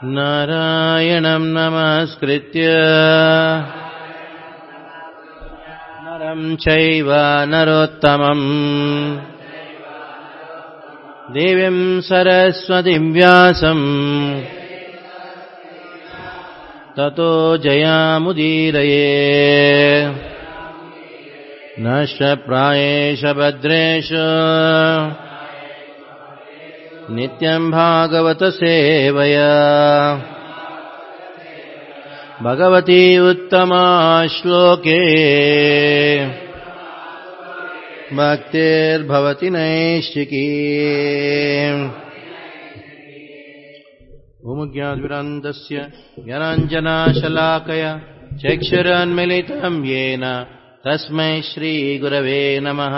नारायणम् नमस्कृत्य नरम् चैव नरोत्तमम् देवीम् सरस्वतीम् व्यासम् ततो जयामुदीरये नष्टप्रायेष भद्रेश नित्यम् भागवतसेवया भगवती उत्तमा श्लोके भक्तिर्भवति नैश्चिकी भूमुज्ञाद्विरान्दस्य ज्ञानाञ्जनाशलाकया चक्षुरन्मिलितम् येन तस्मै श्रीगुरवे नमः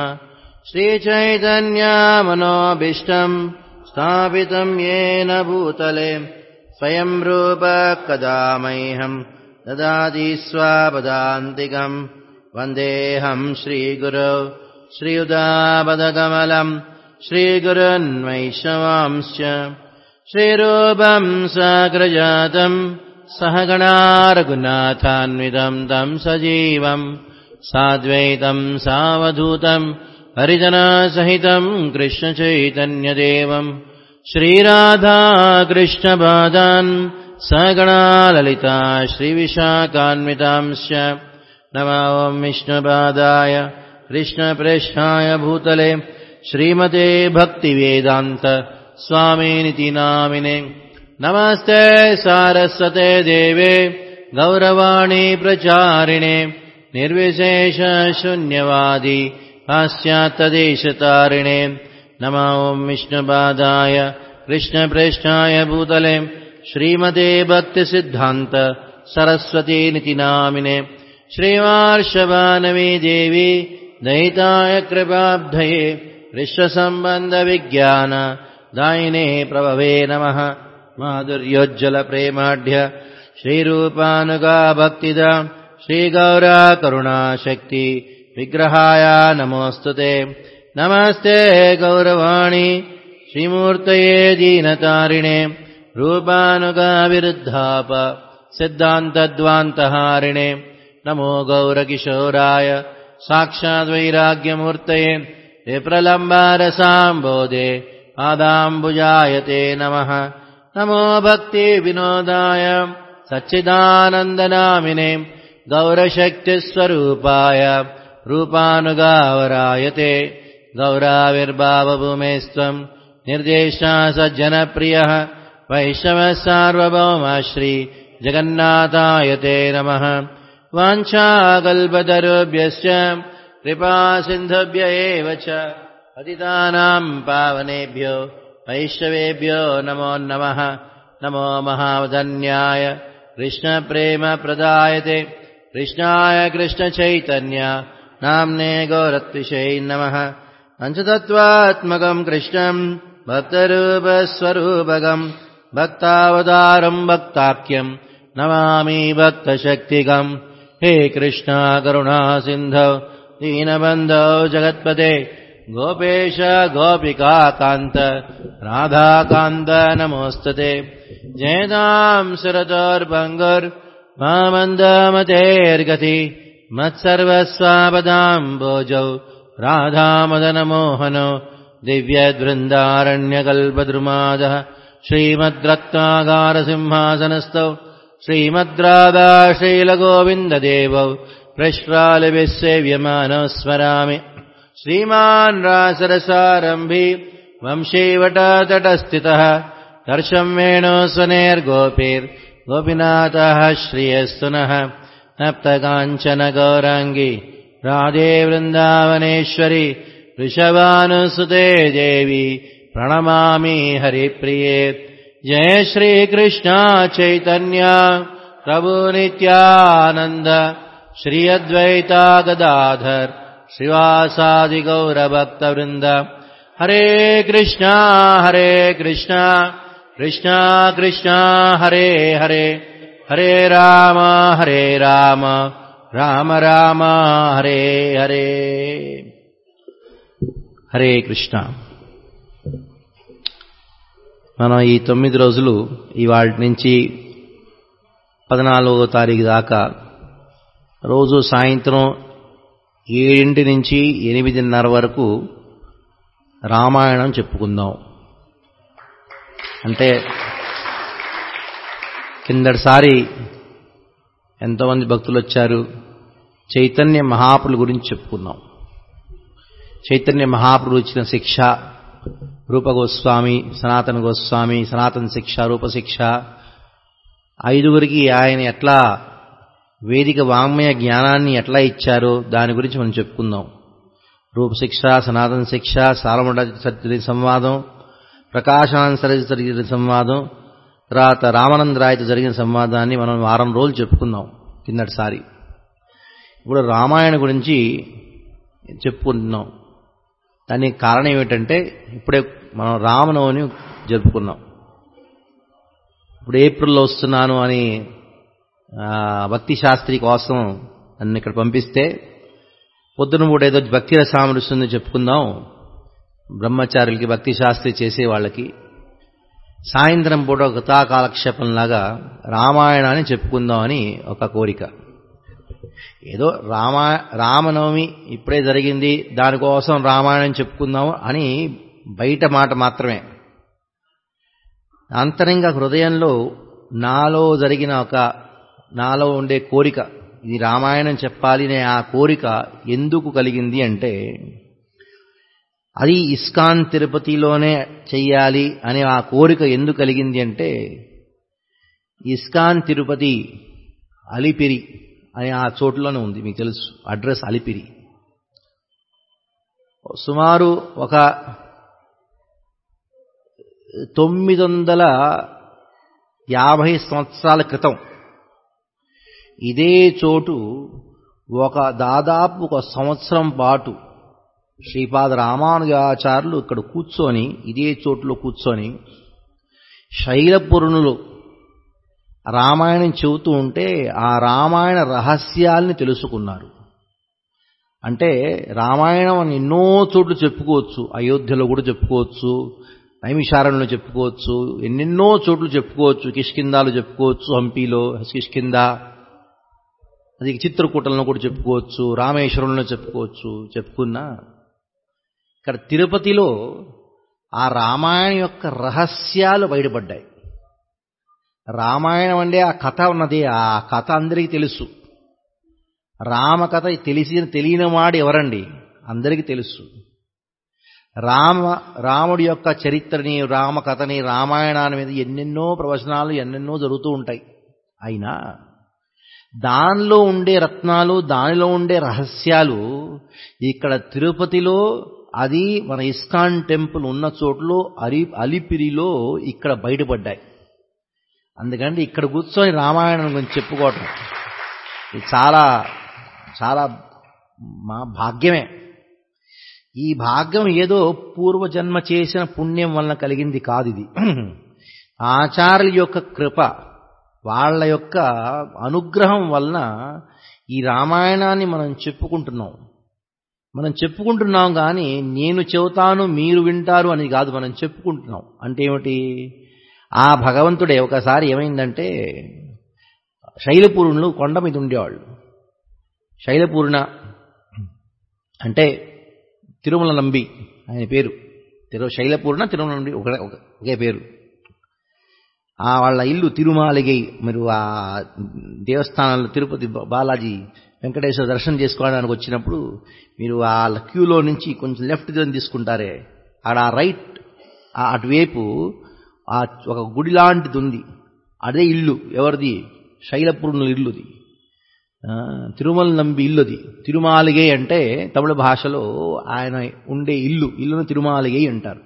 श्रीचैतन्यामनोभीष्टम् स्थापितम् येन भूतले स्वयम् रूप कदा मह्यम् ददाति स्वापदान्तिकम् वन्देऽहम् श्रीगुरौ श्रीयुदापदकमलम् श्रीगुरुन्वैष्णवांश्च श्रीरूपम् साग्रजातम् सहगणा रघुनाथान्वितम् तम् सजीवम् साद्वैतम् सावधूतम् हरिजनासहितम् कृष्णचैतन्यदेवम् श्रीराधाकृष्णपादान् सगणा ललिता श्रीविशाखान्वितांश्च नमो विष्णुपादाय कृष्णप्रेष्ठाय भूतले श्रीमते भक्तिवेदान्त स्वामिनिति नामिने नमस्ते सारस्वते देवे गौरवाणी प्रचारिणे निर्विशेषशून्यवादी पाश्चात्यदेशतारिणे नमो विष्णुपादाय कृष्णप्रेष्ठाय भूतले श्रीमते भक्तिसिद्धान्त सरस्वतीनिति नामिने श्रीवार्षवानवी देवी दयिताय कृपाब्धये विश्वसम्बन्धविज्ञान दायिने प्रभवे नमः माधुर्योज्जलप्रेमाढ्य श्रीरूपानुगा भक्तिदा श्रीगौरा करुणाशक्ति विग्रहाय नमोऽस्तु ते नमस्ते गौरवाणि श्रीमूर्तये दीनतारिणे रूपानुगाविरुद्धाप सिद्धान्तद्वान्तहारिणे नमो गौरकिशोराय साक्षाद्वैराग्यमूर्तये विप्रलम्बारसाम्बोधे पादाम्बुजाय ते नमः नमो भक्तिविनोदाय सच्चिदानन्दनामिने गौरशक्तिस्वरूपाय रूपानुगावराय ते गौराविर्भावभूमेस्त्वम् निर्देशा सज्जनप्रियः वैष्णवः सार्वभौमश्री जगन्नाथाय ते नमः वाञ्छाकल्पतरुभ्यश्च कृपासिन्धुभ्य एव च पतितानाम् पावनेभ्यो वैष्णवेभ्यो नमो नमः नमो महावधन्याय कृष्णप्रेमप्रदायते कृष्णाय कृष्णचैतन्य नाम्ने गौरत्विषै नमः पञ्चतत्त्वात्मकम् कृष्णम् भक्तरूपस्वरूपकम् भक्तावतारम् भक्ताख्यम् नमामि भक्तशक्तिकम् हे कृष्णा करुणा सिन्धौ दीनबन्धौ जगत्पते गोपेश गोपिकान्त राधाकान्त नमोऽस्तुते जयताम् सुरतोर्भङ्गुर् मामन्दमतेर्गति मत्सर्वस्वापदाम् भोजौ राधामदनमोहनो दिव्यद्वृन्दारण्यकल्पद्रुमादः श्रीमद्रत्नागारसिंहासनस्थौ श्रीमद्राधा श्रीलगोविन्ददेवौ प्रश्रालिभिः सेव्यमानः स्मरामि श्रीमान् रासरसारम्भी वंशीवटतटस्थितः दर्शम् वेणोस्वनेर्गोपीर्गोपीनाथः श्रियस्तु नः नप्तकाञ्चन गौराङ्गी राधे वृन्दावनेश्वरि वृषभानुसुते देवी प्रणमामि हरिप्रिये जय श्रीकृष्णा चैतन्य प्रभु नित्यानन्द श्री अद्वैता गदाधर श्रीवासादिगौरभक्तवृन्द हरे कृष्णा हरे कृष्णा कृष्णा कृष्णा हरे हरे हरे राम हरे राम రామ రామ హరే హరే హరే కృష్ణ మనం ఈ తొమ్మిది రోజులు ఇవాళ నుంచి పద్నాలుగో తారీఖు దాకా రోజు సాయంత్రం ఏడింటి నుంచి ఎనిమిదిన్నర వరకు రామాయణం చెప్పుకుందాం అంటే కిందటిసారి ఎంతోమంది భక్తులు వచ్చారు చైతన్య మహాపుల గురించి చెప్పుకున్నాం చైతన్య మహాపురు ఇచ్చిన శిక్ష రూప గోస్వామి సనాతన గోస్వామి సనాతన శిక్ష రూపశిక్ష ఐదుగురికి ఆయన ఎట్లా వేదిక వాంగ్మయ జ్ఞానాన్ని ఎట్లా ఇచ్చారో దాని గురించి మనం చెప్పుకుందాం రూపశిక్ష సనాతన శిక్ష సాలముడ జరిగిన సంవాదం ప్రకాశాన్ సరస్వతి జరిగిన సంవాదం తర్వాత రామానందరాయతో జరిగిన సంవాదాన్ని మనం వారం రోజులు చెప్పుకుందాం కిందటిసారి ఇప్పుడు రామాయణ గురించి చెప్పుకుంటున్నాం దానికి కారణం ఏమిటంటే ఇప్పుడే మనం రామనవమి జరుపుకున్నాం ఇప్పుడు ఏప్రిల్లో వస్తున్నాను అని భక్తి శాస్త్రి కోసం నన్ను ఇక్కడ పంపిస్తే పొద్దున పూట ఏదో భక్తి రసామృస్తుంది చెప్పుకుందాం బ్రహ్మచారులకి భక్తి శాస్త్రి చేసే వాళ్ళకి సాయంత్రం పూట కథా కాలక్షేపంలాగా రామాయణాన్ని చెప్పుకుందామని ఒక కోరిక ఏదో రామా రామనవమి ఇప్పుడే జరిగింది దానికోసం రామాయణం చెప్పుకుందాము అని బయట మాట మాత్రమే అంతరంగ హృదయంలో నాలో జరిగిన ఒక నాలో ఉండే కోరిక ఇది రామాయణం చెప్పాలి అనే ఆ కోరిక ఎందుకు కలిగింది అంటే అది ఇస్కాన్ తిరుపతిలోనే చెయ్యాలి అనే ఆ కోరిక ఎందుకు కలిగింది అంటే ఇస్కాన్ తిరుపతి అలిపిరి అనే ఆ చోటులోనే ఉంది మీకు తెలుసు అడ్రస్ అలిపిరి సుమారు ఒక తొమ్మిది వందల యాభై సంవత్సరాల క్రితం ఇదే చోటు ఒక దాదాపు ఒక సంవత్సరం పాటు శ్రీపాద రామానుజాచార్యులు ఇక్కడ కూర్చొని ఇదే చోటులో కూర్చొని శైలపురుణులు రామాయణం చెబుతూ ఉంటే ఆ రామాయణ రహస్యాల్ని తెలుసుకున్నారు అంటే రామాయణం అని ఎన్నో చోట్ల చెప్పుకోవచ్చు అయోధ్యలో కూడా చెప్పుకోవచ్చు నైమిషారణ్యంలో చెప్పుకోవచ్చు ఎన్నెన్నో చోట్ల చెప్పుకోవచ్చు కిష్కిందాలు చెప్పుకోవచ్చు హంపీలో కిష్కింద అది చిత్రకూటంలో కూడా చెప్పుకోవచ్చు రామేశ్వరంలో చెప్పుకోవచ్చు చెప్పుకున్నా ఇక్కడ తిరుపతిలో ఆ రామాయణం యొక్క రహస్యాలు బయటపడ్డాయి రామాయణం అంటే ఆ కథ ఉన్నది ఆ కథ అందరికీ తెలుసు రామకథ తెలిసి తెలియని వాడు ఎవరండి అందరికీ తెలుసు రామ రాముడి యొక్క చరిత్రని రామకథని రామాయణాన్ని మీద ఎన్నెన్నో ప్రవచనాలు ఎన్నెన్నో జరుగుతూ ఉంటాయి అయినా దానిలో ఉండే రత్నాలు దానిలో ఉండే రహస్యాలు ఇక్కడ తిరుపతిలో అది మన ఇస్కాన్ టెంపుల్ ఉన్న చోట్లో అలి అలిపిరిలో ఇక్కడ బయటపడ్డాయి అందుకంటే ఇక్కడ కూర్చొని రామాయణం గురించి చెప్పుకోవటం ఇది చాలా చాలా మా భాగ్యమే ఈ భాగ్యం ఏదో పూర్వజన్మ చేసిన పుణ్యం వలన కలిగింది కాదు ఇది ఆచార్యుల యొక్క కృప వాళ్ళ యొక్క అనుగ్రహం వలన ఈ రామాయణాన్ని మనం చెప్పుకుంటున్నాం మనం చెప్పుకుంటున్నాం కానీ నేను చెబుతాను మీరు వింటారు అని కాదు మనం చెప్పుకుంటున్నాం అంటే ఏమిటి ఆ భగవంతుడే ఒకసారి ఏమైందంటే శైలపూర్ణులు కొండ మీద ఉండేవాళ్ళు శైలపూర్ణ అంటే తిరుమల నంబి ఆయన పేరు తిరు శైలపూర్ణ తిరుమల నంబి ఒక ఒకే పేరు ఆ వాళ్ళ ఇల్లు తిరుమాలిగై మీరు ఆ దేవస్థానంలో తిరుపతి బాలాజీ వెంకటేశ్వర దర్శనం చేసుకోవడానికి వచ్చినప్పుడు మీరు ఆ క్యూలో నుంచి కొంచెం లెఫ్ట్ తీసుకుంటారే ఆడ రైట్ అటువైపు ఆ ఒక గుడి లాంటిది ఉంది అదే ఇల్లు ఎవరిది శైలపూర్ణుల ఇల్లుది తిరుమల నంబి ఇల్లుది తిరుమాలిగై అంటే తమిళ భాషలో ఆయన ఉండే ఇల్లు ఇల్లును తిరుమాలిగై అంటారు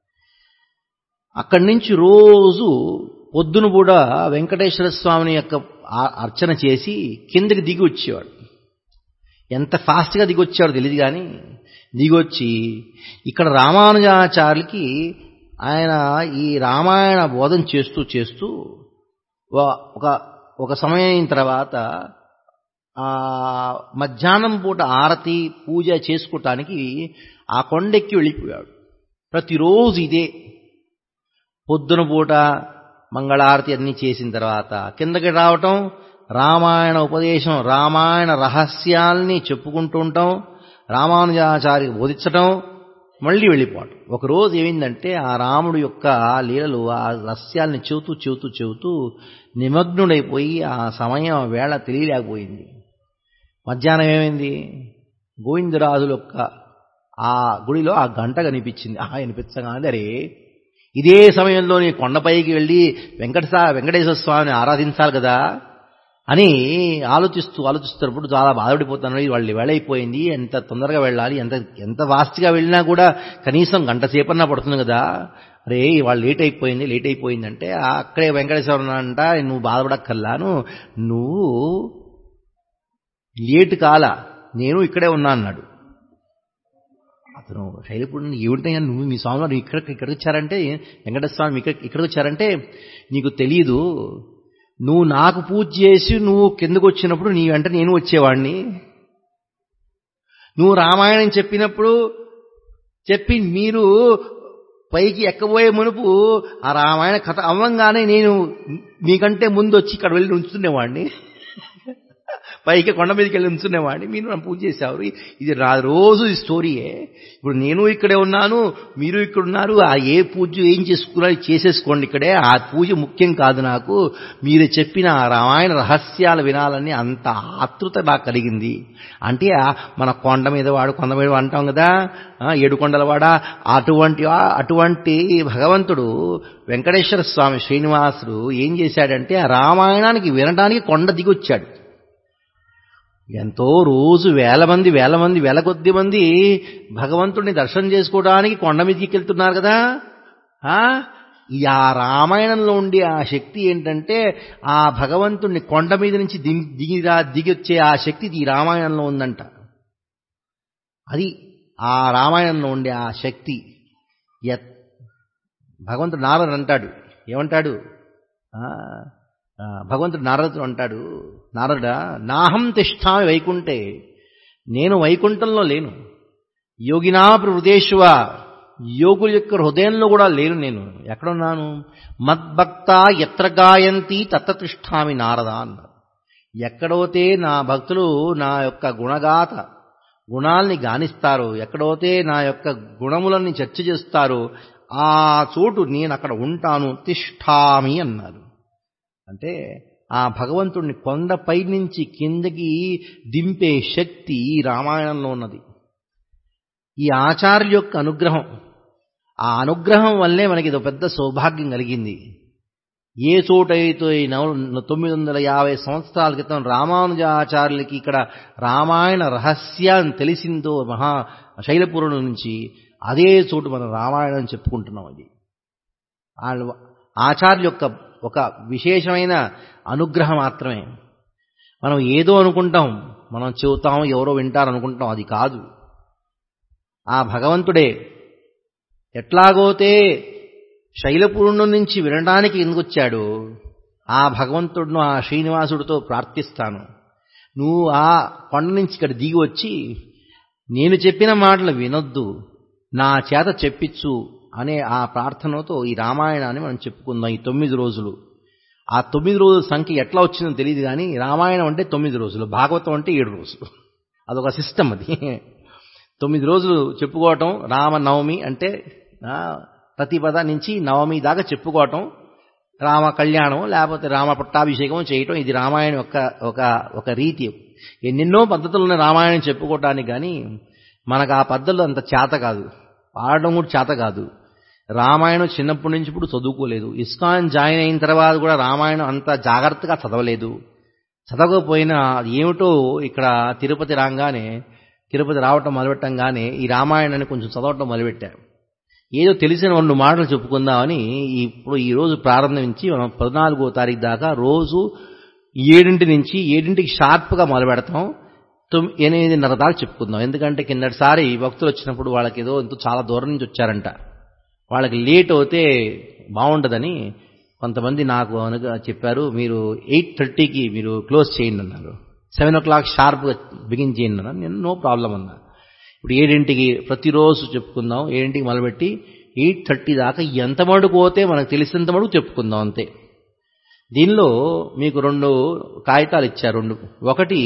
అక్కడి నుంచి రోజు పొద్దున కూడా వెంకటేశ్వర స్వామిని యొక్క అర్చన చేసి కిందకి దిగి వచ్చేవాడు ఎంత ఫాస్ట్గా దిగి వచ్చాడో తెలియదు కానీ దిగొచ్చి ఇక్కడ రామానుజాచార్యులకి ఆయన ఈ రామాయణ బోధన చేస్తూ చేస్తూ ఒక ఒక సమయం అయిన తర్వాత ఆ మధ్యాహ్నం పూట ఆరతి పూజ చేసుకోవటానికి ఆ కొండెక్కి వెళ్ళిపోయాడు ప్రతిరోజు ఇదే పొద్దున పూట మంగళారతి అన్నీ చేసిన తర్వాత కిందకి రావటం రామాయణ ఉపదేశం రామాయణ రహస్యాల్ని చెప్పుకుంటూ ఉంటాం రామానుజాచార్య బోధించటం మళ్ళీ వెళ్ళిపోవటం ఒకరోజు ఏమైందంటే ఆ రాముడు యొక్క లీలలు ఆ రహస్యాల్ని చెబుతూ చెబుతూ చెబుతూ నిమగ్నుడైపోయి ఆ సమయం వేళ తెలియలేకపోయింది మధ్యాహ్నం ఏమైంది గోవిందరాజుల యొక్క ఆ గుడిలో ఆ గంట కనిపించింది ఆ వినిపించగానే అరే ఇదే సమయంలో నీ కొండపైకి వెళ్ళి వెంకటసా వెంకటేశ్వర స్వామిని ఆరాధించాలి కదా అని ఆలోచిస్తూ ఆలోచిస్తున్నప్పుడు చాలా బాధపడిపోతాను వాళ్ళు వేళైపోయింది ఎంత తొందరగా వెళ్ళాలి ఎంత ఎంత ఫాస్ట్గా వెళ్ళినా కూడా కనీసం గంట సేపన్నా పడుతుంది కదా అరే వాళ్ళు లేట్ అయిపోయింది లేట్ అయిపోయిందంటే అక్కడే వెంకటేశ్వర అంట నువ్వు బాధపడక్కర్లాను నువ్వు లేటు కాల నేను ఇక్కడే ఉన్నా అన్నాడు అతను శైలిపుడు ఏమిటయ్యా నువ్వు మీ స్వామి వారు ఇక్కడ ఇక్కడికి వచ్చారంటే వెంకటేశ్వర స్వామి ఇక్కడ ఇక్కడికి వచ్చారంటే నీకు తెలియదు నువ్వు నాకు పూజ చేసి నువ్వు కిందకు వచ్చినప్పుడు నీ వెంట నేను వచ్చేవాడిని నువ్వు రామాయణం చెప్పినప్పుడు చెప్పి మీరు పైకి ఎక్కబోయే మునుపు ఆ రామాయణ కథ అవ్వంగానే నేను మీకంటే ముందు వచ్చి ఇక్కడ వెళ్ళి ఉంచుతుండేవాడిని పైకి కొండ మీదకి వెళ్ళి ఉంచునేవాడిని మీరు నన్ను పూజ చేసేవారు ఇది రా రోజు ఈ స్టోరీయే ఇప్పుడు నేను ఇక్కడే ఉన్నాను మీరు ఇక్కడ ఉన్నారు ఆ ఏ పూజ ఏం చేసుకున్నారు చేసేసుకోండి ఇక్కడే ఆ పూజ ముఖ్యం కాదు నాకు మీరు చెప్పిన ఆ రామాయణ రహస్యాలు వినాలని అంత ఆతృత నాకు కలిగింది అంటే మన కొండ మీద వాడు కొండ మీద అంటాం కదా ఏడు కొండల వాడ అటువంటి అటువంటి భగవంతుడు వెంకటేశ్వర స్వామి శ్రీనివాసుడు ఏం చేశాడంటే ఆ రామాయణానికి వినడానికి కొండ దిగొచ్చాడు ఎంతో రోజు వేల మంది వేల మంది వేల కొద్ది మంది భగవంతుడిని దర్శనం చేసుకోవడానికి కొండ మీదకి వెళ్తున్నారు కదా ఈ ఆ రామాయణంలో ఉండే ఆ శక్తి ఏంటంటే ఆ భగవంతుడిని కొండ మీద నుంచి దిగి దిగిరా దిగొచ్చే ఆ శక్తి ఈ రామాయణంలో ఉందంట అది ఆ రామాయణంలో ఉండే ఆ శక్తి భగవంతుడు నారదుడు అంటాడు ఏమంటాడు భగవంతుడు నారదుడు అంటాడు నారద నాహం తిష్టామి వైకుంఠే నేను వైకుంఠంలో లేను యోగినా హృదేశ్వ యోగుల యొక్క హృదయంలో కూడా లేను నేను ఎక్కడున్నాను మద్భక్త ఎత్ర గాయంతి తత్తిష్టామి నారద అన్నారు ఎక్కడైతే నా భక్తులు నా యొక్క గుణగాత గుణాల్ని గానిస్తారు ఎక్కడైతే నా యొక్క గుణములని చర్చ చేస్తారు ఆ చోటు నేను అక్కడ ఉంటాను తిష్టామి అన్నారు అంటే ఆ భగవంతుడిని కొండపై నుంచి కిందకి దింపే శక్తి ఈ రామాయణంలో ఉన్నది ఈ ఆచార్య యొక్క అనుగ్రహం ఆ అనుగ్రహం వల్లే మనకి ఇది పెద్ద సౌభాగ్యం కలిగింది ఏ చోటైతే నవ తొమ్మిది వందల యాభై సంవత్సరాల క్రితం రామానుజాచార్యులకి ఇక్కడ రామాయణ రహస్యాన్ని తెలిసిందో మహా శైలపురం నుంచి అదే చోటు మనం రామాయణం చెప్పుకుంటున్నాం అది వాళ్ళు ఆచార్య యొక్క ఒక విశేషమైన అనుగ్రహం మాత్రమే మనం ఏదో అనుకుంటాం మనం చెబుతాం ఎవరో వింటారు అనుకుంటాం అది కాదు ఆ భగవంతుడే ఎట్లాగోతే శైలపూర్ణం నుంచి వినడానికి ఎందుకు వచ్చాడు ఆ భగవంతుడును ఆ శ్రీనివాసుడితో ప్రార్థిస్తాను నువ్వు ఆ కొండ నుంచి ఇక్కడ దిగి వచ్చి నేను చెప్పిన మాటలు వినొద్దు నా చేత చెప్పించు అనే ఆ ప్రార్థనతో ఈ రామాయణాన్ని మనం చెప్పుకుందాం ఈ తొమ్మిది రోజులు ఆ తొమ్మిది రోజుల సంఖ్య ఎట్లా వచ్చిందో తెలియదు కానీ రామాయణం అంటే తొమ్మిది రోజులు భాగవతం అంటే ఏడు రోజులు అదొక సిస్టమ్ అది తొమ్మిది రోజులు చెప్పుకోవటం రామనవమి అంటే ప్రతిపద నుంచి నవమి దాకా చెప్పుకోవటం రామ కళ్యాణం లేకపోతే రామ పట్టాభిషేకం చేయటం ఇది రామాయణం యొక్క ఒక ఒక రీతి ఎన్నెన్నో పద్ధతులు ఉన్న రామాయణం చెప్పుకోవటానికి కానీ మనకు ఆ పద్ధతులు అంత చేత కాదు పాడడం కూడా చేత కాదు రామాయణం చిన్నప్పటి నుంచి ఇప్పుడు చదువుకోలేదు ఇస్కాన్ జాయిన్ అయిన తర్వాత కూడా రామాయణం అంత జాగ్రత్తగా చదవలేదు చదవకపోయినా అది ఏమిటో ఇక్కడ తిరుపతి రాగానే తిరుపతి రావటం మొదలుపెట్టంగానే ఈ రామాయణాన్ని కొంచెం చదవటం మొదలుపెట్టారు ఏదో తెలిసిన రెండు మాటలు చెప్పుకుందామని ఇప్పుడు ఈ రోజు ప్రారంభించి మనం పద్నాలుగో తారీఖు దాకా రోజు ఏడింటి నుంచి ఏడింటికి షార్ప్గా మొదలు పెడతాం తొమ్మిది ఎనిమిదిన్నర దాకా చెప్పుకుందాం ఎందుకంటే కిందటిసారి భక్తులు వచ్చినప్పుడు వాళ్ళకి ఏదో ఎంతో చాలా దూరం నుంచి వచ్చారంట వాళ్ళకి లేట్ అవుతే బాగుండదని కొంతమంది నాకు అనుగా చెప్పారు మీరు ఎయిట్ థర్టీకి మీరు క్లోజ్ చేయండి అన్నారు సెవెన్ ఓ క్లాక్ షార్ప్గా బిగిన్ చేయండి అన్నారు నేను నో ప్రాబ్లం అన్నా ఇప్పుడు ఏడింటికి ప్రతిరోజు చెప్పుకుందాం ఏడింటికి మొదలుపెట్టి ఎయిట్ థర్టీ దాకా ఎంత మటుకు పోతే మనకు తెలిసినంత మటుకు చెప్పుకుందాం అంతే దీనిలో మీకు రెండు కాగితాలు ఇచ్చారు రెండు ఒకటి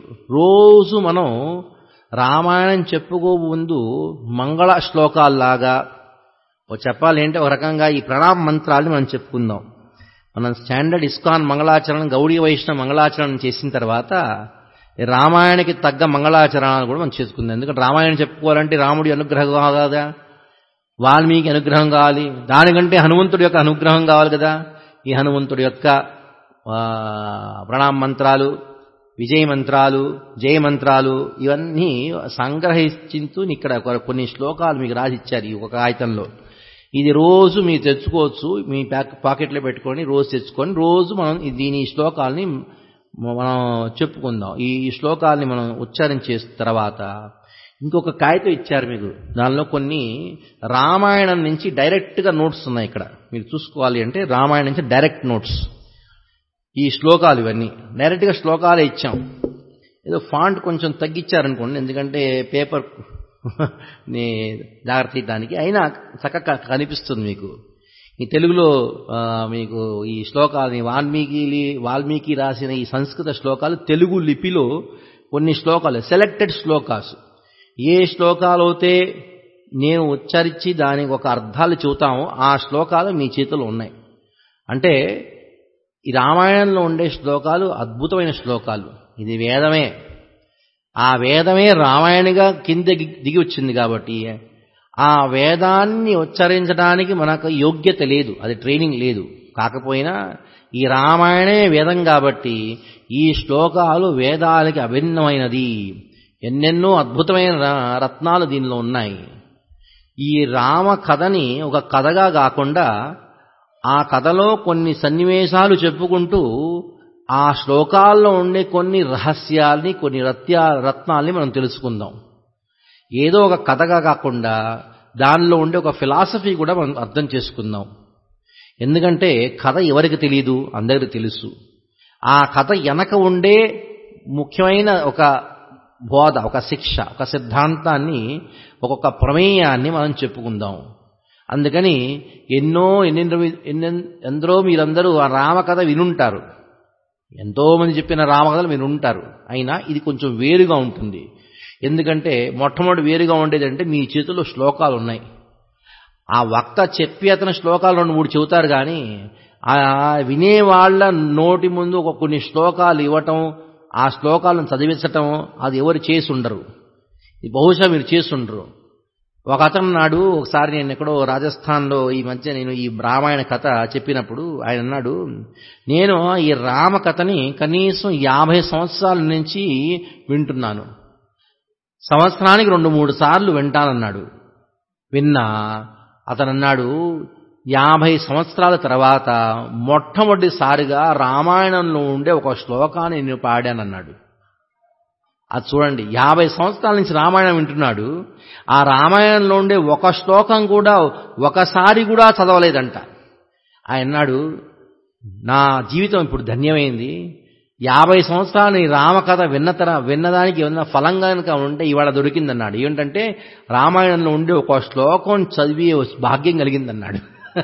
రోజు మనం రామాయణం చెప్పుకో ముందు మంగళ శ్లోకాల్లాగా ఓ చెప్పాలి అంటే ఒక రకంగా ఈ ప్రణామ మంత్రాన్ని మనం చెప్పుకుందాం మనం స్టాండర్డ్ ఇస్కాన్ మంగళాచరణం గౌడీ వైష్ణవ మంగళాచరణం చేసిన తర్వాత ఈ రామాయణకి తగ్గ మంగళాచరణాలు కూడా మనం చేసుకుందాం ఎందుకంటే రామాయణం చెప్పుకోవాలంటే రాముడి అనుగ్రహం కావాలి కదా వాల్మీకి అనుగ్రహం కావాలి దానికంటే హనుమంతుడి యొక్క అనుగ్రహం కావాలి కదా ఈ హనుమంతుడి యొక్క ఆ, ప్రణామ మంత్రాలు విజయ మంత్రాలు జయ మంత్రాలు ఇవన్నీ సంగ్రహించుతూ ఇక్కడ ఒక- కొన్ని శ్లోకాలు మీకు రాసి ఇచ్చారు ఈ ఒక కాగితంలో ఇది రోజు మీరు తెచ్చుకోవచ్చు మీ ప్యాక్ పాకెట్లో పెట్టుకొని రోజు తెచ్చుకొని రోజు మనం ఈ- దీని ఈ శ్లోకాలని మనం చెప్పుకుందాం ఈ ఈ శ్లోకాల్ని మనం ఉచ్చారించేసిన తర్వాత ఇంకొక కాగితం ఇచ్చారు మీకు దానిలో కొన్ని రామాయణం నుంచి డైరెక్ట్గా నోట్స్ ఉన్నాయి ఇక్కడ మీరు చూసుకోవాలి అంటే రామాయణం నుంచి డైరెక్ట్ నోట్స్ ఈ శ్లోకాలు ఇవన్నీ డైరెక్ట్గా శ్లోకాలే ఇచ్చాం ఏదో ఫాంట్ కొంచెం తగ్గించారనుకోండి ఎందుకంటే పేపర్ ని జాగ్రత్త తీయడానికి అయినా చక్కగా కనిపిస్తుంది మీకు ఈ తెలుగులో ఆ, మీకు ఈ శ్లోకాలని వాల్మీకి వాల్మీకి రాసిన ఈ సంస్కృత శ్లోకాలు తెలుగు లిపిలో కొన్ని శ్లోకాలు సెలెక్టెడ్ శ్లోకాస్ ఏ శ్లోకాలు అయితే నేను ఉచ్చరించి దానికి ఒక అర్థాలు చెబుతామో ఆ శ్లోకాలు మీ చేతిలో ఉన్నాయి అంటే ఈ రామాయణంలో ఉండే శ్లోకాలు అద్భుతమైన శ్లోకాలు ఇది వేదమే ఆ వేదమే రామాయణగా కింద దిగి- దిగి వచ్చింది కాబట్టి ఆ వేదాన్ని ఉచ్చరించడానికి మనకు యోగ్యత లేదు అది ట్రైనింగ్ లేదు కాకపోయినా ఈ రామాయణమే వేదం కాబట్టి ఈ శ్లోకాలు వేదాలకి అభిన్నమైనది ఎన్నెన్నో అద్భుతమైన ర- రత్నాలు దీనిలో ఉన్నాయి ఈ రామ కథని ఒక కథగా కాకుండా ఆ కథలో కొన్ని సన్నివేశాలు చెప్పుకుంటూ ఆ శ్లోకాల్లో ఉండే కొన్ని రహస్యాల్ని కొన్ని రత్యా రత్నాల్ని మనం తెలుసుకుందాం ఏదో ఒక కథగా కాకుండా దానిలో ఉండే ఒక ఫిలాసఫీ కూడా మనం అర్థం చేసుకుందాం ఎందుకంటే కథ ఎవరికి తెలియదు అందరికి తెలుసు ఆ కథ వెనక ఉండే ముఖ్యమైన ఒక బోధ ఒక శిక్ష ఒక సిద్ధాంతాన్ని ఒక్కొక్క ప్రమేయాన్ని మనం చెప్పుకుందాం అందుకని ఎన్నో ఎన్నెన్నో ఎన్నెన్- ఎందరో మీరందరూ ఆ రామకథ వినుంటారు ఎంతో మంది చెప్పిన రామకథలు మీరు ఉంటారు అయినా ఇది కొంచెం వేరుగా ఉంటుంది ఎందుకంటే మొట్టమొదటి వేరుగా ఉండేదంటే మీ చేతిలో శ్లోకాలు ఉన్నాయి ఆ వక్త చెప్పి అతని శ్లోకాలు రెండు మూడు చెబుతారు కానీ ఆ వినేవాళ్ల నోటి ముందు ఒక కొన్ని శ్లోకాలు ఇవ్వటం ఆ శ్లోకాలను చదివించటం అది ఎవరు చేసి ఉండరు ఇది బహుశా మీరు చేసి ఉండరు ఒక అతను నాడు ఒకసారి నేను ఎక్కడో రాజస్థాన్లో ఈ మధ్య నేను ఈ రామాయణ కథ చెప్పినప్పుడు ఆయన అన్నాడు నేను ఈ రామ కథని కనీసం యాభై సంవత్సరాల నుంచి వింటున్నాను సంవత్సరానికి రెండు మూడు సార్లు వింటానన్నాడు విన్నా అతను అన్నాడు యాభై సంవత్సరాల తర్వాత మొట్టమొదటిసారిగా రామాయణంలో ఉండే ఒక శ్లోకాన్ని నేను పాడానన్నాడు అది చూడండి యాభై సంవత్సరాల నుంచి రామాయణం వింటున్నాడు ఆ రామాయణంలో ఉండే ఒక శ్లోకం కూడా ఒకసారి కూడా చదవలేదంట ఆయన అన్నాడు నా జీవితం ఇప్పుడు ధన్యమైంది యాభై సంవత్సరాలు ఈ రామకథ విన్నతర విన్నదానికి ఏమన్నా ఫలంగా కనుక ఉంటే ఇవాళ దొరికిందన్నాడు ఏంటంటే రామాయణంలో ఉండే ఒక శ్లోకం చదివి భాగ్యం కలిగిందన్నాడు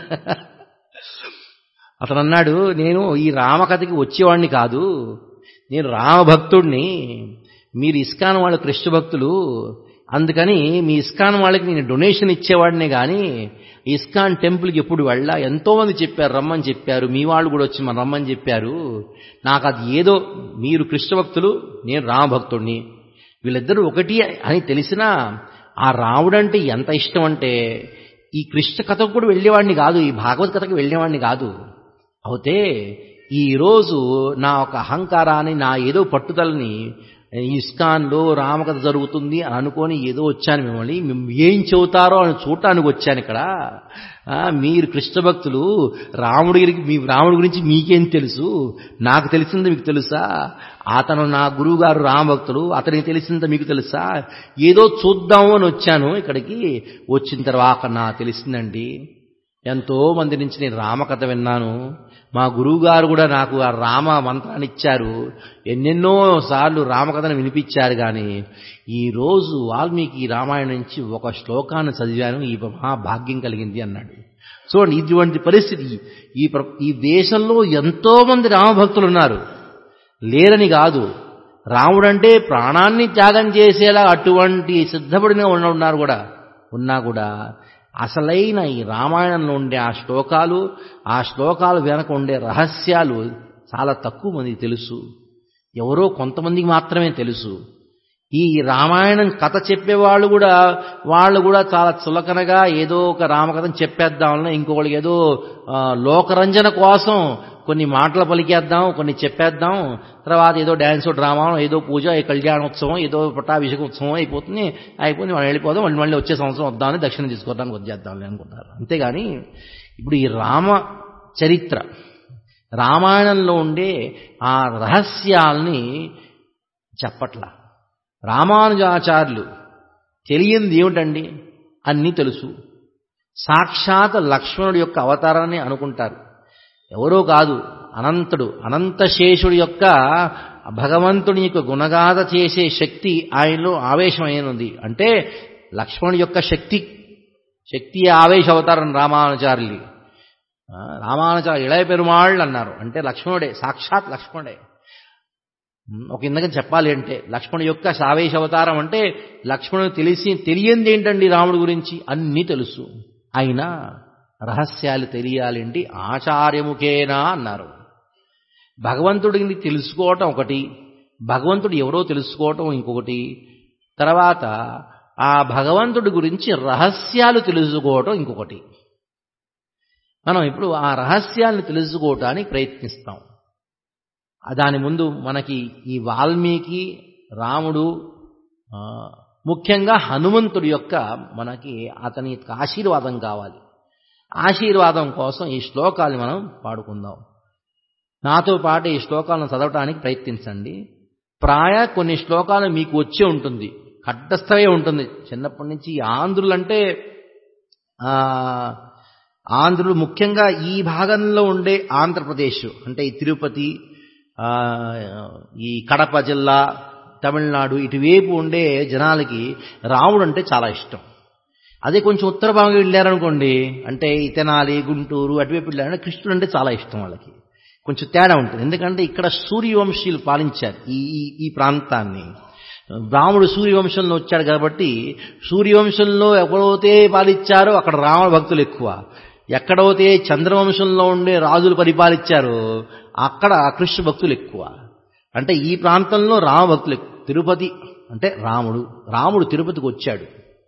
అతను అన్నాడు నేను ఈ రామకథకి వచ్చేవాడిని కాదు నేను రామభక్తుడిని మీరు ఇస్కాన్ వాళ్ళు కృష్ణ భక్తులు అందుకని మీ ఇస్కాన్ వాళ్ళకి నేను డొనేషన్ ఇచ్చేవాడినే కానీ ఇస్కాన్ టెంపుల్కి ఎప్పుడు వెళ్ళా ఎంతో మంది చెప్పారు రమ్మని చెప్పారు మీ వాళ్ళు కూడా వచ్చి మన రమ్మని చెప్పారు నాకు అది ఏదో మీరు కృష్ణ భక్తులు నేను రామభక్తుడిని వీళ్ళిద్దరూ ఒకటి అని తెలిసినా ఆ రాముడంటే ఎంత ఇష్టం అంటే ఈ కృష్ణ కథకు కూడా వెళ్ళేవాడిని కాదు ఈ భాగవత్ కథకు వెళ్ళేవాడిని కాదు అయితే ఈరోజు నా ఒక అహంకారాన్ని నా ఏదో పట్టుదలని ఇస్కాన్లో రామకథ జరుగుతుంది అని అనుకొని ఏదో వచ్చాను మిమ్మల్ని మేము ఏం చెబుతారో అని చూడటానికి వచ్చాను ఇక్కడ ఆ, మీరు కృష్ణ భక్తులు రాముడి గురించి మీ రాముడి గురించి మీకేం తెలుసు నాకు తెలిసింది మీకు తెలుసా అతను నా గురువు గారు రామభక్తుడు అతనికి తెలిసింది మీకు తెలుసా ఏదో చూద్దాము అని వచ్చాను ఇక్కడికి వచ్చిన తర్వాత నా తెలిసిందండి ఎంతో మంది నుంచి నేను రామకథ విన్నాను మా గురువుగారు కూడా నాకు ఆ రామ మంత్రాన్ని ఇచ్చారు ఎన్నెన్నో సార్లు రామకథను వినిపించారు కానీ ఈరోజు వాల్మీకి రామాయణం నుంచి ఒక శ్లోకాన్ని చదివాను ఈ మహాభాగ్యం కలిగింది అన్నాడు చూడండి ఇటువంటి పరిస్థితి ఈ ప్ర- ఈ దేశంలో ఎంతో మంది రామభక్తులు ఉన్నారు లేరని కాదు రాముడంటే ప్రాణాన్ని త్యాగం చేసేలా అటువంటి సిద్ధపడిన ఉన్న- ఉన్నారు కూడా ఉన్నా కూడా అసలైన ఈ రామాయణంలో ఉండే ఆ శ్లోకాలు ఆ శ్లోకాలు వెనక ఉండే రహస్యాలు చాలా తక్కువ మందికి తెలుసు ఎవరో కొంతమందికి మాత్రమే తెలుసు ఈ రామాయణం కథ చెప్పేవాళ్ళు కూడా వాళ్ళు కూడా చాలా చులకనగా ఏదో ఒక రామకథను చెప్పేద్దామని ఇంకొకళ్ళకి ఏదో ఆ, లోకరంజన కోసం కొన్ని మాటలు పలికేద్దాం కొన్ని చెప్పేద్దాం తర్వాత ఏదో డ్యాన్స్ డ్రామా ఏదో పూజ ఏ కళ్యాణోత్సవం ఏదో పట్టాభిషేక ఉత్సవం అయిపోతుంది అయిపోతుంది వాళ్ళు వెళ్ళిపోదాం మళ్ళీ మళ్ళీ వచ్చే సంవత్సరం వద్దామని దక్షిణ తీసుకోవడానికి వచ్చేద్దాం అనుకుంటారు అంతేగాని ఇప్పుడు ఈ రామ చరిత్ర రామాయణంలో ఉండే ఆ రహస్యాల్ని చెప్పట్లా రామానుజాచార్యులు తెలియంది ఏమిటండి అన్నీ తెలుసు సాక్షాత్ లక్ష్మణుడి యొక్క అవతారాన్ని అనుకుంటారు ఎవరో కాదు అనంతుడు అనంతశేషుడి యొక్క భగవంతుని యొక్క గుణగాథ చేసే శక్తి ఆయనలో ఆవేశమైనది అంటే లక్ష్మణుడి యొక్క శక్తి శక్తి ఆవేశ అవతారం రామానుచారులు రామానుచారు ఇళయ పెరుమాళ్ళు అన్నారు అంటే లక్ష్మణుడే సాక్షాత్ లక్ష్మణుడే ఉమ్, ఒక ఇందక చెప్పాలి అంటే లక్ష్మణుడి యొక్క సావేశ అవతారం అంటే లక్ష్మణుడు తెలిసి తెలియంది ఏంటండి రాముడి గురించి అన్నీ తెలుసు అయినా రహస్యాలు తెలియాలంటే ఆచార్యముఖేనా అన్నారు భగవంతుడిని తెలుసుకోవటం ఒకటి భగవంతుడు ఎవరో తెలుసుకోవటం ఇంకొకటి తర్వాత ఆ భగవంతుడి గురించి రహస్యాలు తెలుసుకోవటం ఇంకొకటి మనం ఇప్పుడు ఆ రహస్యాలను తెలుసుకోవటానికి ప్రయత్నిస్తాం ఆ దాని ముందు మనకి ఈ వాల్మీకి రాముడు ఆ, ముఖ్యంగా హనుమంతుడి యొక్క మనకి అతని యొక్క ఆశీర్వాదం కావాలి ఆశీర్వాదం కోసం ఈ శ్లోకాలు మనం పాడుకుందాం నాతో పాటు ఈ శ్లోకాలను చదవటానికి ప్రయత్నించండి ప్రాయ కొన్ని శ్లోకాలు మీకు వచ్చే ఉంటుంది కట్టస్థమే ఉంటుంది చిన్నప్పటి నుంచి ఈ ఆంధ్రులంటే ఆ, ఆంధ్రులు ముఖ్యంగా ఈ భాగంలో ఉండే ఆంధ్రప్రదేశ్ అంటే ఈ తిరుపతి ఆ, ఈ కడప జిల్లా తమిళనాడు ఇటువైపు ఉండే జనాలకి రాముడు అంటే చాలా ఇష్టం అదే కొంచెం ఉత్తర భాగం వెళ్ళారనుకోండి అంటే ఈ తెనాలి గుంటూరు అటువైపు వెళ్ళారంటే కృష్ణుడు అంటే చాలా ఇష్టం వాళ్ళకి కొంచెం తేడా ఉంటుంది ఎందుకంటే ఇక్కడ సూర్యవంశీయులు పాలించారు ఈ ఈ- ఈ ప్రాంతాన్ని రాముడు సూర్యవంశంలో వచ్చాడు కాబట్టి సూర్యవంశంలో ఎక్కడైతే పాలించారో అక్కడ రావణ భక్తులు ఎక్కువ ఎక్కడైతే చంద్రవంశంలో ఉండే రాజులు పరిపాలించారో అక్కడ కృష్ణ భక్తులు ఎక్కువ అంటే ఈ ప్రాంతంలో రామ భక్తులు ఎక్కువ తిరుపతి అంటే రాముడు రాముడు తిరుపతికి వచ్చాడు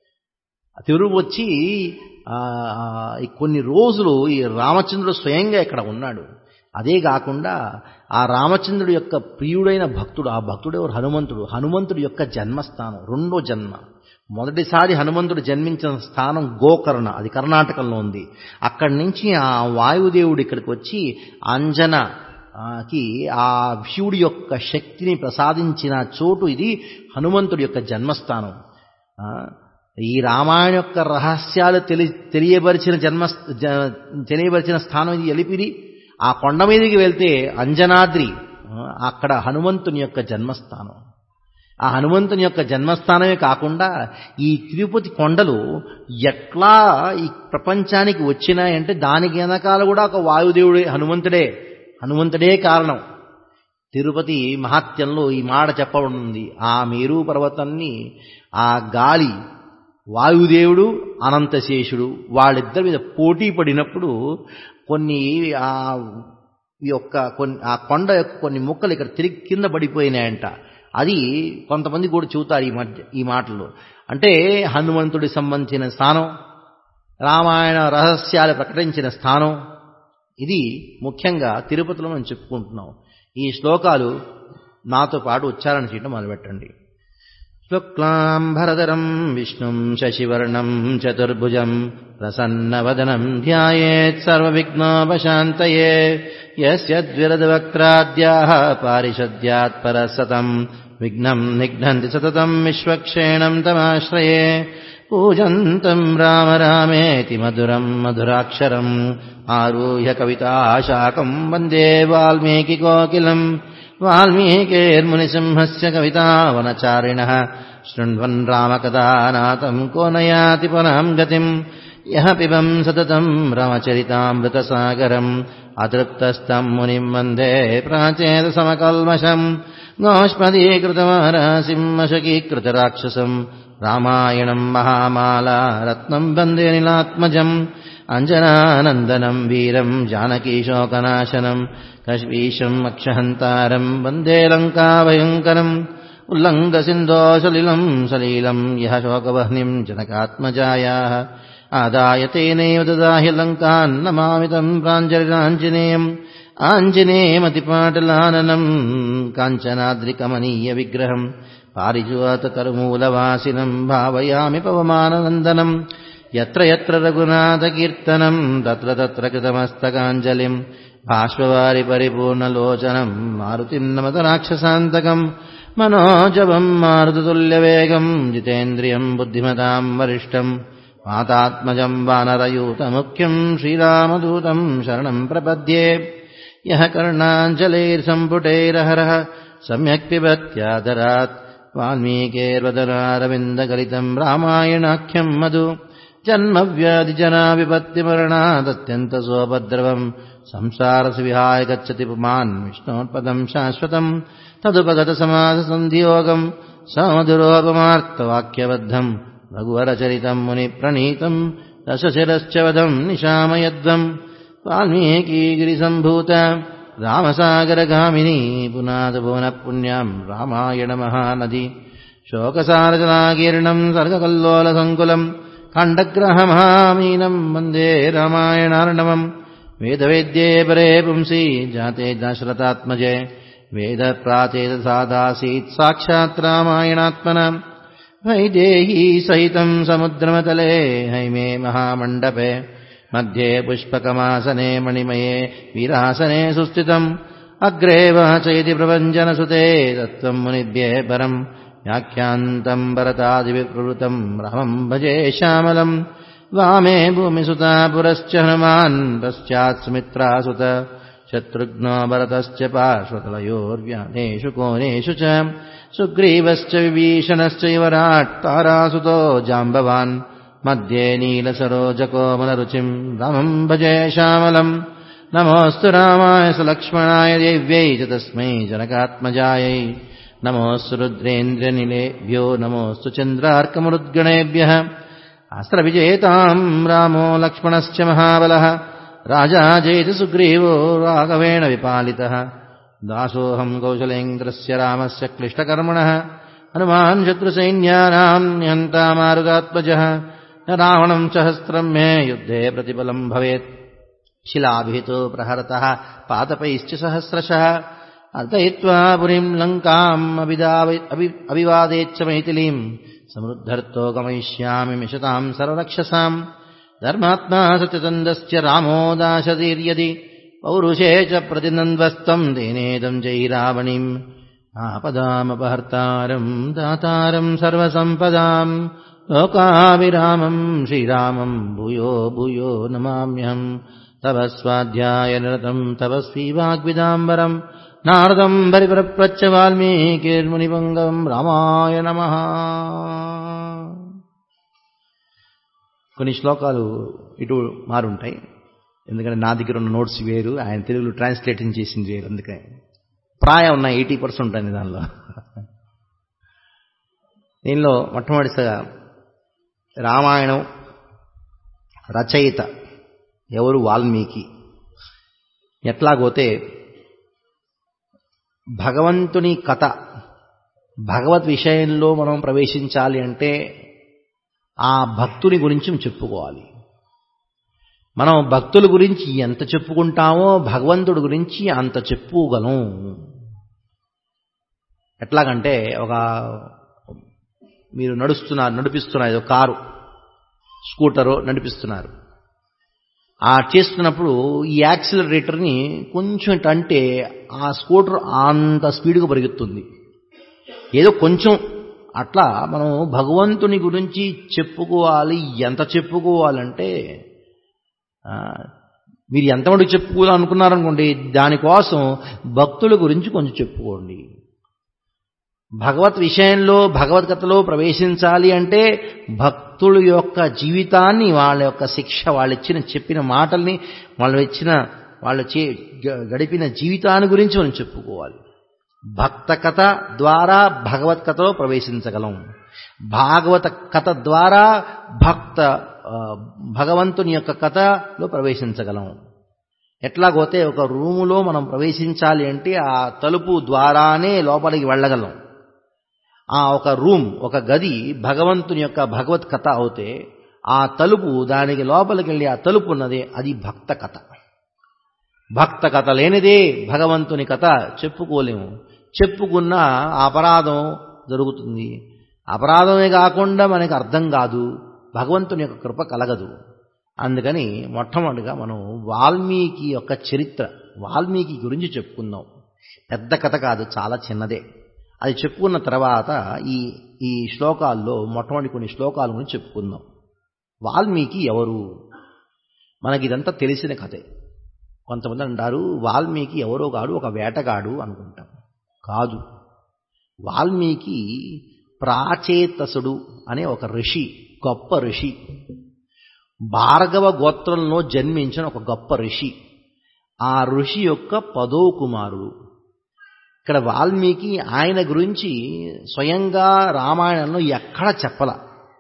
తిరుగు వచ్చి ఆ, ఆ, ఈ కొన్ని రోజులు ఈ రామచంద్రుడు స్వయంగా ఇక్కడ ఉన్నాడు అదే కాకుండా ఆ రామచంద్రుడి యొక్క ప్రియుడైన భక్తుడు ఆ భక్తుడు ఎవరు హనుమంతుడు హనుమంతుడి యొక్క జన్మస్థానం రెండో జన్మ మొదటిసారి హనుమంతుడు జన్మించిన స్థానం గోకర్ణ అది కర్ణాటకలో ఉంది అక్కడి నుంచి ఆ వాయుదేవుడు ఇక్కడికి వచ్చి అంజన ఆ, కి ఆ శివుడి యొక్క శక్తిని ప్రసాదించిన చోటు ఇది హనుమంతుడి యొక్క జన్మస్థానం ఆ, ఈ రామాయణ యొక్క రహస్యాలు తెలి తెలియబరిచిన జన్మ జ- తెలియబరిచిన స్థానం ఇది ఎలిపిరి ఆ కొండ మీదకి వెళ్తే అంజనాద్రి ఆ, అక్కడ హనుమంతుని యొక్క జన్మస్థానం ఆ హనుమంతుని యొక్క జన్మస్థానమే కాకుండా ఈ తిరుపతి కొండలు ఎట్లా ఈ ప్రపంచానికి వచ్చినాయంటే దానికి వెనకాల కూడా ఒక వాయుదేవుడే హనుమంతుడే హనుమంతుడే కారణం తిరుపతి మహాత్యంలో ఈ మాట చెప్పబడింది ఆ మేరు పర్వతాన్ని ఆ గాలి వాయుదేవుడు అనంతశేషుడు వాళ్ళిద్దరి మీద పోటీ పడినప్పుడు కొన్ని ఆ ఈ యొక్క కొన్ని ఆ కొండ యొక్క కొన్ని ముక్కలు ఇక్కడ తిరిగి కింద పడిపోయినాయంట అది కొంతమంది కూడా చూతారు ఈ మధ్య ఈ మాటలు అంటే హనుమంతుడికి సంబంధించిన స్థానం రామాయణ రహస్యాలు ప్రకటించిన స్థానం ఇది ముఖ్యంగా తిరుపతిలో మనం చెప్పుకుంటున్నాం ఈ శ్లోకాలు నాతో పాటు ఉచ్చారణ చేయడం మొదలుపెట్టండి శుక్లాంబరధరం విష్ణుం శశివర్ణం చతుర్భుజం ప్రసన్నవదనం ధ్యాయేత్ సర్వవిఘ్నోపశాంతయే యస్యద్విరదవక్త్రాద్యాः పారిషద్యాత్పరసతం విఘ్నం నిఘ్నంతి సతతం విశ్వక్షేణం తమాశ్రయే पूजन्तम् राम रामेति मधुरम् मधुराक्षरम् आरुह्य कविताशाकम् वन्दे वाल्मीकिकोकिलम् वाल्मीकेर्मुनिसिंहस्य कवितावनचारिणः शृण्वन् रामकथानाथम् को नयाति पराम् गतिम् यः पिबम् सततम् रामचरितामृतसागरम् अतृप्तस्तम् मुनिम् वन्दे प्राचेदसमकल्मषम् गोष्पदीकृतमारासिंहशकीकृतराक्षसम् रामायणम् महामाला रत्नम् वन्दे निलात्मजम् अञ्जनानन्दनम् वीरम् जानकीशोकनाशनम् कश्मीशम् अक्षहन्तारम् वन्दे लङ्काभयङ्करम् उल्लङ्घसिन्धो सलिलम् सलीलम् यः शोकवह्निम् जनकात्मजायाः आदाय तेनैव ददाहि लङ्कान् नमामि तम् प्राञ्जलिराञ्जनेयम् आञ्जनेयमतिपाटलाननम् काञ्चनाद्रिकमनीयविग्रहम् पारिजोतकरुमूलवासिनम् भावयामि पवमाननन्दनम् यत्र यत्र रघुनाथकीर्तनम् तत्र तत्र कृतमस्तकाञ्जलिम् भाष्पवारि परिपूर्णलोचनम् मारुतिम् नमत राक्षसान्तकम् मनोजवम् मारुततुल्यवेगम् जितेन्द्रियम् बुद्धिमताम् वरिष्ठम् मातात्मजम् वानरयूतमुख्यम् श्रीरामदूतम् शरणम् प्रपद्ये यः कर्णाञ्जलैर्सम्पुटैरहरः सम्यक् पिबत्यादरात् वाल्मीकेर्वदनारविन्दगलितम् रामायणाख्यम् मधु जन्मव्याधिजनाविपत्तिमरणादत्यन्तसोपद्रवम् संसारसि विहाय गच्छति पुमान् विष्णोत्पदम् शाश्वतम् तदुपगतसमाधसन्धियोगम् समधुरोपमार्तवाक्यबद्धम् रघुवरचरितम् मुनिप्रणीतम् दशशिरश्च वदम् निशामयध्वम् वाल्मीकीगिरिसम्भूत रामसागरगामिनी पुनादभुवनः पुण्याम् रामायणमहानदी शोकसारजनाकीर्णम् सर्गकल्लोलसङ्कुलम् खण्डग्रहमामीनम् वन्दे रामायणार्णवम् वेदवेद्ये परे पुंसि जाते दशरथात्मजे वेदप्राचेदसादासीत् साक्षात् रामायणात्मना वैदेही सहितम् समुद्रमतले हैमे महामण्डपे मध्ये पुष्पकमासने मणिमये वीरासने सुस्थितम् अग्रे वाचयति प्रभञ्जनसुते तत्त्वम् मुनिभ्ये परम् व्याख्यान्तम् भरतादिविप्रवृतम् रामम् भजे श्यामलम् वामे भूमिसुता पुरश्च हनुमान् पश्चात् सुमित्रासुत शत्रुघ्नो भरतश्च पार्श्वतलयोर्व्यानेषु कोणेषु च सुग्रीवश्च विभीषणश्च युवराट् तारासुतो जाम्बवान् मध्ये नीलसरोजकोमलरुचिम् रामम् भजे श्यामलम् नमोऽस्तु रामाय सुलक्ष्मणाय देव्यै च तस्मै जनकात्मजायै नमोऽस्तु रुद्रेन्द्रनिलेभ्यो नमोऽस्तु चन्द्रार्कमरुद्गणेभ्यः अस्त्रविजेताम् रामो लक्ष्मणश्च महाबलः राजा जयति सुग्रीवो राघवेण विपालितः दासोऽहम् कौशलेन्द्रस्य रामस्य क्लिष्टकर्मणः हनुमान् शत्रुसैन्यानाम् निहन्ता मारुतात्मजः न रावणम् सहस्रम् मे युद्धे प्रतिफलम् भवेत् शिलाभितो प्रहरतः पादपैश्च सहस्रशः अर्दयित्वा पुरीम् लङ्काम् अभिवादेच्च मैथिलीम् समृद्धर्तो गमयिष्यामि मिषताम् सर्वरक्षसाम् धर्मात्मा सत्यचन्दश्च रामो दाशतीर्यदि पौरुषे च प्रतिनन्द्वस्तम् तेनेदम् जैरावणीम् आपदामपहर्तारम् दातारम् सर्वसम्पदाम् लोकाभिरामम् श्रीरामम् भूयो भूयो नमाम्यहम् तव स्वाध्यायनिरतम् तपस्वी वाग्विदाम्बरम् నారదం పరిప్రప్రచ్చ వాల్మీకిర్మునిభంగం రామాయ నమ కొన్ని శ్లోకాలు ఇటు మారుంటాయి ఎందుకంటే నా దగ్గర ఉన్న నోట్స్ వేరు ఆయన తెలుగులో ట్రాన్స్లేటింగ్ చేసింది వేరు అందుకని ప్రాయం ఉన్న ఎయిటీ పర్సెంట్ ఉంటుంది దానిలో దీనిలో మొట్టమొదటిసారిగా రామాయణం రచయిత ఎవరు వాల్మీకి ఎట్లాగోతే భగవంతుని కథ భగవత్ విషయంలో మనం ప్రవేశించాలి అంటే ఆ భక్తుని గురించి చెప్పుకోవాలి మనం భక్తుల గురించి ఎంత చెప్పుకుంటామో భగవంతుడి గురించి అంత చెప్పుకోగలం ఎట్లాగంటే ఒక మీరు నడుస్తున్నారు నడిపిస్తున్నారు ఏదో కారు స్కూటరు నడిపిస్తున్నారు ఆ చేస్తున్నప్పుడు ఈ యాక్సిలరేటర్ని కొంచెం అంటే ఆ స్కూటర్ అంత స్పీడ్గా పరిగెత్తుంది ఏదో కొంచెం అట్లా మనం భగవంతుని గురించి చెప్పుకోవాలి ఎంత చెప్పుకోవాలంటే ఆ, మీరు ఎంతమంది చెప్పుకోవాలనుకున్నారనుకోండి దానికోసం భక్తుల గురించి కొంచెం చెప్పుకోండి భగవత్ విషయంలో భగవద్గతలో ప్రవేశించాలి అంటే భక్తుల యొక్క జీవితాన్ని వాళ్ళ యొక్క శిక్ష వాళ్ళు ఇచ్చిన చెప్పిన మాటల్ని వాళ్ళు ఇచ్చిన వాళ్ళు చే గ- గడిపిన జీవితాన్ని గురించి మనం చెప్పుకోవాలి భక్త కథ ద్వారా భగవత్ కథలో ప్రవేశించగలం భాగవత కథ ద్వారా భక్త ఆ, భగవంతుని యొక్క కథలో ప్రవేశించగలం ఎట్లాగోతే ఒక రూములో మనం ప్రవేశించాలి అంటే ఆ తలుపు ద్వారానే లోపలికి వెళ్ళగలం ఆ ఒక రూమ్ ఒక గది భగవంతుని యొక్క భగవత్ కథ అవుతే ఆ తలుపు దానికి లోపలికి వెళ్ళి ఆ తలుపు ఉన్నదే అది భక్త కథ భక్త కథ లేనిదే భగవంతుని కథ చెప్పుకోలేము చెప్పుకున్న అపరాధం జరుగుతుంది అపరాధమే కాకుండా మనకి అర్థం కాదు భగవంతుని యొక్క కృప కలగదు అందుకని మొట్టమొదటిగా మనం వాల్మీకి యొక్క చరిత్ర వాల్మీకి గురించి చెప్పుకుందాం పెద్ద కథ కాదు చాలా చిన్నదే అది చెప్పుకున్న తర్వాత ఈ ఈ శ్లోకాల్లో మొట్టమొదటి కొన్ని శ్లోకాల గురించి చెప్పుకుందాం వాల్మీకి ఎవరు మనకి ఇదంతా తెలిసిన కథే కొంతమంది అంటారు వాల్మీకి ఎవరో కాడు ఒక వేటగాడు అనుకుంటాం కాదు వాల్మీకి ప్రాచేతసుడు అనే ఒక ఋషి గొప్ప ఋషి భార్గవ గోత్రంలో జన్మించిన ఒక గొప్ప ఋషి ఆ ఋషి యొక్క పదో కుమారుడు ఇక్కడ వాల్మీకి ఆయన గురించి స్వయంగా రామాయణంలో ఎక్కడ చెప్పల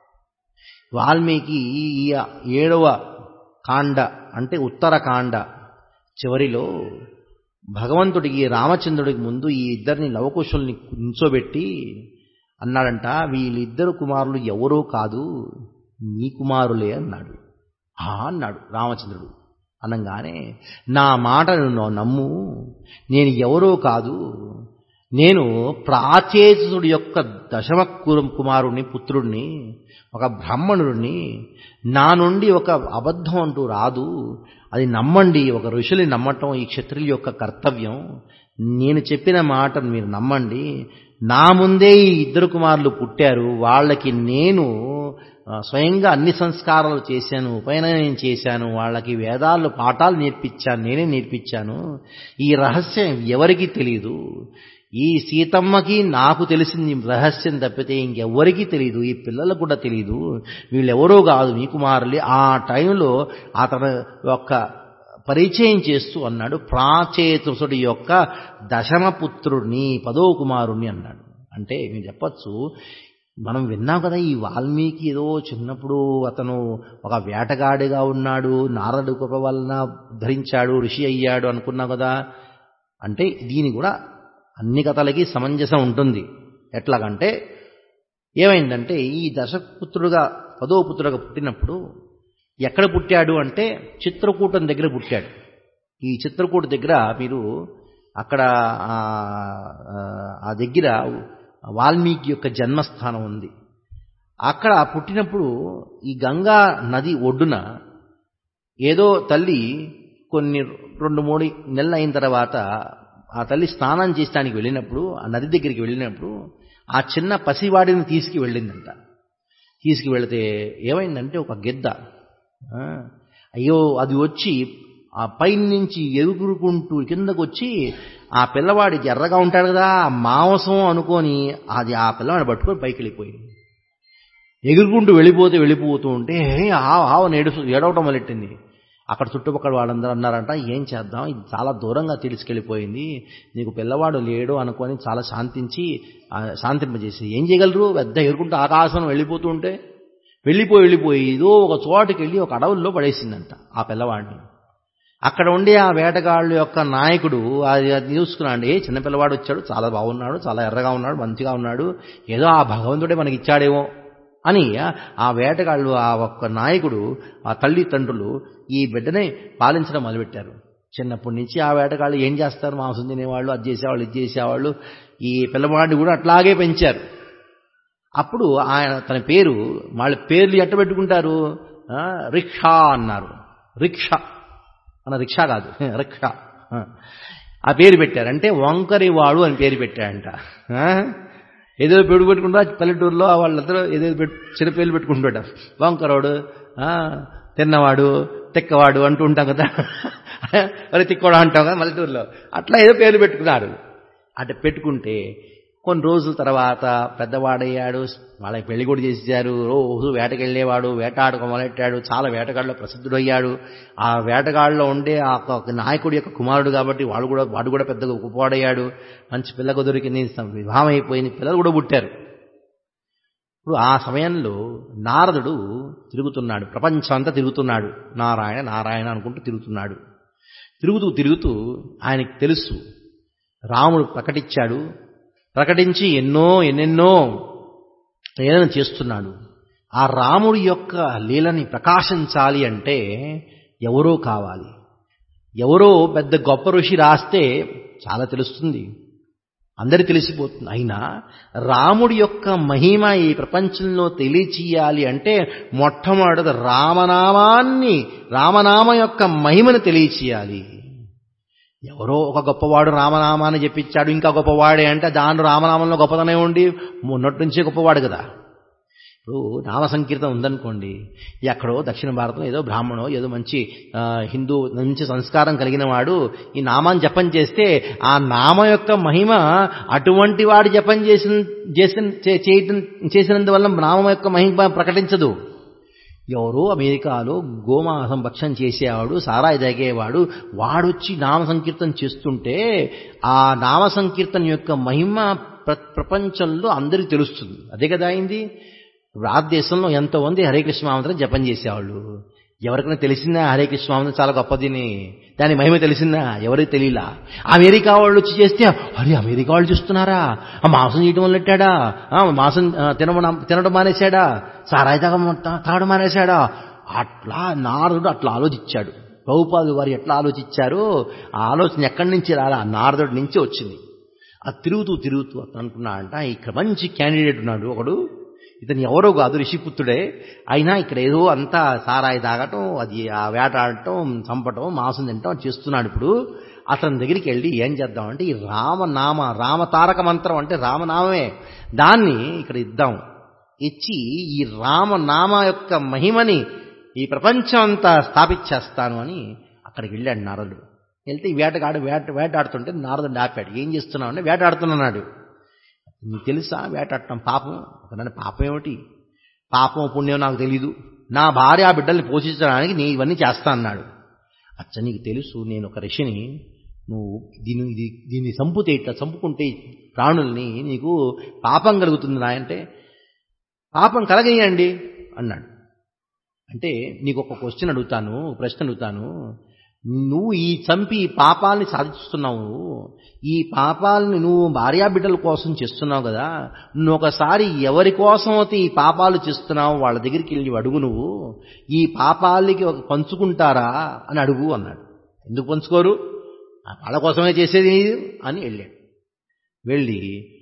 వాల్మీకి ఈ ఏడవ కాండ అంటే ఉత్తరకాండ చివరిలో భగవంతుడికి రామచంద్రుడికి ముందు ఈ ఇద్దరిని లవకుశుల్ని నించోబెట్టి అన్నాడంట వీళ్ళిద్దరు కుమారులు ఎవరో కాదు నీ కుమారులే అన్నాడు ఆ అన్నాడు రామచంద్రుడు అనగానే నా మాటను నువ్వు నమ్ము నేను ఎవరో కాదు నేను ప్రాచేతుడి యొక్క దశమ కురం- కుమారుణ్ణి పుత్రుణ్ణి ఒక బ్రాహ్మణుడిని నా నుండి ఒక అబద్ధం అంటూ రాదు అది నమ్మండి ఒక ఋషుని నమ్మటం ఈ క్షత్రియుల యొక్క కర్తవ్యం నేను చెప్పిన మాటను మీరు నమ్మండి నా ముందే ఈ ఇద్దరు కుమారులు పుట్టారు వాళ్ళకి నేను ఆ, స్వయంగా అన్ని సంస్కారాలు చేశాను ఉపనయనం చేశాను వాళ్ళకి వేదాలు పాఠాలు నేర్పించాను నేనే నేర్పించాను ఈ రహస్యం ఎవరికీ తెలియదు ఈ సీతమ్మకి నాకు తెలిసింది రహస్యం తప్పితే ఇంకెవ్వరికీ తెలియదు ఈ పిల్లలకు కూడా తెలియదు వీళ్ళెవరో కాదు మీ కుమారులే ఆ టైంలో అతని యొక్క పరిచయం చేస్తూ అన్నాడు ప్రాచేతుసుడి యొక్క దశమపుత్రుడిని పదో కుమారుణ్ణి అన్నాడు అంటే మేము చెప్పచ్చు మనం విన్నాం కదా ఈ వాల్మీకి ఏదో చిన్నప్పుడు అతను ఒక వేటగాడిగా ఉన్నాడు నారదుడి కృప వలన ధరించాడు ఋషి అయ్యాడు అనుకున్నాం కదా అంటే దీని కూడా అన్ని కథలకి సమంజసం ఉంటుంది ఎట్లాగంటే ఏమైందంటే ఈ దశపుత్రుడుగా పదో పుత్రుడుగా పుట్టినప్పుడు ఎక్కడ పుట్టాడు అంటే చిత్రకూటం దగ్గర పుట్టాడు ఈ చిత్రకూట దగ్గర మీరు అక్కడ ఆ, ఆ దగ్గర వాల్మీకి యొక్క జన్మస్థానం ఉంది అక్కడ పుట్టినప్పుడు ఈ గంగా నది ఒడ్డున ఏదో తల్లి కొన్ని రెండు మూడు నెలలు అయిన తర్వాత ఆ తల్లి స్నానం చేయడానికి వెళ్ళినప్పుడు ఆ నది దగ్గరికి వెళ్ళినప్పుడు ఆ చిన్న పసివాడిని తీసుకు వెళ్ళిందంట తీసుకువెళితే ఏమైందంటే ఒక గిద్ద ఆ, అయ్యో అది వచ్చి ఆ పైన నుంచి ఎగురుకుంటూ కిందకు వచ్చి ఆ పిల్లవాడికి ఎర్రగా ఉంటాడు కదా ఆ మాంసం అనుకొని అది ఆ పిల్లవాడిని పట్టుకొని పైకి వెళ్ళిపోయింది ఎగురుకుంటూ వెళ్ళిపోతే వెళ్ళిపోతూ ఉంటే ఆవు ఆవు ఏడు ఏడవటం మొదలెట్టింది అక్కడ చుట్టుపక్కల వాళ్ళందరూ అన్నారంట ఏం చేద్దాం ఇది చాలా దూరంగా తీసుకెళ్ళిపోయింది నీకు పిల్లవాడు లేడు అనుకొని చాలా శాంతించి ఆ, శాంతింపజేసి ఏం చేయగలరు పెద్ద ఎగురుకుంటూ ఆకాశం వెళ్ళిపోతూ ఉంటే వెళ్ళిపోయి వెళ్ళిపోయి ఏదో ఒక చోటకి వెళ్ళి ఒక అడవుల్లో పడేసిందంట ఆ పిల్లవాడిని అక్కడ ఉండే ఆ వేటగాళ్ళ యొక్క నాయకుడు అది అది చూసుకున్నాడు ఏ చిన్న పిల్లవాడు వచ్చాడు చాలా బాగున్నాడు చాలా ఎర్రగా ఉన్నాడు మంచిగా ఉన్నాడు ఏదో ఆ భగవంతుడే మనకి ఇచ్చాడేమో అని ఆ వేటగాళ్ళు ఆ ఒక్క నాయకుడు ఆ తల్లిదండ్రులు ఈ బిడ్డని పాలించడం మొదలుపెట్టారు చిన్నప్పటి నుంచి ఆ వేటగాళ్ళు ఏం చేస్తారు మాంసం తినేవాళ్ళు అది చేసేవాళ్ళు ఇది చేసేవాళ్ళు ఈ పిల్లవాడిని కూడా అట్లాగే పెంచారు అప్పుడు ఆయన తన పేరు వాళ్ళ పేర్లు ఎట్ట పెట్టుకుంటారు ఆ, రిక్షా అన్నారు రిక్షా మన రిక్షా కాదు రిక్షా ఆ పేరు పెట్టారు అంటే వంకరివాడు అని పేరు పెట్టాడంట ఆ? ఏదో పేరు పెట్టుకుంటారు పల్లెటూరులో వాళ్ళందరూ ఏదో పెట్టు చిన్న పేర్లు పెట్టుకుంటుంటారు వంకరోడు ఆ, తిన్నవాడు తిక్కవాడు అంటూ ఉంటాం కదా మరి తిక్కవాడు అంటాం కదా పల్లెటూరులో అట్లా ఏదో పేర్లు పెట్టుకున్నారు అట్లా పెట్టుకుంటే కొన్ని రోజుల తర్వాత పెద్దవాడయ్యాడు వాళ్ళకి పెళ్లి కూడా చేసేసారు రోజు వేటకెళ్ళేవాడు వేటాడక మొదలెట్టాడు చాలా వేటగాళ్ళలో ప్రసిద్ధుడయ్యాడు ఆ వేటగాళ్ళలో ఉండే ఆ ఒక నాయకుడి యొక్క కుమారుడు కాబట్టి వాడు కూడా వాడు కూడా పెద్దగా గొప్పవాడయ్యాడు మంచి పిల్లకు దొరికింది వివాహం అయిపోయింది పిల్లలు కూడా పుట్టారు ఇప్పుడు ఆ సమయంలో నారదుడు తిరుగుతున్నాడు ప్రపంచం అంతా తిరుగుతున్నాడు నారాయణ నారాయణ అనుకుంటూ తిరుగుతున్నాడు తిరుగుతూ తిరుగుతూ ఆయనకి తెలుసు రాముడు ప్రకటించాడు ప్రకటించి ఎన్నో ఎన్నెన్నో లీలను చేస్తున్నాడు ఆ రాముడి యొక్క లీలని ప్రకాశించాలి అంటే ఎవరో కావాలి ఎవరో పెద్ద గొప్ప ఋషి రాస్తే చాలా తెలుస్తుంది అందరి తెలిసిపోతుంది అయినా రాముడి యొక్క మహిమ ఈ ప్రపంచంలో తెలియచేయాలి అంటే మొట్టమొదటి రామనామాన్ని రామనామ యొక్క మహిమను తెలియచేయాలి ఎవరో ఒక గొప్పవాడు రామనామాన్ని చెప్పించాడు ఇంకా గొప్పవాడే అంటే దాని రామనామంలో గొప్పతనే ఉండి మొన్నటి నుంచే గొప్పవాడు కదా ఇప్పుడు నామ సంకీర్తన ఉందనుకోండి ఎక్కడో దక్షిణ భారతం ఏదో బ్రాహ్మణో ఏదో మంచి ఆ, హిందూ మంచి సంస్కారం కలిగిన వాడు ఈ నామాన్ని జపం చేస్తే ఆ నామ యొక్క మహిమ అటువంటి వాడు జపం చేసిన చేసిన చే- చేయటం చేసినందువల్ల నామం యొక్క మహిమ ప్రకటించదు ఎవరో అమెరికాలో గోమాసం భక్షం చేసేవాడు సారాయి తాగేవాడు వాడొచ్చి నామ సంకీర్తన చేస్తుంటే ఆ నామ సంకీర్తన యొక్క మహిమ ప్ర- ప్రపంచంలో అందరికీ తెలుస్తుంది అదే కదా అయింది భారతదేశంలో ఎంతోమంది హరే కృష్ణ మామంత్రం జపం చేసేవాళ్ళు ఎవరికైనా తెలిసిందా హరే కృష్ణ మామంత్రం చాలా గొప్పదిని దాని మహిమ తెలిసిందా ఎవరికి తెలియలా అమెరికా వాళ్ళు వచ్చి చేస్తే అరే అమెరికా వాళ్ళు చూస్తున్నారా ఆ మాంసం చేయటం వల్లెట్టాడా ఆ మాంసం ఆ, తినడం తినడం మానేశాడా సారాయి తాగ తాగడం మానేశాడా అట్లా నారదుడు అట్లా ఆలోచించాడు ప్రభుపాదు వారు ఎట్లా ఆలోచించారో ఆ ఆలోచన ఎక్కడి నుంచి రాలా నారదుడి నుంచి వచ్చింది ఆ తిరుగుతూ తిరుగుతూ అతను అనుకున్నాడంట ఇక్కడ మంచి క్యాండిడేట్ ఉన్నాడు ఒకడు ఇతను ఎవరో కాదు రిషిపుత్రుడే అయినా ఇక్కడ ఏదో అంతా సారాయి తాగటం అది ఆ వేటాడటం చంపటం మాంసం తినటం చేస్తున్నాడు ఇప్పుడు అతని దగ్గరికి వెళ్ళి ఏం చేద్దామంటే ఈ రామనామ రామతారక మంత్రం అంటే రామనామమే దాన్ని ఇక్కడ ఇద్దాం ఇచ్చి ఈ రామనామ యొక్క మహిమని ఈ ప్రపంచం అంతా స్థాపించేస్తాను అని అక్కడికి వెళ్ళాడు నారదుడు వెళ్తే ఈ వేటగాడు వేట వేటాడుతుంటే నారదుడు ఆపాడు ఏం చేస్తున్నావు అంటే వేటాడుతున్నాడు నీకు తెలుసా వేటాడటం పాపం అతనంటే పాపం ఏమిటి పాపం పుణ్యం నాకు తెలీదు నా భార్య ఆ బిడ్డల్ని పోషించడానికి నీ ఇవన్నీ చేస్తా అన్నాడు అచ్చ నీకు తెలుసు నేను ఒక ఋషిని నువ్వు దీన్ని ఇది దీన్ని చంపుతే ఇట్లా చంపుకుంటే ఈ ప్రాణుల్ని నీకు పాపం కలుగుతుంది నా అంటే పాపం కలగనియండి అన్నాడు అంటే నీకు ఒక క్వశ్చన్ అడుగుతాను ఒక ప్రశ్న అడుగుతాను నువ్వు ఈ చంపి ఈ పాపాలని సాధిస్తున్నావు ఈ పాపాలని నువ్వు భార్యాబిడ్డల కోసం చేస్తున్నావు కదా నువ్వు ఒకసారి ఎవరి కోసం అయితే ఈ పాపాలు చేస్తున్నావు వాళ్ళ దగ్గరికి వెళ్ళి అడుగు నువ్వు ఈ పాపాలకి ఒక పంచుకుంటారా అని అడుగు అన్నాడు ఎందుకు పంచుకోరు ఆ వాళ్ళ కోసమే చేసేది అని వెళ్ళాడు వెళ్ళి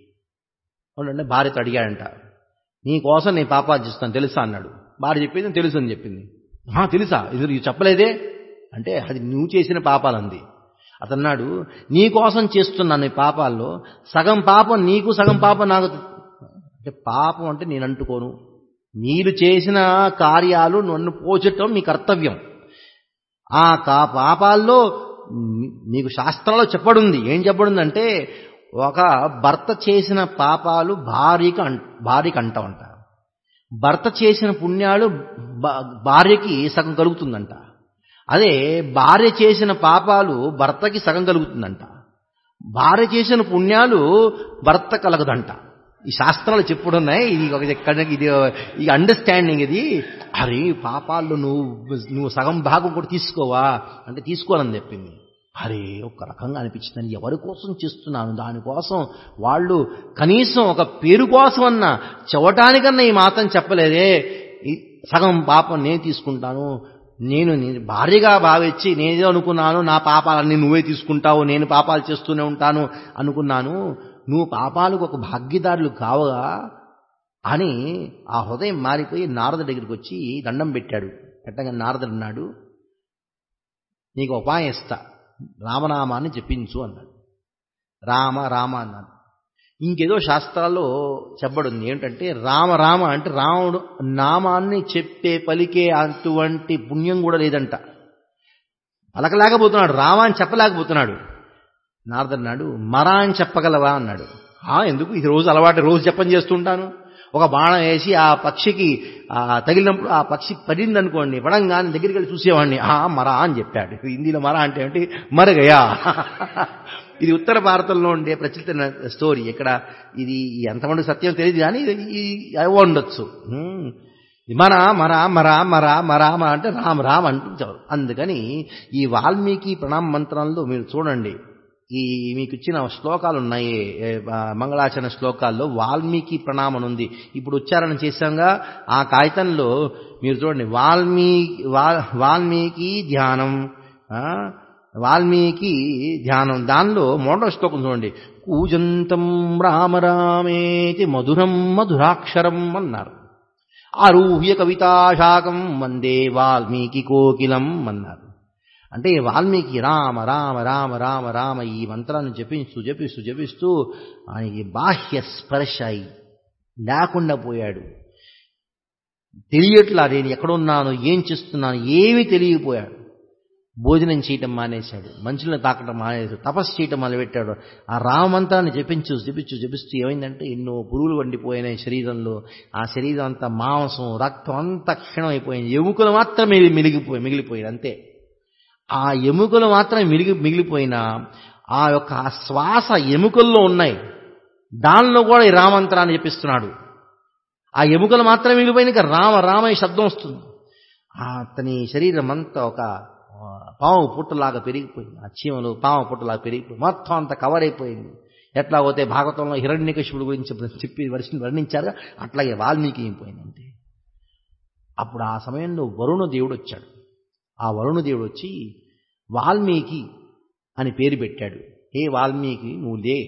అంటే భార్యతో అడిగాడంట నీ కోసం నేను పాపాలు చేస్తాను తెలుసా అన్నాడు భార్య చెప్పింది తెలుసు అని చెప్పింది "ఆ, తెలుసా ఇది నీకు చెప్పలేదే అంటే అది నువ్వు చేసిన పాపాలంది అతన్నాడు నీ కోసం చేస్తున్నాను ఈ పాపాల్లో సగం పాపం నీకు సగం పాపం నాకు అంటే పాపం అంటే నేను అంటుకోను మీరు చేసిన కార్యాలు నన్ను పోచటం మీ కర్తవ్యం ఆ కా పాపాల్లో మీ- మీకు శాస్త్రంలో చెప్పడుంది ఏం చెప్పడుందంటే ఒక భర్త చేసిన పాపాలు భార్యకి అం భార్యకి అంటామంట భర్త చేసిన పుణ్యాలు భా- భార్యకి సగం కలుగుతుందంట అదే భార్య చేసిన పాపాలు భర్తకి సగం కలుగుతుందంట భార్య చేసిన పుణ్యాలు భర్త కలగదంట ఈ శాస్త్రాలు చెప్పుడున్నాయి ఇది ఒక ఎక్కడ ఇది ఈ అండర్స్టాండింగ్ ఇది అరే పాపాల్లో నువ్వు నువ్వు సగం భాగం కూడా తీసుకోవా అంటే తీసుకోవాలని చెప్పింది అరే ఒక రకంగా అనిపించిందని ఎవరి కోసం చేస్తున్నాను దానికోసం వాళ్ళు కనీసం ఒక పేరు కోసం అన్నా చెవటానికన్నా ఈ మాత్రం చెప్పలేదే ఈ సగం పాపం నేను తీసుకుంటాను నేను నీ భార్యగా భావించి నేనేదో అనుకున్నాను నా పాపాలన్నీ నువ్వే తీసుకుంటావు నేను పాపాలు చేస్తూనే ఉంటాను అనుకున్నాను నువ్వు పాపాలకు ఒక భాగ్యదారులు కావగా అని ఆ హృదయం మారిపోయి నారద దగ్గరికి వచ్చి దండం పెట్టాడు పెట్టగా నారదుడు అన్నాడు నీకు ఉపాయం ఇస్తా రామనామాన్ని జపించు అన్నాడు రామ రామ అన్నాడు ఇంకేదో శాస్త్రాల్లో చెప్పబడింది ఏంటంటే రామ రామ అంటే రాముడు నామాన్ని చెప్పే పలికే అటువంటి పుణ్యం కూడా లేదంట పలకలేకపోతున్నాడు రామ అని చెప్పలేకపోతున్నాడు నారదన్నాడు మరా అని చెప్పగలవా అన్నాడు ఆ ఎందుకు ఇది రోజు అలవాటు రోజు జపం చేస్తుంటాను ఒక బాణం వేసి ఆ పక్షికి ఆ తగిలినప్పుడు ఆ పక్షి పడింది అనుకోండి పడంగానే దగ్గరికి వెళ్ళి చూసేవాడిని ఆ మరా అని చెప్పాడు హిందీలో మరా అంటే ఏంటి మరగయా ఇది ఉత్తర భారతంలో ఉండే ప్రచలిత స్టోరీ ఇక్కడ ఇది ఎంతమంది సత్యం తెలియదు కానీ ఈ అవి ఉండొచ్చు మర మర మర మర మరామ అంటే రామ్ రామ్ అంటుంటారు అందుకని ఈ వాల్మీకి ప్రణామ మంత్రంలో మీరు చూడండి ఈ మీకు ఇచ్చిన శ్లోకాలు ఉన్నాయి మంగళాచరణ శ్లోకాల్లో వాల్మీకి ప్రణామం ఉంది ఇప్పుడు ఉచ్చారణ చేశాంగా ఆ కాగితంలో మీరు చూడండి వాల్మీకి వాల్మీకి ధ్యానం వాల్మీకి ధ్యానం దానిలో మూడో శ్లోకం చూడండి కూజంతం రామ రామేతి మధురం మధురాక్షరం అన్నారు ఆరూహ్య కవితాశాకం వందే వాల్మీకి కోకిలం అన్నారు అంటే వాల్మీకి రామ రామ రామ రామ రామ ఈ మంత్రాన్ని జపిస్తూ జపిస్తూ జపిస్తూ ఆయనకి బాహ్య స్పర్శ అయి లేకుండా పోయాడు తెలియట్లా నేను ఎక్కడున్నాను ఏం చేస్తున్నాను ఏమీ తెలియపోయాడు భోజనం చేయటం మానేశాడు మనుషులను తాకటం మానేశాడు తపస్సు చేయటం మొదలుపెట్టాడు ఆ రామంతాన్ని జపించు జపించు జపిస్తూ ఏమైందంటే ఎన్నో పురుగులు వండిపోయినాయి శరీరంలో ఆ శరీరం అంతా మాంసం రక్తం అంతా క్షీణం అయిపోయింది ఎముకలు మాత్రమే మిగిలిపోయి మిగిలిపోయింది అంతే ఆ ఎముకలు మాత్రమే మిగిలి మిగిలిపోయినా ఆ యొక్క శ్వాస ఎముకల్లో ఉన్నాయి దానిలో కూడా ఈ రామంత్రాన్ని చెప్పిస్తున్నాడు ఆ ఎముకలు మాత్రమే మిగిలిపోయిన ఇంకా రామ రామయ్య శబ్దం వస్తుంది అతని శరీరం అంతా ఒక పాము పుట్టలాగా పెరిగిపోయింది ఆ చీమలు పాము పుట్టలాగా పెరిగిపోయింది మొత్తం అంతా కవర్ అయిపోయింది ఎట్లా పోతే భాగవతంలో హిరణ్యకశివుడు గురించి చెప్పి వర్షం వర్ణించారు అట్లాగే వాల్మీకి అయిపోయింది అంతే అప్పుడు ఆ సమయంలో వరుణ దేవుడు వచ్చాడు ఆ వరుణ దేవుడు వచ్చి వాల్మీకి అని పేరు పెట్టాడు ఏ వాల్మీకి నువ్వు లే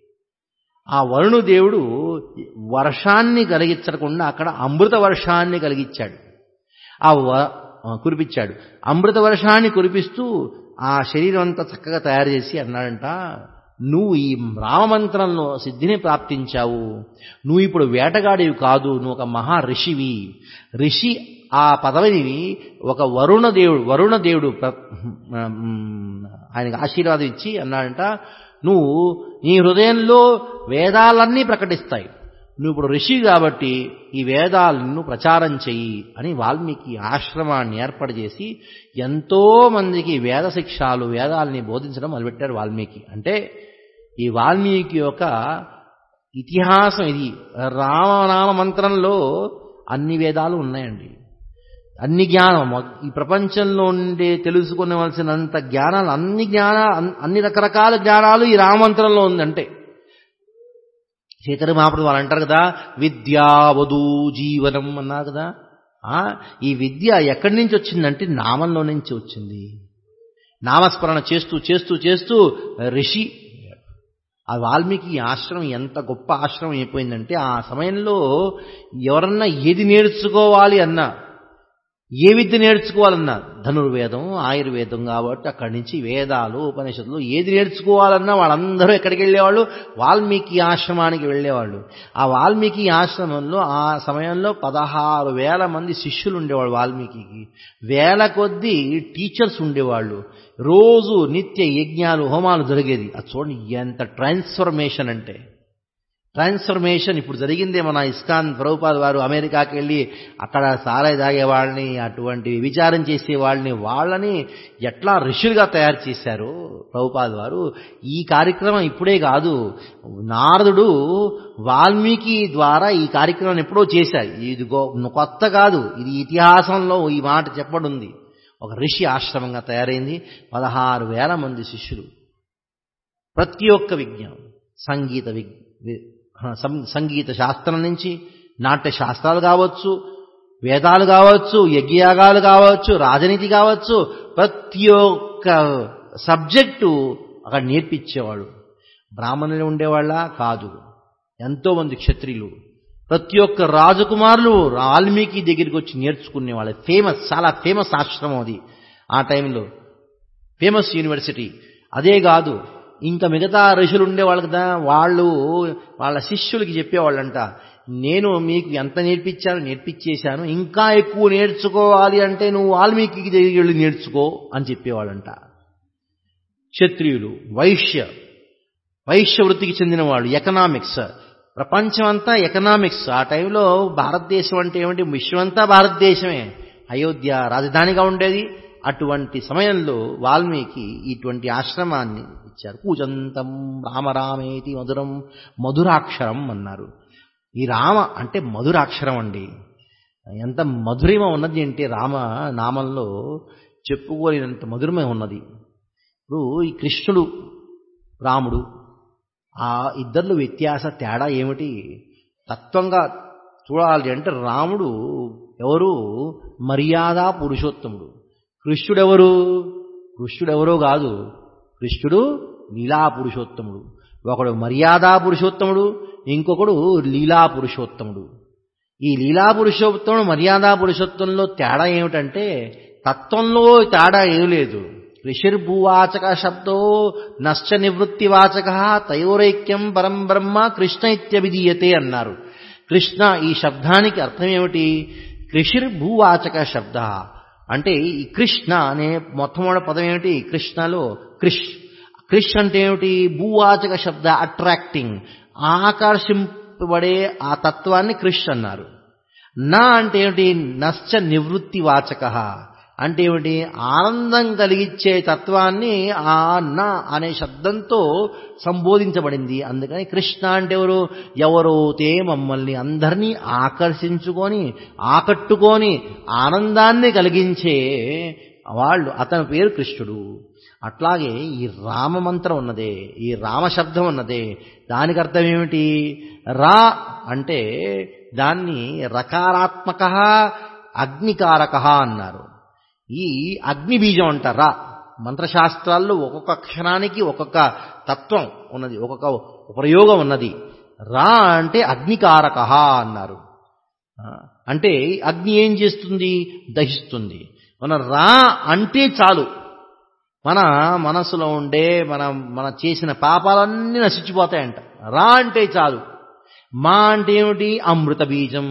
ఆ వరుణుదేవుడు వర్షాన్ని కలిగించకుండా అక్కడ అమృత వర్షాన్ని కలిగించాడు ఆ కురిపించాడు అమృత వర్షాన్ని కురిపిస్తూ ఆ శరీరం అంతా చక్కగా తయారు చేసి అన్నాడంట నువ్వు ఈ రామమంత్రంలో సిద్ధిని ప్రాప్తించావు నువ్వు ఇప్పుడు వేటగాడివి కాదు నువ్వు ఒక మహా ఋషివి ఋషి ఆ పదవిని ఒక వరుణ దేవుడు వరుణ దేవుడు ఆయనకు ఆశీర్వాదం ఇచ్చి అన్నాడంట నువ్వు నీ హృదయంలో వేదాలన్నీ ప్రకటిస్తాయి నువ్వు ఇప్పుడు ఋషి కాబట్టి ఈ వేదాలను ప్రచారం చెయ్యి అని వాల్మీకి ఆశ్రమాన్ని ఏర్పాటు చేసి ఎంతో మందికి వేద శిక్షాలు వేదాలని బోధించడం మొదలుపెట్టారు వాల్మీకి అంటే ఈ వాల్మీకి యొక్క ఇతిహాసం ఇది రామనామ మంత్రంలో అన్ని వేదాలు ఉన్నాయండి అన్ని జ్ఞానం ఈ ప్రపంచంలో ఉండే తెలుసుకునవలసినంత జ్ఞానాలు అన్ని జ్ఞానాలు అన్ని రకరకాల జ్ఞానాలు ఈ రామమంత్రంలో ఉందంటే చైతన్య మహాప్రభు వాళ్ళు అంటారు కదా విద్యావధూ జీవనం అన్నారు కదా ఈ విద్య ఎక్కడి నుంచి వచ్చిందంటే నామంలో నుంచి వచ్చింది నామస్మరణ చేస్తూ చేస్తూ చేస్తూ ఋషి ఆ వాల్మీకి ఆశ్రమం ఎంత గొప్ప ఆశ్రమం అయిపోయిందంటే ఆ సమయంలో ఎవరన్నా ఏది నేర్చుకోవాలి అన్నా ఏ విద్య నేర్చుకోవాలన్నా ధనుర్వేదం ఆయుర్వేదం కాబట్టి అక్కడి నుంచి వేదాలు ఉపనిషత్తులు ఏది నేర్చుకోవాలన్నా వాళ్ళందరూ ఎక్కడికి వెళ్ళేవాళ్ళు వాల్మీకి ఆశ్రమానికి వెళ్ళేవాళ్ళు ఆ వాల్మీకి ఆశ్రమంలో ఆ సమయంలో పదహారు వేల మంది శిష్యులు ఉండేవాళ్ళు వాల్మీకి వేల కొద్దీ టీచర్స్ ఉండేవాళ్ళు రోజు నిత్య యజ్ఞాలు హోమాలు జరిగేది అది చూడండి ఎంత ట్రాన్స్ఫర్మేషన్ అంటే ట్రాన్స్ఫర్మేషన్ ఇప్పుడు జరిగిందే మన ఇస్కాన్ ప్రభుపాద్ వారు అమెరికాకి వెళ్ళి అక్కడ సారాయి తాగే వాళ్ళని అటువంటి విచారం చేసే వాళ్ళని వాళ్ళని ఎట్లా ఋషులుగా తయారు చేశారు ప్రభుపాద్ వారు ఈ కార్యక్రమం ఇప్పుడే కాదు నారదుడు వాల్మీకి ద్వారా ఈ కార్యక్రమం ఎప్పుడో చేశారు ఇది కొత్త కాదు ఇది ఇతిహాసంలో ఈ మాట చెప్పడుంది ఒక ఋషి ఆశ్రమంగా తయారైంది పదహారు వేల మంది శిష్యులు ప్రతి ఒక్క విజ్ఞానం సంగీత విగ్ సంగీత శాస్త్రం నుంచి నాట్య శాస్త్రాలు కావచ్చు వేదాలు కావచ్చు యజ్ఞయాగాలు కావచ్చు రాజనీతి కావచ్చు ప్రతి ఒక్క సబ్జెక్టు అక్కడ నేర్పించేవాడు బ్రాహ్మణులు ఉండేవాళ్ళ కాదు ఎంతోమంది క్షత్రియులు ప్రతి ఒక్క రాజకుమారులు వాల్మీకి దగ్గరికి వచ్చి నేర్చుకునేవాళ్ళు ఫేమస్ చాలా ఫేమస్ ఆశ్రమం అది ఆ టైంలో ఫేమస్ యూనివర్సిటీ అదే కాదు ఇంకా మిగతా ఋషులు ఉండేవాళ్ళు కదా వాళ్ళు వాళ్ళ శిష్యులకి చెప్పేవాళ్ళంట నేను మీకు ఎంత నేర్పించానో నేర్పించేశాను ఇంకా ఎక్కువ నేర్చుకోవాలి అంటే నువ్వు వాల్మీకి దగ్గరికి వెళ్ళి నేర్చుకో అని చెప్పేవాళ్ళంట క్షత్రియులు వైశ్య వైశ్య వృత్తికి చెందిన వాళ్ళు ఎకనామిక్స్ ప్రపంచం అంతా ఎకనామిక్స్ ఆ టైంలో భారతదేశం అంటే ఏమిటి విశ్వమంతా భారతదేశమే అయోధ్య రాజధానిగా ఉండేది అటువంటి సమయంలో వాల్మీకి ఇటువంటి ఆశ్రమాన్ని ఇచ్చారు పూజంతం రామరామేతి మధురం మధురాక్షరం అన్నారు ఈ రామ అంటే మధురాక్షరం అండి ఎంత మధురిమ ఉన్నది అంటే రామ నామంలో చెప్పుకోలేనంత మధురమే ఉన్నది ఇప్పుడు ఈ కృష్ణుడు రాముడు ఆ ఇద్దరిలో వ్యత్యాస తేడా ఏమిటి తత్వంగా చూడాలి అంటే రాముడు ఎవరు మర్యాద పురుషోత్తముడు కృష్ణుడెవరు కృష్ణుడెవరో కాదు కృష్ణుడు లీలా పురుషోత్తముడు ఒకడు మర్యాదా పురుషోత్తముడు ఇంకొకడు లీలా పురుషోత్తముడు ఈ లీలా పురుషోత్తముడు మర్యాదా పురుషోత్తంలో తేడా ఏమిటంటే తత్వంలో తేడా ఏం లేదు ఋషిర్భూవాచక శబ్దో నశ్చ నివృత్తివాచక తయోరైక్యం పరం బ్రహ్మ కృష్ణ ఇత్యభిధీయతే అన్నారు కృష్ణ ఈ శబ్దానికి అర్థం ఏమిటి కృషిర్భూవాచక శబ్ద అంటే ఈ కృష్ణ అనే మొట్టమొదటి పదం ఏమిటి కృష్ణలో కృష్ కృష్ అంటే ఏమిటి భూవాచక శబ్ద అట్రాక్టింగ్ ఆకర్షింపబడే ఆ తత్వాన్ని కృష్ అన్నారు నా అంటే ఏమిటి నశ్చ నివృత్తి వాచక అంటే ఏమిటి ఆనందం కలిగించే తత్వాన్ని ఆ నా అనే శబ్దంతో సంబోధించబడింది అందుకని కృష్ణ అంటే ఎవరు ఎవరో తే మమ్మల్ని అందరినీ ఆకర్షించుకొని ఆకట్టుకొని ఆనందాన్ని కలిగించే వాళ్ళు అతని పేరు కృష్ణుడు అట్లాగే ఈ రామ మంత్రం ఉన్నదే ఈ రామ శబ్దం ఉన్నదే దానికి అర్థం ఏమిటి రా అంటే దాన్ని రకారాత్మక అగ్నికారక అన్నారు ఈ అగ్ని బీజం అంటారా మంత్రశాస్త్రాల్లో ఒక్కొక్క అక్షరానికి ఒక్కొక్క తత్వం ఉన్నది ఒక్కొక్క ప్రయోగం ఉన్నది రా అంటే అగ్నికారక అన్నారు అంటే అగ్ని ఏం చేస్తుంది దహిస్తుంది మన రా అంటే చాలు మన మనసులో ఉండే మన మన చేసిన పాపాలన్నీ నశించిపోతాయంట రా అంటే చాలు మా అంటే ఏమిటి అమృత బీజం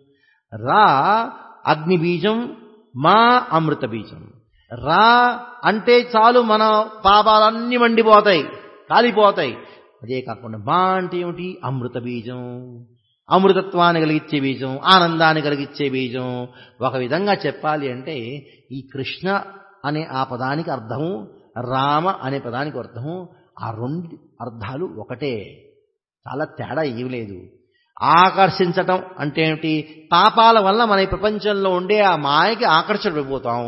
రా అగ్ని బీజం మా అమృత బీజం రా అంటే చాలు మన పాపాలన్నీ మండిపోతాయి కాలిపోతాయి అదే కాకుండా మా అంటే ఏమిటి అమృత బీజం అమృతత్వాన్ని కలిగించే బీజం ఆనందాన్ని కలిగించే బీజం ఒక విధంగా చెప్పాలి అంటే ఈ కృష్ణ అనే ఆ పదానికి అర్థము రామ అనే పదానికి అర్థము ఆ రెండు అర్థాలు ఒకటే చాలా తేడా ఏమి లేదు ఆకర్షించటం అంటే ఏమిటి పాపాల వల్ల మన ఈ ప్రపంచంలో ఉండే ఆ మాయకి ఆకర్షించబడిపోతాం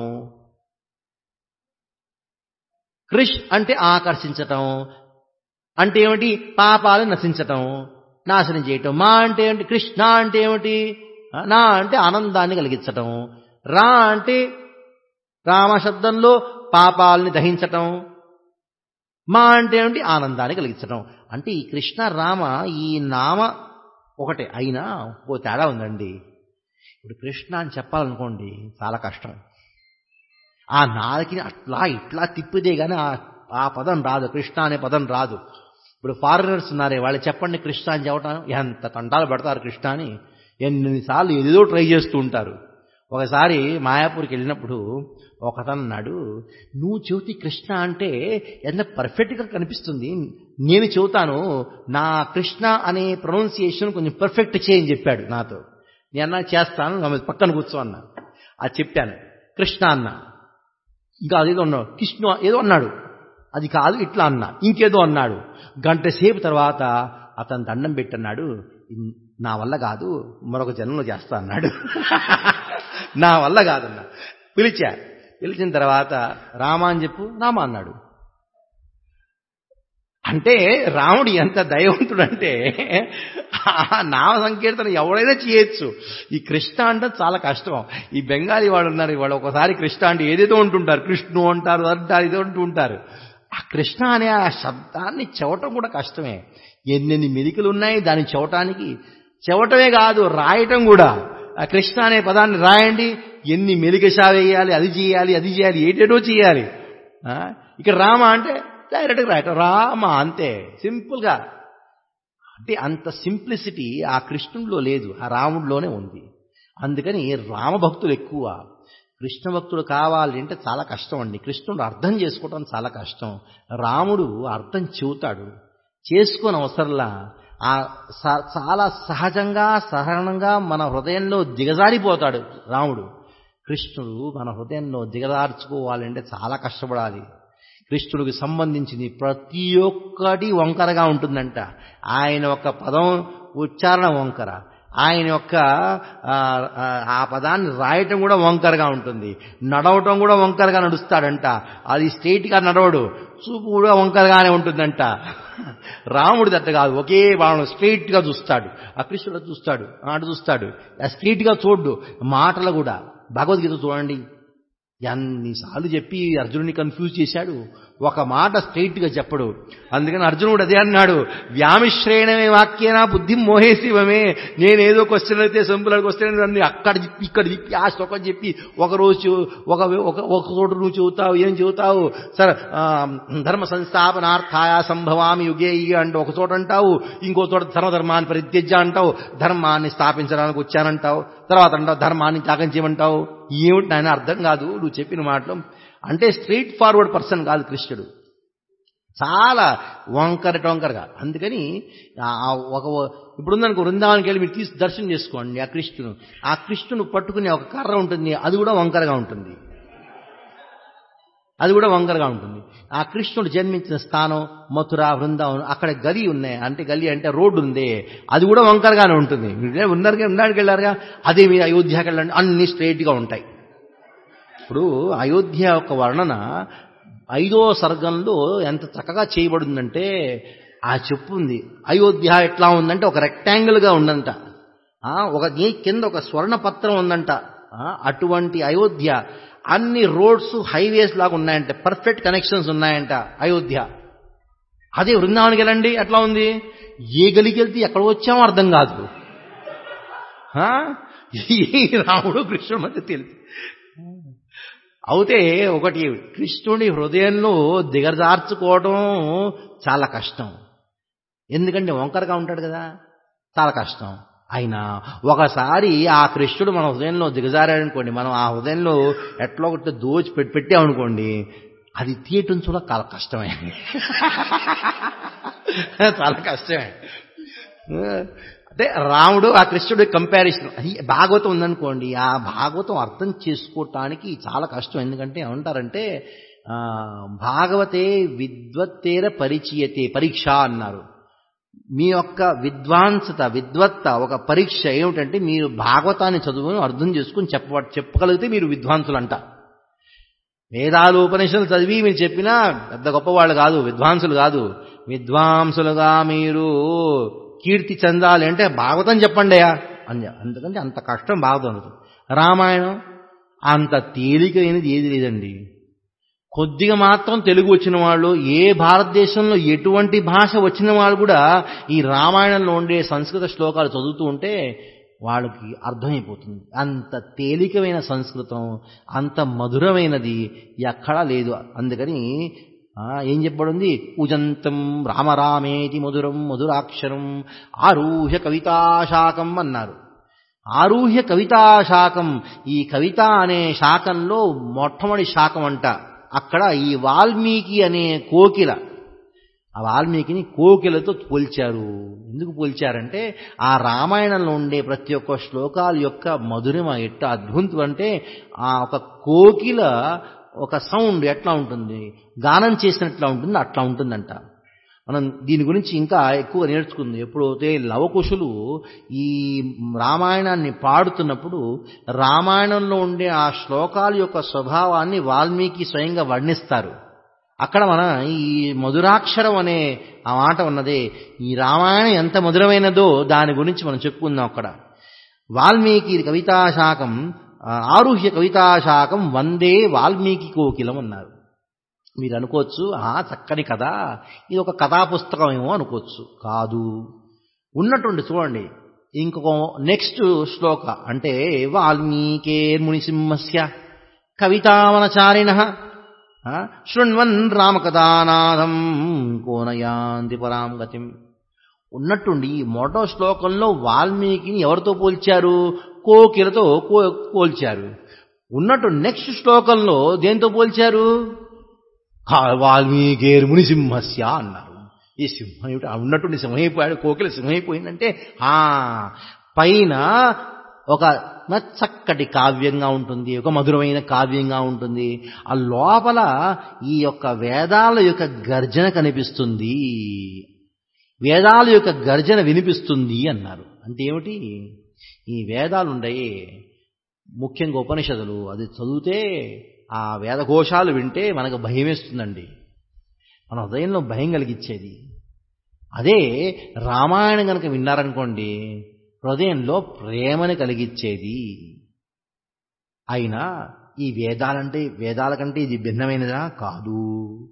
కృష్ అంటే ఆకర్షించటం అంటే ఏమిటి పాపాలను నశించటం నాశనం చేయటం మా అంటే ఏమిటి కృష్ణ అంటే ఏమిటి నా అంటే ఆనందాన్ని కలిగించటం రా అంటే రామ శబ్దంలో పాపాలని దహించటం మా అంటే ఏమిటి ఆనందాన్ని కలిగించటం అంటే ఈ కృష్ణ రామ ఈ నామ ఒకటే అయినా ఓ తేడా ఉందండి ఇప్పుడు కృష్ణ అని చెప్పాలనుకోండి చాలా కష్టం ఆ నాలుకని అట్లా ఇట్లా తిప్పిదే కానీ ఆ పదం రాదు కృష్ణ అనే పదం రాదు ఇప్పుడు ఫారినర్స్ ఉన్నారే వాళ్ళు చెప్పండి కృష్ణ అని చెప్పటం ఎంత తంటాలు పడతారు కృష్ణ అని ఎన్నిసార్లు ఏదో ట్రై చేస్తూ ఉంటారు ఒకసారి మాయాపూర్కి వెళ్ళినప్పుడు ఒకతను అన్నాడు నువ్వు చెబుతి కృష్ణ అంటే ఎంత పర్ఫెక్ట్గా కనిపిస్తుంది నేను చెబుతాను నా కృష్ణ అనే ప్రొనౌన్సియేషన్ కొంచెం పర్ఫెక్ట్ చేయని చెప్పాడు నాతో నేను అన్నా చేస్తాను నా పక్కన కూర్చో అన్నా అది చెప్పాను కృష్ణ అన్న ఇంకా అదేదో అన్నాడు కృష్ణ ఏదో అన్నాడు అది కాదు ఇట్లా అన్నా ఇంకేదో అన్నాడు గంట సేపు తర్వాత అతను దండం పెట్టన్నాడు నా వల్ల కాదు మరొక జన్మలో చేస్తా అన్నాడు నా వల్ల కాదన్నా పిలిచా పిలిచిన తర్వాత రామ అని చెప్పు రామ అన్నాడు అంటే రాముడు ఎంత దయవంతుడు అంటే నామ సంకీర్తన ఎవడైనా చేయొచ్చు ఈ కృష్ణ అంటే చాలా కష్టం ఈ బెంగాలీ వాడు ఉన్నారు వాళ్ళు ఒకసారి కృష్ణ అంటే ఏదేదో ఉంటుంటారు కృష్ణు అంటారు అంటారు ఇదో అంటూ ఉంటారు ఆ కృష్ణ అనే ఆ శబ్దాన్ని చెవటం కూడా కష్టమే ఎన్నెన్ని మెలికలు ఉన్నాయి దాన్ని చెవటానికి చెవటమే కాదు రాయటం కూడా ఆ కృష్ణ అనే పదాన్ని రాయండి ఎన్ని మెలికషా వేయాలి అది చేయాలి అది చేయాలి ఏటేటో చేయాలి ఇక్కడ రామ అంటే డైరెక్ట్గా రాయటం రామ అంతే సింపుల్గా అంటే అంత సింప్లిసిటీ ఆ కృష్ణుడిలో లేదు ఆ రాముడిలోనే ఉంది అందుకని రామభక్తులు ఎక్కువ కృష్ణ భక్తుడు కావాలి అంటే చాలా కష్టం అండి కృష్ణుడు అర్థం చేసుకోవడం చాలా కష్టం రాముడు అర్థం చెబుతాడు చేసుకొని అవసరంలా ఆ స- చాలా సహజంగా సహనంగా మన హృదయంలో దిగజారిపోతాడు రాముడు కృష్ణుడు మన హృదయంలో దిగజార్చుకోవాలంటే చాలా కష్టపడాలి కృష్ణుడికి సంబంధించింది ప్రతి ఒక్కటి వంకరగా ఉంటుందంట ఆయన ఒక పదం ఉచ్చారణ వంకర ఆయన యొక్క ఆ, ఆ, ఆ పదాన్ని రాయటం కూడా వంకరగా ఉంటుంది నడవటం కూడా వంకరగా నడుస్తాడంట అది స్ట్రైట్గా నడవడు చూపు కూడా వంకరగానే ఉంటుందంట రాముడిది అట్ట కాదు ఒకే బాణం స్ట్రైట్గా చూస్తాడు ఆ కృష్ణుడు చూస్తాడు ఆడు చూస్తాడు ఆ స్ట్రైట్గా చూడ్డు మాటలు కూడా భగవద్గీత చూడండి ఎన్నిసార్లు చెప్పి అర్జునుడిని కన్ఫ్యూజ్ చేశాడు ఒక మాట స్ట్రైట్గా చెప్పడు అందుకని అర్జునుడు అదే అన్నాడు వ్యామిశ్రేణమే వాక్యేనా బుద్ధి మోహేసివమే నేనేదో క్వశ్చన్ అయితే సింపుల్ క్వశ్చన్ నన్ను అక్కడ చెప్పి ఇక్కడ చెప్పి ఆ శ్లోకం చెప్పి ఒక రోజు ఒక ఒక ఒక చోట నువ్వు చెబుతావు ఏం చెబుతావు సరే ఆ, ధర్మ సంస్థాపనార్థాయ సంభవామి యుగే ఇగే అంటే ఒక చోట అంటావు ఇంకో చోట ధర్మధర్మాన్ని పరిత్యజ్య అంటావు ధర్మాన్ని స్థాపించడానికి వచ్చానంటావు తర్వాత అంటావు ధర్మాన్ని త్యాగం చేయమంటావు ఏమిటి నాయన అర్థం కాదు నువ్వు చెప్పిన మాటలు అంటే స్ట్రైట్ ఫార్వర్డ్ పర్సన్ కాదు కృష్ణుడు చాలా వంకర టొంకరగా అందుకని ఆ- ఆ ఒక ఇప్పుడు ఉందనుకో వృందావనికి వెళ్ళి మీరు తీసి దర్శనం చేసుకోండి ఆ కృష్ణును ఆ కృష్ణును పట్టుకునే ఒక కర్ర ఉంటుంది అది కూడా వంకరగా ఉంటుంది అది కూడా వంకరగా ఉంటుంది ఆ కృష్ణుడు జన్మించిన స్థానం మథుర బృందావనం అక్కడ గలి ఉన్నాయి అంటే గలి అంటే రోడ్డు ఉంది అది కూడా వంకరగానే ఉంటుంది మీరు ఉన్నారుగా ఉండడానికి వెళ్ళారుగా అదే మీరు అయోధ్యకి వెళ్ళండి అన్ని స్ట్రైట్గా ఉంటాయి ఇప్పుడు అయోధ్య యొక్క వర్ణన ఐదో సర్గంలో ఎంత చక్కగా చేయబడిందంటే ఆ చెప్పు ఉంది అయోధ్య ఎట్లా ఉందంటే ఒక రెక్టాంగిల్గా ఉందంట ఆ, ఒక నీ- కింద ఒక స్వర్ణ పత్రం ఉందంట ఆ, అటువంటి అయోధ్య అన్ని రోడ్స్ హైవేస్ లాగా ఉన్నాయంట పర్ఫెక్ట్ కనెక్షన్స్ ఉన్నాయంట అయోధ్య అదే వృందావనికి వెళ్ళండి ఎట్లా ఉంది ఏ గలికి వెళ్తే ఎక్కడ వచ్చామో అర్థం కాదు ఆ? ఈ రాముడు కృష్ణుడు మధ్య తెలుసు అయితే ఒకటి కృష్ణుడి హృదయంలో దిగజార్చుకోవడం చాలా కష్టం ఎందుకంటే వంకరగా ఉంటాడు కదా చాలా కష్టం అయినా ఒకసారి ఆ కృష్ణుడు మన హృదయంలో దిగజారాడనుకోండి మనం ఆ హృదయంలో ఎట్లా ఒకటి దోచి పెట్టి పెట్టామనుకోండి అది తీయటం కూడా చాలా కష్టమే చాలా కష్టమే అంటే రాముడు ఆ కృష్ణుడి కంపారిజన్ అది భాగవతం ఉందనుకోండి ఆ భాగవతం అర్థం చేసుకోవటానికి చాలా కష్టం ఎందుకంటే ఏమంటారంటే ఆ, భాగవతే విద్వత్తేర పరిచయతే పరీక్ష అన్నారు మీ యొక్క విద్వాంసత విద్వత్త ఒక పరీక్ష ఏమిటంటే మీరు భాగవతాన్ని చదువుని అర్థం చేసుకుని చెప్ప చెప్పగలిగితే మీరు విద్వాంసులు అంట వేదాలు ఉపనిషత్తులు చదివి మీరు చెప్పినా పెద్ద గొప్పవాళ్ళు కాదు విద్వాంసులు కాదు విద్వాంసులుగా మీరు కీర్తి చెందాలి అంటే భాగవతం చెప్పండి అయ్యా అని అందుకంటే అంత కష్టం భాగవతం అనదు. రామాయణం అంత తేలికైనది ఏది లేదండి కొద్దిగా మాత్రం తెలుగు వచ్చిన వాళ్ళు ఏ భారతదేశంలో ఎటువంటి భాష వచ్చిన వాళ్ళు కూడా ఈ రామాయణంలో ఉండే సంస్కృత శ్లోకాలు చదువుతూ ఉంటే వాళ్ళకి అర్థమైపోతుంది అంత తేలికమైన సంస్కృతం అంత మధురమైనది ఎక్కడా లేదు అందుకని ఆ, ఏం చెప్పబడింది ఉజంతం రామరామేతి మధురం మధురాక్షరం ఆరూహ్య కవితాశాకం అన్నారు ఆరూహ్య కవితాశాకం ఈ కవిత అనే శాకంలో మొట్టమొదటి శాకం అంట అక్కడ ఈ వాల్మీకి అనే కోకిల ఆ వాల్మీకిని కోకిలతో పోల్చారు ఎందుకు పోల్చారంటే ఆ రామాయణంలో ఉండే ప్రతి ఒక్క శ్లోకాల యొక్క మధురిమ ఎట్ట అద్భుతం అంటే ఆ ఒక కోకిల ఒక సౌండ్ ఎట్లా ఉంటుంది గానం చేసినట్లా ఉంటుంది అట్లా ఉంటుందంట మనం దీని గురించి ఇంకా ఎక్కువ నేర్చుకుంది ఎప్పుడైతే లవకుశులు ఈ రామాయణాన్ని పాడుతున్నప్పుడు రామాయణంలో ఉండే ఆ శ్లోకాల యొక్క స్వభావాన్ని వాల్మీకి స్వయంగా వర్ణిస్తారు అక్కడ మన ఈ మధురాక్షరం అనే ఆ మాట ఉన్నదే ఈ రామాయణం ఎంత మధురమైనదో దాని గురించి మనం చెప్పుకుందాం అక్కడ వాల్మీకి కవితాశాకం ఆ, ఆరుహ్య కవితాశాకం వందే వాల్మీకి కోకిలం అన్నారు మీరు అనుకోవచ్చు ఆ చక్కని కథ ఇది ఒక కథా పుస్తకం ఏమో అనుకోవచ్చు కాదు ఉన్నటువంటి చూడండి ఇంకొక నెక్స్ట్ శ్లోక అంటే వాల్మీకే మునిసింహస్య కవితావనచారిణ ఆ, శృణ్వన్ రామకథానాథం కోనయాంతి పరాం గతిం ఉన్నట్టుండి ఈ మొదటి శ్లోకంలో వాల్మీకిని ఎవరితో పోల్చారు కోకిలతో కో పోల్చారు ఉన్నట్టు నెక్స్ట్ శ్లోకంలో దేంతో పోల్చారు వాల్మీకేరు మునిసింహస్య అన్నారు ఈ సింహం ఏమిటి ఆ ఉన్నట్టుండి సింహమైపోయాడు కోకిల సింహమైపోయిందంటే ఆ పైన ఒక మ- చక్కటి కావ్యంగా ఉంటుంది ఒక మధురమైన కావ్యంగా ఉంటుంది ఆ లోపల ఈ యొక్క వేదాల యొక్క గర్జన కనిపిస్తుంది వేదాల యొక్క గర్జన వినిపిస్తుంది అన్నారు అంటే ఏమిటి ఈ వేదాలు ఉండయి ముఖ్యంగా ఉపనిషదులు అది చదివితే ఆ వేదఘోషాలు వింటే మనకు భయం వేస్తుందండి మన హృదయంలో భయం కలిగించేది అదే రామాయణం కనుక విన్నారనుకోండి హృదయంలో ప్రేమని కలిగించేది అయినా ఈ వేదాలంటే వేదాల కంటే ఇది భిన్నమైనదా కాదు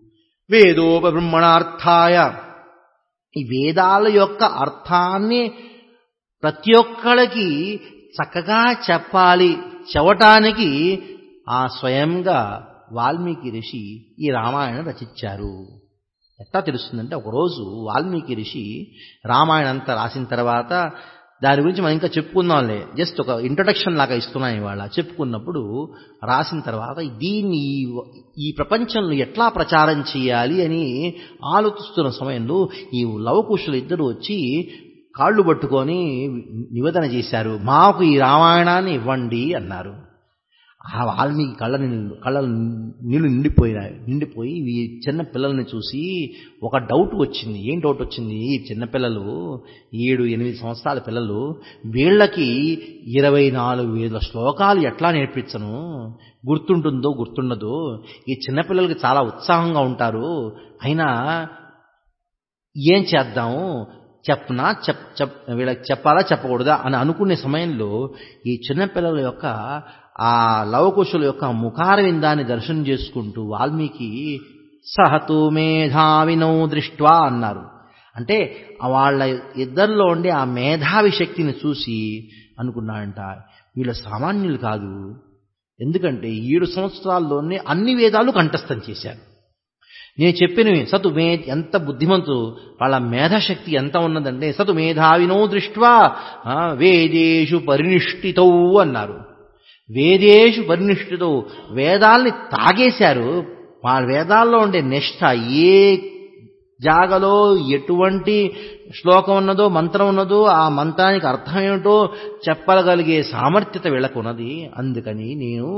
వేదోపబ్రహ్మణార్థాయ ఈ వేదాల యొక్క అర్థాన్ని ప్రతి ఒక్కళ్ళకి చక్కగా చెప్పాలి చెవటానికి ఆ స్వయంగా వాల్మీకి ఋషి ఈ రామాయణం రచించారు ఎట్లా తెలుస్తుందంటే ఒకరోజు వాల్మీకి ఋషి రామాయణం అంతా రాసిన తర్వాత దాని గురించి మనం ఇంకా చెప్పుకుందాంలే జస్ట్ ఒక ఇంట్రొడక్షన్ లాగా ఇస్తున్నాను ఇవాళ చెప్పుకున్నప్పుడు రాసిన తర్వాత దీన్ని ఈ- ఈ ప్రపంచంలో ఎట్లా ప్రచారం చేయాలి అని ఆలోచిస్తున్న సమయంలో ఈ లవకుశులు ఇద్దరు వచ్చి కాళ్ళు పట్టుకొని నివేదన చేశారు మాకు ఈ రామాయణాన్ని ఇవ్వండి అన్నారు ఆ వాల్మీకి కళ్ళ నీళ్ళు కళ్ళ నీళ్ళు నిండిపోయినాయి నిండిపోయి ఈ చిన్న పిల్లల్ని చూసి ఒక డౌట్ వచ్చింది ఏం డౌట్ వచ్చింది ఈ చిన్న పిల్లలు ఏడు ఎనిమిది సంవత్సరాల పిల్లలు వీళ్ళకి ఇరవై నాలుగు వేల శ్లోకాలు ఎట్లా నేర్పించను గుర్తుంటుందో గుర్తుండదో ఈ చిన్నపిల్లలకి చాలా ఉత్సాహంగా ఉంటారు అయినా ఏం చేద్దాము చెప్పనా చెప్ చెప్ వీళ్ళకి చెప్పాలా చెప్పకూడదా అని అనుకునే సమయంలో ఈ చిన్నపిల్లల యొక్క ఆ లవకుశుల యొక్క ముఖారవిందాన్ని దర్శనం చేసుకుంటూ వాల్మీకి సహతు మేధావినో దృష్ట్వా అన్నారు అంటే వాళ్ళ ఇద్దరిలో ఉండే ఆ మేధావి శక్తిని చూసి అనుకున్నాడంట వీళ్ళ సామాన్యులు కాదు ఎందుకంటే ఏడు సంవత్సరాల్లోనే అన్ని వేదాలు కంఠస్థం చేశారు నేను చెప్పినవి సతు మే ఎంత బుద్ధిమంతు వాళ్ళ మేధాశక్తి ఎంత ఉన్నదంటే సతు మేధావినో దృష్ట్వా ఆ, వేదేషు పరినిష్ఠితౌ అన్నారు వేదేషు పరినిష్ఠితౌ వేదాల్ని తాగేశారు వాళ్ళ వేదాల్లో ఉండే నిష్ఠ ఏ జాగలో ఎటువంటి శ్లోకం ఉన్నదో మంత్రం ఉన్నదో ఆ మంత్రానికి అర్థం ఏమిటో చెప్పగలిగే సామర్థ్యత వీళ్ళకున్నది అందుకని నేను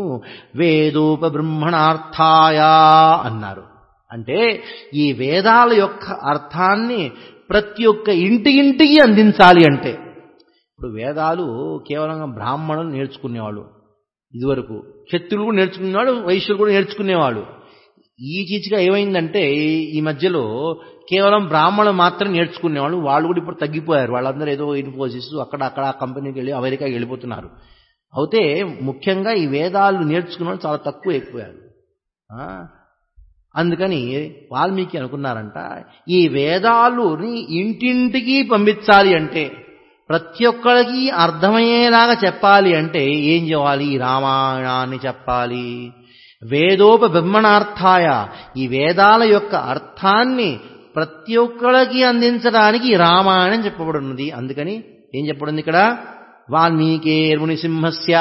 వేదోపబ్రహ్మణార్థాయ అన్నారు అంటే ఈ వేదాల యొక్క అర్థాన్ని ప్రతి ఒక్క ఇంటి ఇంటికి అందించాలి అంటే ఇప్పుడు వేదాలు కేవలం బ్రాహ్మణులు నేర్చుకునేవాళ్ళు ఇదివరకు క్షత్రులు కూడా నేర్చుకునేవాడు వైశ్యులు కూడా నేర్చుకునేవాళ్ళు ఈ చీచిగా ఏమైందంటే ఈ మధ్యలో కేవలం బ్రాహ్మణులు మాత్రం నేర్చుకునేవాళ్ళు వాళ్ళు కూడా ఇప్పుడు తగ్గిపోయారు వాళ్ళందరూ ఏదో ఇన్ఫోసిస్ అక్కడ అక్కడ ఆ కంపెనీకి వెళ్ళి అమెరికాకి వెళ్ళిపోతున్నారు అయితే ముఖ్యంగా ఈ వేదాలు నేర్చుకున్న వాళ్ళు చాలా తక్కువ అయిపోయారు ఆ? అందుకని వాల్మీకి అనుకున్నారంట ఈ వేదాలుని ఇంటింటికి పంపించాలి అంటే ప్రతి ఒక్కరికి అర్థమయ్యేలాగా చెప్పాలి అంటే ఏం చేయాలి ఈ రామాయణాన్ని చెప్పాలి వేదోప బ్రహ్మణార్థాయ ఈ వేదాల యొక్క అర్థాన్ని ప్రతి ఒక్కరికి అందించడానికి ఈ రామాయణం చెప్పబడినది అందుకని ఏం చెప్పబడింది ఇక్కడ వాల్మీకేర్ముని సింహస్య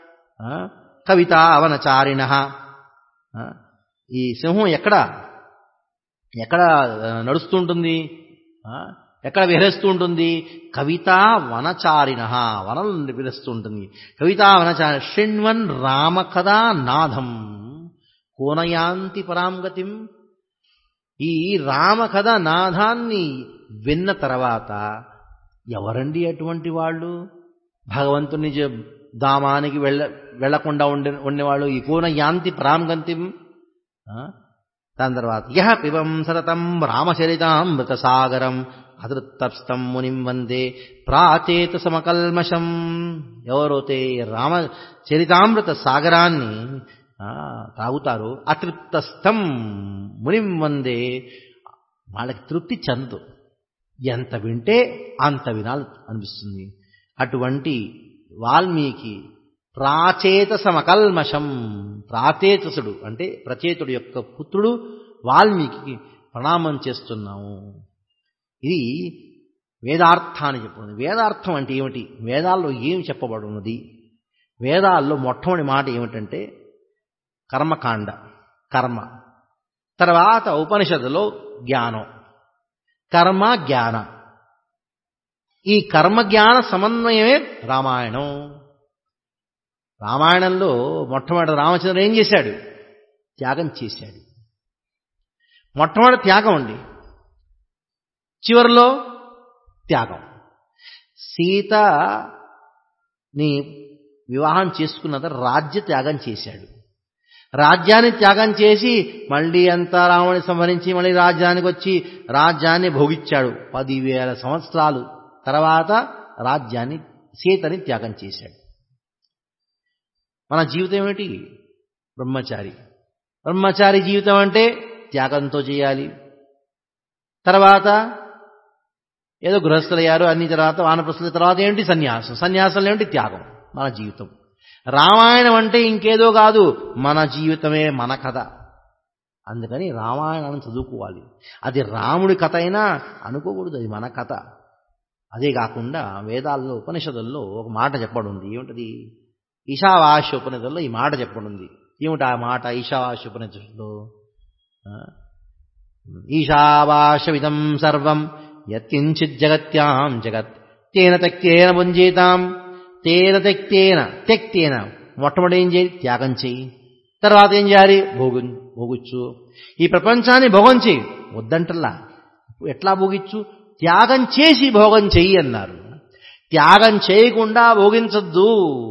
కవిత అవనచారిణ ఈ సింహం ఎక్కడ ఎక్కడ ఆ, నడుస్తూ ఉంటుంది ఆ, ఎక్కడ విహరిస్తూ ఉంటుంది కవితా వనచారిణ వనలు విహరిస్తూ ఉంటుంది కవితా వనచారి శృణ్వన్ రామకథా నాథం కోనయాంతి పరాంగతిం ఈ రామకథ నాథాన్ని విన్న తర్వాత ఎవరండి అటువంటి వాళ్ళు భగవంతుని జ- ధామానికి వెళ్ళ వెళ్లకుండా ఉండే ఉండేవాళ్ళు ఈ కోన యాంతి పరాంగంతిం ఆ? దాని తర్వాత యహ పిబం సతతం రామచరితామృత సాగరం అదృత్తప్స్తం మునిం వందే ప్రాచేత సమకల్మషం ఎవరైతే రామ చరితామృత సాగరాన్ని ఆ, తాగుతారో అతృప్తస్థం మునిం వందే వాళ్ళకి తృప్తి చెందు ఎంత వింటే అంత వినాలి అనిపిస్తుంది అటువంటి వాల్మీకి ప్రాచేతసమకల్మషం ప్రాచేతసుడు అంటే ప్రచేతుడు యొక్క పుత్రుడు వాల్మీకి ప్రణామం చేస్తున్నాము ఇది వేదార్థాన్ని చెప్పుకుంది వేదార్థం అంటే ఏమిటి వేదాల్లో ఏమి చెప్పబడి ఉన్నది వేదాల్లో మొట్టమొదటి మాట ఏమిటంటే కర్మకాండ కర్మ తర్వాత ఉపనిషత్తులో జ్ఞానం కర్మ జ్ఞాన ఈ కర్మ జ్ఞాన సమన్వయమే రామాయణం రామాయణంలో మొట్టమొదటి రామచంద్రుడు ఏం చేశాడు త్యాగం చేశాడు మొట్టమొదటి త్యాగం అండి చివరిలో త్యాగం సీతని వివాహం చేసుకున్నది రాజ్య త్యాగం చేశాడు రాజ్యాన్ని త్యాగం చేసి మళ్ళీ అంతా రాముని సంహరించి మళ్ళీ రాజ్యానికి వచ్చి రాజ్యాన్ని భోగించాడు పదివేల సంవత్సరాలు తర్వాత రాజ్యాన్ని సీతని త్యాగం చేశాడు మన జీవితం ఏమిటి బ్రహ్మచారి బ్రహ్మచారి జీవితం అంటే త్యాగంతో చేయాలి తర్వాత ఏదో గృహస్థులయ్యారు అన్ని తర్వాత వానప్రస్థుల తర్వాత ఏంటి సన్యాసం సన్యాసం ఏమిటి త్యాగం మన జీవితం రామాయణం అంటే ఇంకేదో కాదు మన జీవితమే మన కథ అందుకని రామాయణాన్ని చదువుకోవాలి అది రాముడి కథ అయినా అనుకోకూడదు అది మన కథ అదే కాకుండా వేదాల్లో ఉపనిషదుల్లో ఒక మాట చెప్పడం ఉంది ఏమిటది ఈశావాస్య ఉపనిషత్తుల్లో ఈ మాట చెప్పడం ఉంది ఏమిటి ఆ మాట ఈశావాస్య ఉపనిషత్తులో ఈశావాస్యవిదం సర్వం యత్కించిత్ జగత్యాం జగత్ తేన తక్తేన పుంజీతాం తేన తెక్తేన తెక్తేన మొట్టమొదటి ఏం చేయి త్యాగం చేయి తర్వాత ఏం చేయాలి భోగు భోగుచ్చు ఈ ప్రపంచాన్ని భోగం చేయి వద్దంటల్లా ఎట్లా భోగిచ్చు త్యాగం చేసి భోగం చెయ్యి అన్నారు త్యాగం చేయకుండా భోగించద్దు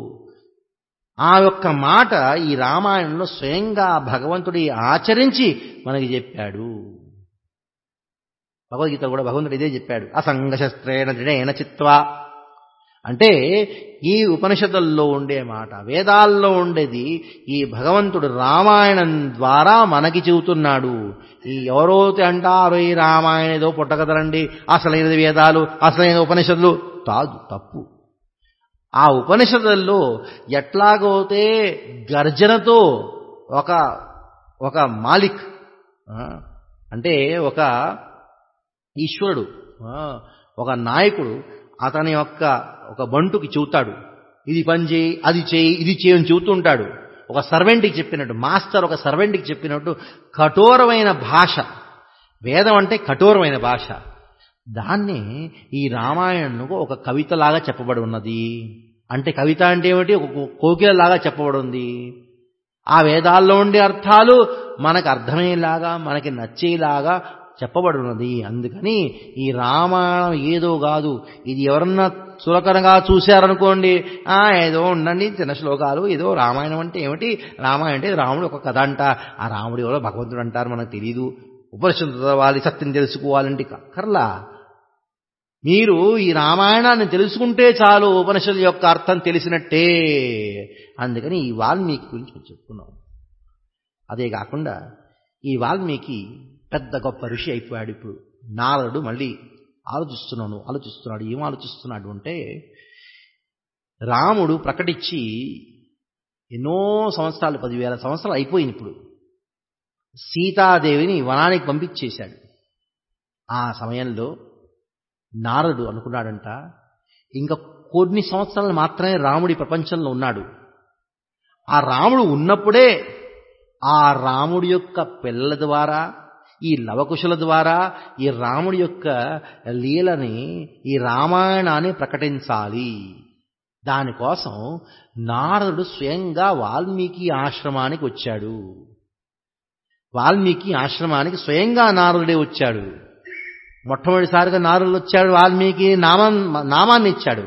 ఆ యొక్క మాట ఈ రామాయణంలో స్వయంగా భగవంతుడి ఆచరించి మనకి చెప్పాడు భగవద్గీత కూడా భగవంతుడు ఇదే చెప్పాడు అసంగశస్త్రేణ దృఢేన చిత్వా అంటే ఈ ఉపనిషత్తుల్లో ఉండే మాట వేదాల్లో ఉండేది ఈ భగవంతుడు రామాయణం ద్వారా మనకి చెబుతున్నాడు ఈ ఎవరైతే అంటారు ఈ రామాయణ ఏదో పుట్టకదరండి అసలైనది వేదాలు అసలైన ఉపనిషత్తులు కాదు తప్పు ఆ ఉపనిషత్తుల్లో ఎట్లాగైతే గర్జనతో ఒక ఒక మాలిక్ అంటే ఒక ఈశ్వరుడు ఒక నాయకుడు అతని యొక్క ఒక బంటుకి చెబుతాడు ఇది పని చేయి అది చేయి ఇది చేయని చెబుతుంటాడు ఒక సర్వెంట్కి చెప్పినట్టు మాస్టర్ ఒక సర్వెంట్కి చెప్పినట్టు కఠోరమైన భాష వేదం అంటే కఠోరమైన భాష దాన్ని ఈ రామాయణకు ఒక కవితలాగా చెప్పబడి ఉన్నది అంటే కవిత అంటే ఏమిటి ఒక కోకిలలాగా చెప్పబడి ఉంది ఆ వేదాల్లో ఉండే అర్థాలు మనకు అర్థమయ్యేలాగా మనకి నచ్చేలాగా చెప్పబడి ఉన్నది అందుకని ఈ రామాయణం ఏదో కాదు ఇది ఎవరన్నా సులకరంగా చూశారనుకోండి ఆ ఏదో ఉండండి చిన్న శ్లోకాలు ఏదో రామాయణం అంటే ఏమిటి రామాయణం అంటే రాముడు ఒక కథ అంట ఆ రాముడు ఎవరో భగవంతుడు అంటారు మనకు తెలియదు ఉపనిషత్తు చదవాలి సత్యం తెలుసుకోవాలంటే కర్లా మీరు ఈ రామాయణాన్ని తెలుసుకుంటే చాలు ఉపనిషత్తు యొక్క అర్థం తెలిసినట్టే అందుకని ఈ వాల్మీకి గురించి చెప్పుకున్నాం అదే కాకుండా ఈ వాల్మీకి పెద్ద గొప్ప ఋషి అయిపోయాడు ఇప్పుడు నారదుడు మళ్ళీ ఆలోచిస్తున్నాను ఆలోచిస్తున్నాడు ఏం ఆలోచిస్తున్నాడు అంటే రాముడు ప్రకటించి ఎన్నో సంవత్సరాలు పదివేల సంవత్సరాలు అయిపోయింది ఇప్పుడు సీతాదేవిని వనానికి పంపించేశాడు ఆ సమయంలో నారదుడు అనుకున్నాడంట ఇంకా కొన్ని సంవత్సరాలు మాత్రమే రాముడి ప్రపంచంలో ఉన్నాడు ఆ రాముడు ఉన్నప్పుడే ఆ రాముడి యొక్క పిల్లల ద్వారా ఈ లవకుశుల ద్వారా ఈ రాముడి యొక్క లీలని ఈ రామాయణాన్ని ప్రకటించాలి దానికోసం నారదుడు స్వయంగా వాల్మీకి ఆశ్రమానికి వచ్చాడు వాల్మీకి ఆశ్రమానికి స్వయంగా నారదుడే వచ్చాడు మొట్టమొదటిసారిగా నారదుడు వచ్చాడు వాల్మీకి నామం నామాన్ని ఇచ్చాడు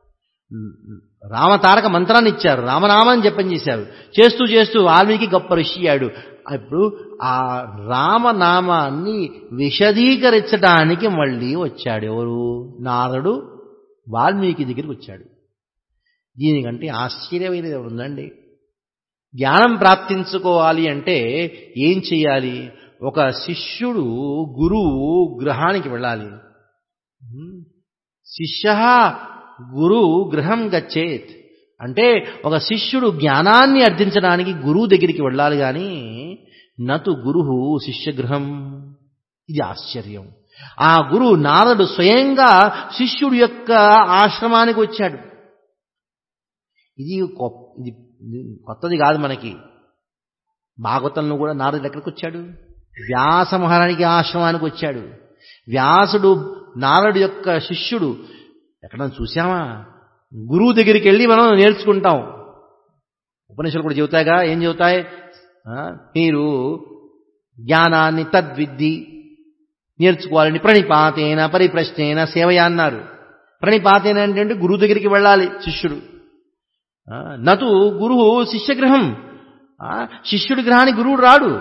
రామతారక మంత్రాన్ని ఇచ్చారు రామనామాన్ని జపం చేశారు చేస్తూ చేస్తూ వాల్మీకి గొప్ప ఋషి అయ్యాడు ఇప్పుడు ఆ రామనామాన్ని విశదీకరించడానికి మళ్ళీ వచ్చాడు ఎవరు నారదుడు వాల్మీకి దగ్గరికి వచ్చాడు దీనికంటే ఆశ్చర్యమైనది ఉందండి జ్ఞానం ప్రాప్తించుకోవాలి అంటే ఏం చేయాలి ఒక శిష్యుడు గురువు గృహానికి వెళ్ళాలి శిష్య గురు గృహం గచ్చేత్ అంటే ఒక శిష్యుడు జ్ఞానాన్ని అర్థించడానికి గురువు దగ్గరికి వెళ్ళాలి కానీ నతు గురువు శిష్యగృహం ఇది ఆశ్చర్యం ఆ గురువు నారదుడు స్వయంగా శిష్యుడి యొక్క ఆశ్రమానికి వచ్చాడు ఇది గొప్ప- ఇది ఇది కొత్తది కాదు మనకి భాగవతంలో కూడా నారదుడు ఎక్కడికి వచ్చాడు వ్యాస మహారానికి ఆశ్రమానికి వచ్చాడు వ్యాసుడు నారదుడు యొక్క శిష్యుడు ఎక్కడన్నా చూసామా గురువు దగ్గరికి వెళ్ళి మనం నేర్చుకుంటాం ఉపనిషత్తులు కూడా చెబుతాయిగా ఏం చెబుతాయి ఆ, మీరు జ్ఞానాన్ని తద్విద్ది నేర్చుకోవాలని ప్రణిపాతేన పరిప్రశ్నేన సేవయ అన్నారు ప్రణిపాతేన అంటే గురువు దగ్గరికి వెళ్ళాలి శిష్యుడు ఆ, నటు గురువు శిష్యగృహం ఆ, శిష్యుడి గ్రహానికి గురువుడు రాడు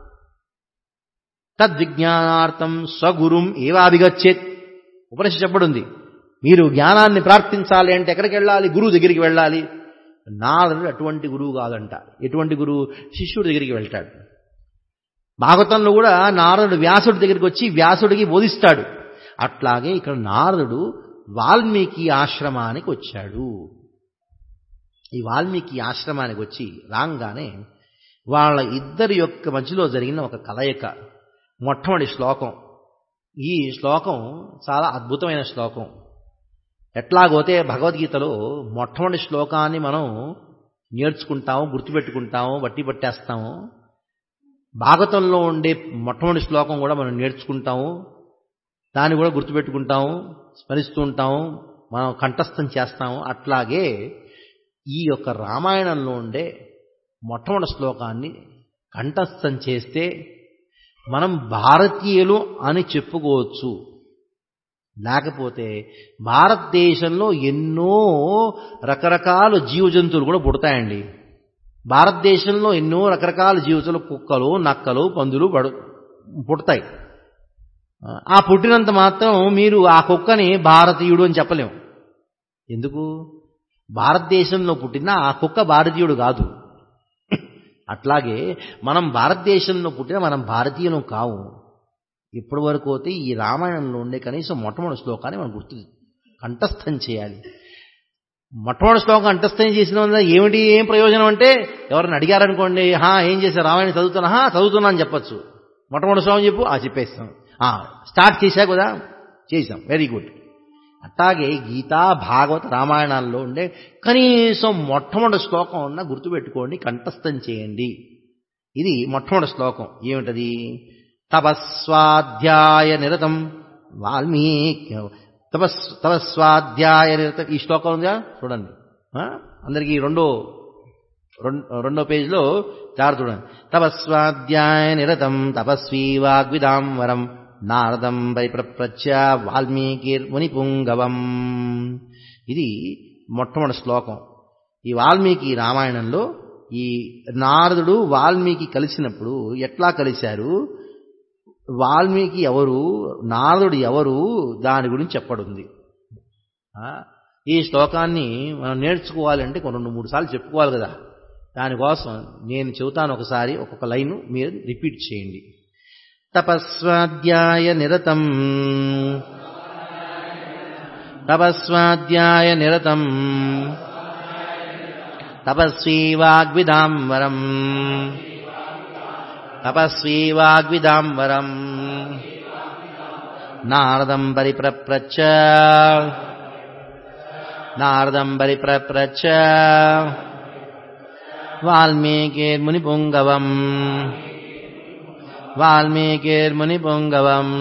తద్విజ్ఞానార్థం స్వగురుం ఏవాభిగచ్చేత్ ఉపనిషత్ చెప్పడుంది మీరు జ్ఞానాన్ని ప్రార్థించాలి అంటే ఎక్కడికి వెళ్ళాలి గురువు దగ్గరికి వెళ్ళాలి నారదుడు అటువంటి గురువు కాదంట ఎటువంటి గురువు శిష్యుడి దగ్గరికి వెళ్తాడు భాగవతంలో కూడా నారదుడు వ్యాసుడి దగ్గరికి వచ్చి వ్యాసుడికి బోధిస్తాడు అట్లాగే ఇక్కడ నారదుడు వాల్మీకి ఆశ్రమానికి వచ్చాడు ఈ వాల్మీకి ఆశ్రమానికి వచ్చి రాగానే వాళ్ళ ఇద్దరి యొక్క మధ్యలో జరిగిన ఒక కలయిక మొట్టమొదటి శ్లోకం ఈ శ్లోకం చాలా అద్భుతమైన శ్లోకం ఎట్లాగోతే భగవద్గీతలో మొట్టమొదటి శ్లోకాన్ని మనం నేర్చుకుంటాము గుర్తుపెట్టుకుంటాము బట్టి పట్టేస్తాము భాగవతంలో ఉండే మొట్టమొదటి శ్లోకం కూడా మనం నేర్చుకుంటాము దాన్ని కూడా గుర్తుపెట్టుకుంటాము స్మరిస్తూ ఉంటాము మనం కంఠస్థం చేస్తాము అట్లాగే ఈ యొక్క రామాయణంలో ఉండే మొట్టమొదటి శ్లోకాన్ని కంఠస్థం చేస్తే మనం భారతీయులు అని చెప్పుకోవచ్చు లేకపోతే భారతదేశంలో ఎన్నో రకరకాల జీవజంతువులు కూడా పుడతాయండి భారతదేశంలో ఎన్నో రకరకాల జీవజంతువులు కుక్కలు నక్కలు పందులు పడు పుడతాయి ఆ పుట్టినంత మాత్రం మీరు ఆ కుక్కని భారతీయుడు అని చెప్పలేం ఎందుకు భారతదేశంలో పుట్టిన ఆ కుక్క భారతీయుడు కాదు అట్లాగే మనం భారతదేశంలో పుట్టిన మనం భారతీయులం కావు ఇప్పటి వరకు అయితే ఈ రామాయణంలో ఉండే కనీసం మొట్టమొదటి శ్లోకాన్ని మనం గుర్తు కంఠస్థం చేయాలి మొట్టమొదటి శ్లోకం కంఠస్థం చేసిన వల్ల ఏమిటి ఏం ప్రయోజనం అంటే ఎవరిని అడిగారనుకోండి హా ఏం చేశారు రామాయణం చదువుతున్నా హా చదువుతున్నా అని చెప్పచ్చు మొట్టమొదటి శ్లోకం చెప్పు ఆ చెప్పేస్తాం ఆ, స్టార్ట్ చేశా కదా చేసాం వెరీ గుడ్ అట్లాగే గీతా భాగవత రామాయణాల్లో ఉండే కనీసం మొట్టమొదటి శ్లోకం ఉన్న గుర్తుపెట్టుకోండి కంఠస్థం చేయండి ఇది మొట్టమొదటి శ్లోకం ఏమిటది తపస్వాధ్యాయ నిరతం వాల్మీకి తపస్ తపస్వాధ్యాయ నిరతం ఈ శ్లోకం ఉందా చూడండి ఆ? అందరికీ రెండో రెం- రెండో పేజీలో చారు చూడండి తపస్వాధ్యాయ నిరతం తపస్వీ వాగ్విదాం వరం నారదం పరిప్రప్రచ్చ వాల్మీకిర్ మునిపుంగవం ఇది మొట్టమొదటి శ్లోకం ఈ వాల్మీకి రామాయణంలో ఈ నారదుడు వాల్మీకి కలిసినప్పుడు ఎట్లా కలిశారు వాల్మీకి ఎవరు నారదుడు ఎవరు దాని గురించి చెప్పడుంది ఆ, ఈ శ్లోకాన్ని మనం నేర్చుకోవాలంటే కొన్ని రెండు మూడు సార్లు చెప్పుకోవాలి కదా దానికోసం నేను చెబుతాను ఒకసారి ఒక్కొక్క లైను మీరు రిపీట్ చేయండి తపస్వాధ్యాయ నిరతం తపస్వాధ్యాయ నిరతం తపస్వీ వాగ్విదాంబరం తపస్వీ వాగ్విదాంబరం నారదం పరిప్రప్రచ్చ నారదం పరిప్రప్రచ్చ వాల్మీకిర్మునిపుంగవం వాల్మీకిర్మునిపుంగవం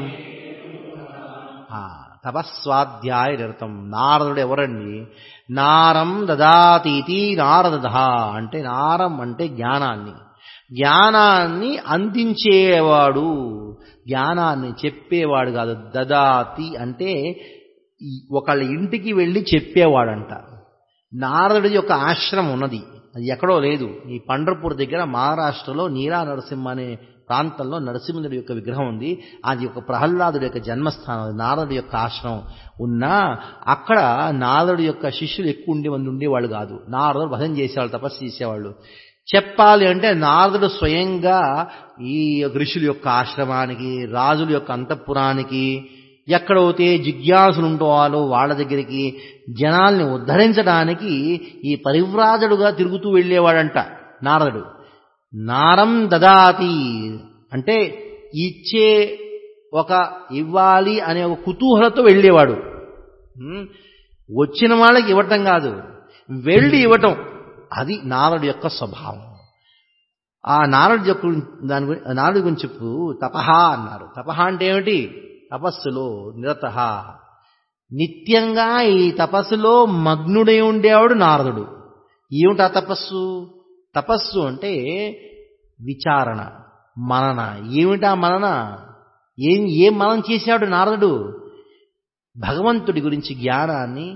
ఆ, తపస్వాధ్యాయ నిరతం నారదుడు ఎవరండి నారం దదాతీతి నారదధ అంటే నారం అంటే జ్ఞానాన్ని జ్ఞానాన్ని అందించేవాడు జ్ఞానాన్ని చెప్పేవాడు కాదు దదాతి అంటే ఈ- ఒకళ్ళ ఇంటికి వెళ్ళి చెప్పేవాడంట నారదుడి యొక్క ఆశ్రమం ఉన్నది అది ఎక్కడో లేదు ఈ పండ్రపూర్ దగ్గర మహారాష్ట్రలో నీరా నరసింహ అనే ప్రాంతంలో నరసింహుడి యొక్క విగ్రహం ఉంది అది ఒక ప్రహ్లాదుడి యొక్క జన్మస్థానం అది నారదుడి యొక్క ఆశ్రమం ఉన్నా అక్కడ నారదుడి యొక్క శిష్యులు ఎక్కువ ఉండే మంది ఉండేవాళ్ళు కాదు నారదుడు భజన చేసేవాళ్ళు తపస్సు చేసేవాళ్ళు చెప్పాలి అంటే నారదుడు స్వయంగా ఈ ఋషుల యొక్క ఆశ్రమానికి రాజుల యొక్క అంతఃపురానికి ఎక్కడైతే జిజ్ఞాసులు ఉంటారో వాళ్ళ దగ్గరికి జనాల్ని ఉద్ధరించడానికి ఈ పరివ్రాజుడుగా తిరుగుతూ వెళ్ళేవాడంట నారదుడు నారం దదాతి అంటే ఇచ్చే ఒక ఇవ్వాలి అనే ఒక కుతూహలతో వెళ్ళేవాడు ఉమ్, వచ్చిన వాళ్ళకి ఇవ్వటం కాదు వెళ్ళి ఇవ్వటం అది నారడు యొక్క స్వభావం ఆ నారడు యొక్క దాని గురి- నారడు గురించి చెప్పు తపహ అన్నారు తపహ అంటే ఏమిటి తపస్సులో నిరత నిత్యంగా ఈ తపస్సులో మగ్నుడై ఉండేవాడు నారదుడు ఏమిటా తపస్సు తపస్సు అంటే విచారణ మనన ఏమిటా మనన ఏం ఏం మనం చేశాడు నారదుడు భగవంతుడి గురించి జ్ఞానాన్ని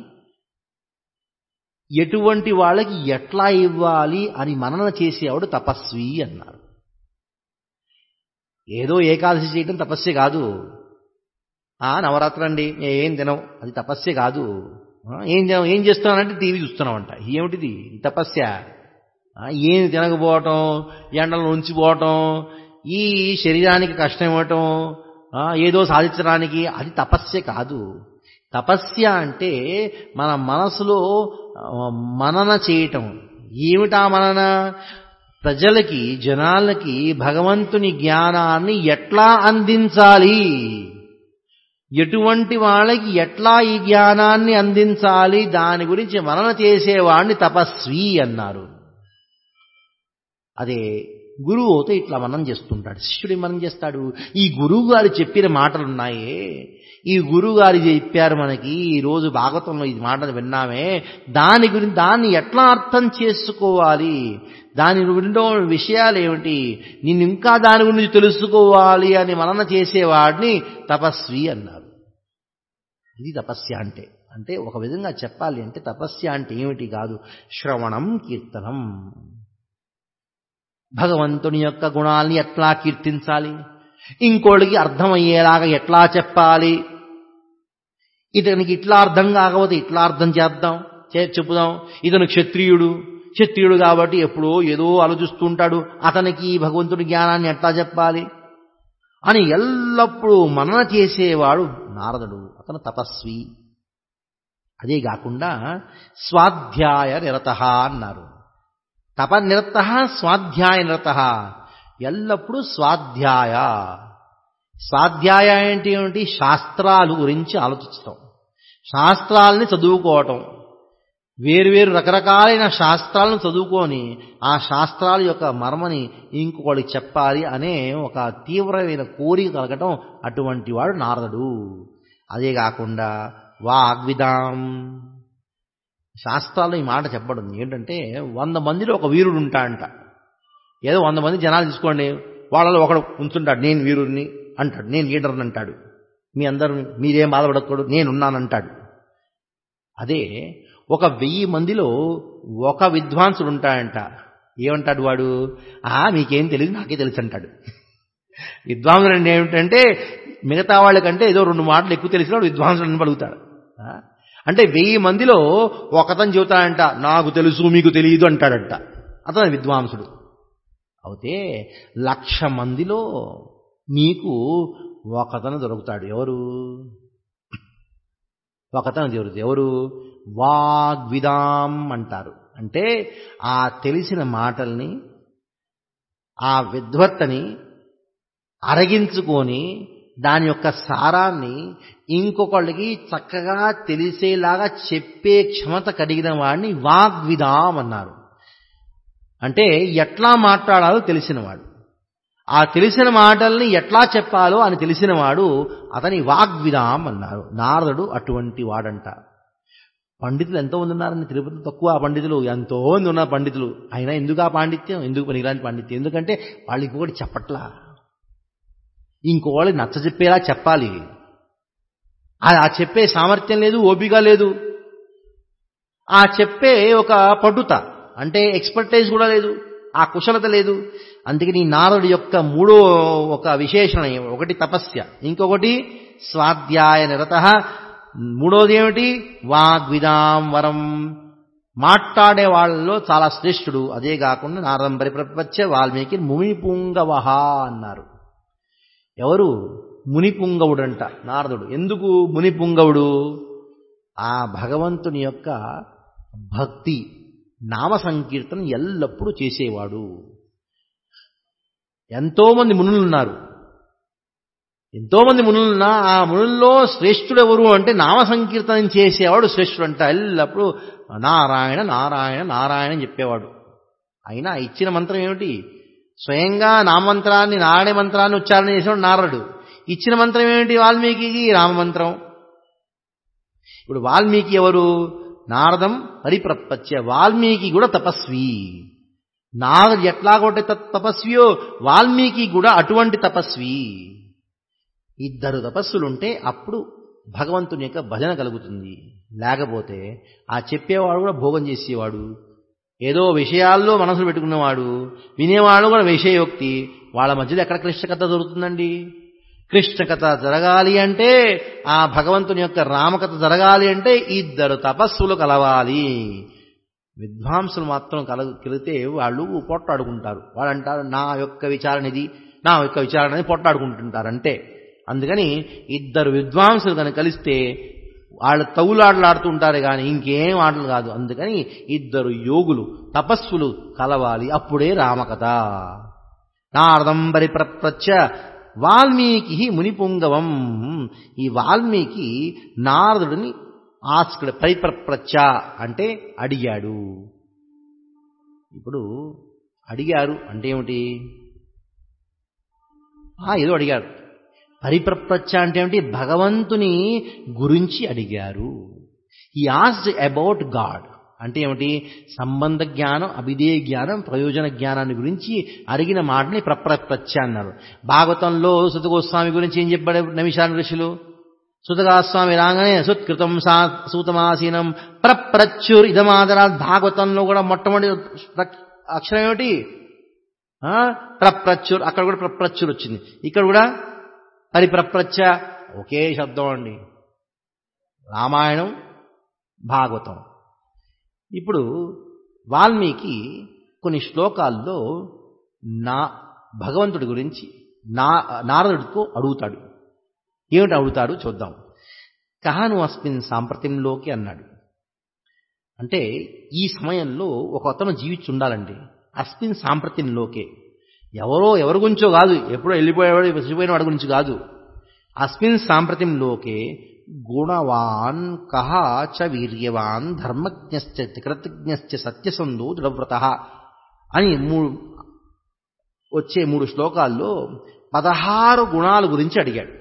ఎటువంటి వాళ్ళకి ఎట్లా ఇవ్వాలి అని మనన చేసేవాడు తపస్వి అన్నారు ఏదో ఏకాదశి చేయటం తపస్సే కాదు ఆ నవరాత్రి అండి ఏం తినవు అది తపస్సే కాదు ఆ, ఏం తినవు ఏం చేస్తున్నానంటే టీవీ చూస్తున్నామంట ఏమిటిది ఇది తపస్య ఆ, ఏం తినకపోవటం ఎండలో ఉంచిపోవటం ఈ శరీరానికి కష్టం ఇవ్వటం ఆ, ఏదో సాధించడానికి అది తపస్య కాదు తపస్య అంటే మన మనసులో ఆ, మనన చేయటం ఏమిటా మనన ప్రజలకి జనాలకి భగవంతుని జ్ఞానాన్ని ఎట్లా అందించాలి ఎటువంటి వాళ్ళకి ఎట్లా ఈ జ్ఞానాన్ని అందించాలి దాని గురించి మనన చేసేవాడిని తపస్వి అన్నారు అదే గురువు అయితే ఇట్లా మనం చేస్తుంటాడు శిష్యుడు ఏం మనం చేస్తాడు ఈ గురువు గారు చెప్పిన మాటలు ఉన్నాయే ఈ గురువు గారు చెప్పారు మనకి ఈ రోజు భాగవతంలో ఈ మాటలు విన్నామే దాని గురించి దాన్ని ఎట్లా అర్థం చేసుకోవాలి దాని గురిండో విషయాలు ఏమిటి నిన్ను ఇంకా దాని గురించి తెలుసుకోవాలి అని మనన చేసేవాడిని తపస్వి అన్నారు ఇది తపస్య అంటే అంటే ఒక విధంగా చెప్పాలి అంటే తపస్య అంటే ఏమిటి కాదు శ్రవణం కీర్తనం భగవంతుని యొక్క గుణాల్ని ఎట్లా కీర్తించాలి ఇంకోళ్ళకి అర్థమయ్యేలాగా ఎట్లా చెప్పాలి ఇతనికి ఇట్లా అర్థం కాకపోతే ఇట్లా అర్థం చేద్దాం చే- చెప్పుదాం ఇతను క్షత్రియుడు క్షత్రియుడు కాబట్టి ఎప్పుడో ఏదో ఆలోచిస్తుంటాడు అతనికి ఈ భగవంతుడి జ్ఞానాన్ని ఎట్లా చెప్పాలి అని ఎల్లప్పుడూ మనన చేసేవాడు నారదుడు అతను తపస్వి అదే కాకుండా స్వాధ్యాయ నిరత అన్నారు తపనిరత స్వాధ్యాయ నిరత ఎల్లప్పుడూ స్వాధ్యాయ స్వాధ్యాయ అంటే ఏమిటి శాస్త్రాలు గురించి ఆలోచించటం శాస్త్రాలని చదువుకోవటం వేరువేరు రకరకాలైన శాస్త్రాలను చదువుకొని ఆ శాస్త్రాల యొక్క మర్మని ఇంకొకరికి చెప్పాలి అనే ఒక తీవ్రమైన కోరిక కలగటం అటువంటి వాడు నారదుడు అదే కాకుండా వాగ్విదాం శాస్త్రాల్లో ఈ మాట చెప్పడం ఏంటంటే వంద మందిలో ఒక వీరుడు ఉంటాడంట ఏదో వంద మంది జనాలు తీసుకోండి వాళ్ళలో ఒకడు ఉంచుంటాడు నేను వీరుడిని అంటాడు నేను లీడర్ని అంటాడు మీ అందరూ మీరేం బాధపడకూడదు నేనున్నానంటాడు అదే ఒక వెయ్యి మందిలో ఒక విద్వాంసుడు ఉంటాడంట ఏమంటాడు వాడు ఆ మీకేం తెలియదు నాకే తెలుసు అంటాడు విద్వాంసుడు అంటే ఏమిటంటే మిగతా వాళ్ళకంటే ఏదో రెండు మాటలు ఎక్కువ తెలిసిన వాడు విద్వాంసుడు అని పలుకుతాడు ఆ? అంటే వెయ్యి మందిలో ఒకతను చెబుతాడంట నాకు తెలుసు మీకు తెలియదు అంటాడంట అతను విద్వాంసుడు అయితే లక్ష మందిలో మీకు ఒకతను దొరుకుతాడు ఎవరు ఒకతను దొరుకుతాడు ఎవరు వాగ్విదాం అంటారు అంటే ఆ తెలిసిన మాటల్ని ఆ విద్వత్తని అరగించుకొని దాని యొక్క సారాన్ని ఇంకొకళ్ళకి చక్కగా తెలిసేలాగా చెప్పే క్షమత కలిగిన వాడిని వాగ్విదాం అన్నారు అంటే ఎట్లా మాట్లాడాలో తెలిసినవాడు ఆ తెలిసిన మాటల్ని ఎట్లా చెప్పాలో అని తెలిసినవాడు అతని వాగ్విదాం అన్నారు నారదుడు అటువంటి వాడంట పండితులు ఎంతో మంది ఉన్నారని తిరుపతి తక్కువ ఆ పండితులు ఎంతో మంది ఉన్నారు పండితులు అయినా ఎందుకు ఆ పాండిత్యం ఎందుకు పనికిరాని పాండిత్యం ఎందుకంటే వాళ్ళు ఇంకొకటి చెప్పట్లా ఇంకోళ్ళకి నచ్చ చెప్పేలా చెప్పాలి ఆ ఆ చెప్పే సామర్థ్యం లేదు ఓపిక లేదు ఆ చెప్పే ఒక పటుత అంటే ఎక్స్పర్టైజ్ కూడా లేదు ఆ కుశలత లేదు అందుకని నారదుడి యొక్క మూడో ఒక విశేషణ ఒకటి తపస్య ఇంకొకటి స్వాధ్యాయ నిరత మూడోది ఏమిటి వాగ్విదాం వరం మాట్లాడే వాళ్ళలో చాలా శ్రేష్ఠుడు అదే కాకుండా నారదం పరిప్రపచ్చ వాల్మీకి ముమి పుంగవహ అన్నారు ఎవరు మునిపుంగవుడంట నారదుడు ఎందుకు మునిపుంగవుడు ఆ భగవంతుని యొక్క భక్తి నామ సంకీర్తన ఎల్లప్పుడూ చేసేవాడు ఎంతోమంది మునులున్నారు ఎంతోమంది మునులున్నా ఆ మునుల్లో శ్రేష్ఠుడు ఎవరు అంటే నామ సంకీర్తనం చేసేవాడు శ్రేష్ఠుడు అంట ఎల్లప్పుడూ నారాయణ నారాయణ నారాయణ అని చెప్పేవాడు అయినా ఇచ్చిన మంత్రం ఏమిటి స్వయంగా నామంత్రాన్ని నారాయణ మంత్రాన్ని ఉచ్చారణ చేసేవాడు నారదుడు ఇచ్చిన మంత్రం ఏమిటి వాల్మీకి రామమంత్రం ఇప్పుడు వాల్మీకి ఎవరు నారదం పరిప్రపంచ వాల్మీకి కూడా తపస్వి నారదుడు ఎట్లాగొట్టే తపస్వియో వాల్మీకి కూడా అటువంటి తపస్వి ఇద్దరు తపస్సులుంటే అప్పుడు భగవంతుని యొక్క భజన కలుగుతుంది లేకపోతే ఆ చెప్పేవాడు కూడా భోగం చేసేవాడు ఏదో విషయాల్లో మనసులు పెట్టుకున్నవాడు వినేవాడు కూడా విషయోక్తి వాళ్ళ మధ్యలో ఎక్కడ కృష్ణ కథ దొరుకుతుందండి కృష్ణ కథ జరగాలి అంటే ఆ భగవంతుని యొక్క రామకథ జరగాలి అంటే ఇద్దరు తపస్సులు కలవాలి విద్వాంసులు మాత్రం కల కలిగితే వాళ్ళు పొట్టాడుకుంటారు వాళ్ళు అంటారు నా యొక్క విచారణ ఇది నా యొక్క విచారణ పొట్టాడుకుంటుంటారు అంటే అందుకని ఇద్దరు విద్వాంసులు కనుక కలిస్తే వాళ్ళు తగులాటలాడుతుంటారు కానీ ఇంకేం ఆటలు కాదు అందుకని ఇద్దరు యోగులు తపస్సులు కలవాలి అప్పుడే రామకథ నారదం పరిప్రచ్చ వాల్మీకి మునిపుంగవం ఈ వాల్మీకి నారదుడిని ఆస్కుడు పరిప్రచ్చ అంటే అడిగాడు ఇప్పుడు అడిగారు అంటే ఏమిటి ఏదో అడిగారు పరిప్రపంచ అంటే ఏమిటి భగవంతుని గురించి అడిగారు ఈ ఆస్డ్ అబౌట్ గాడ్ అంటే ఏమిటి సంబంధ జ్ఞానం అభిధేయ జ్ఞానం ప్రయోజన జ్ఞానాన్ని గురించి అడిగిన మాటని ప్రప్రపంచ అన్నారు భాగవతంలో సుతగోస్వామి గురించి ఏం చెప్పాడు నమిషాన్ ఋషులు సుతగాస్వామి రాగానే సుత్కృతం సా సూతమాసీనం ప్రప్రచ్చుర్ ఇదమాదరా భాగవతంలో కూడా మొట్టమొదటి అక్షరం ఏమిటి ప్రప్రచ్చుర్ అక్కడ కూడా ప్రప్రచ్చుర్ వచ్చింది ఇక్కడ కూడా పరిప్రప్రచ్చ ఒకే శబ్దం అండి రామాయణం భాగవతం ఇప్పుడు వాల్మీకి కొన్ని శ్లోకాల్లో నా భగవంతుడి గురించి నా నారదుడితో అడుగుతాడు ఏమిటి అడుగుతాడు చూద్దాం కహాను అస్మిన్ సాంప్రత్యంలోకి అన్నాడు అంటే ఈ సమయంలో ఒక అతను జీవించి ఉండాలండి అస్మిన్ సాంప్రత్యంలోకే ఎవరో ఎవరి గురించో కాదు ఎప్పుడో వెళ్ళిపోయేవాడు వెళ్ళిపోయిన వాడి గురించి కాదు అస్మిన్ సాంప్రత్యంలోకే గుణవాన్ కహ చ వీర్యవాన్ ధర్మజ్ఞశ్చ కృతజ్ఞశ్చ సత్యసంధు దృఢవ్రత అని మూడు వచ్చే మూడు శ్లోకాల్లో పదహారు గుణాల గురించి అడిగాడు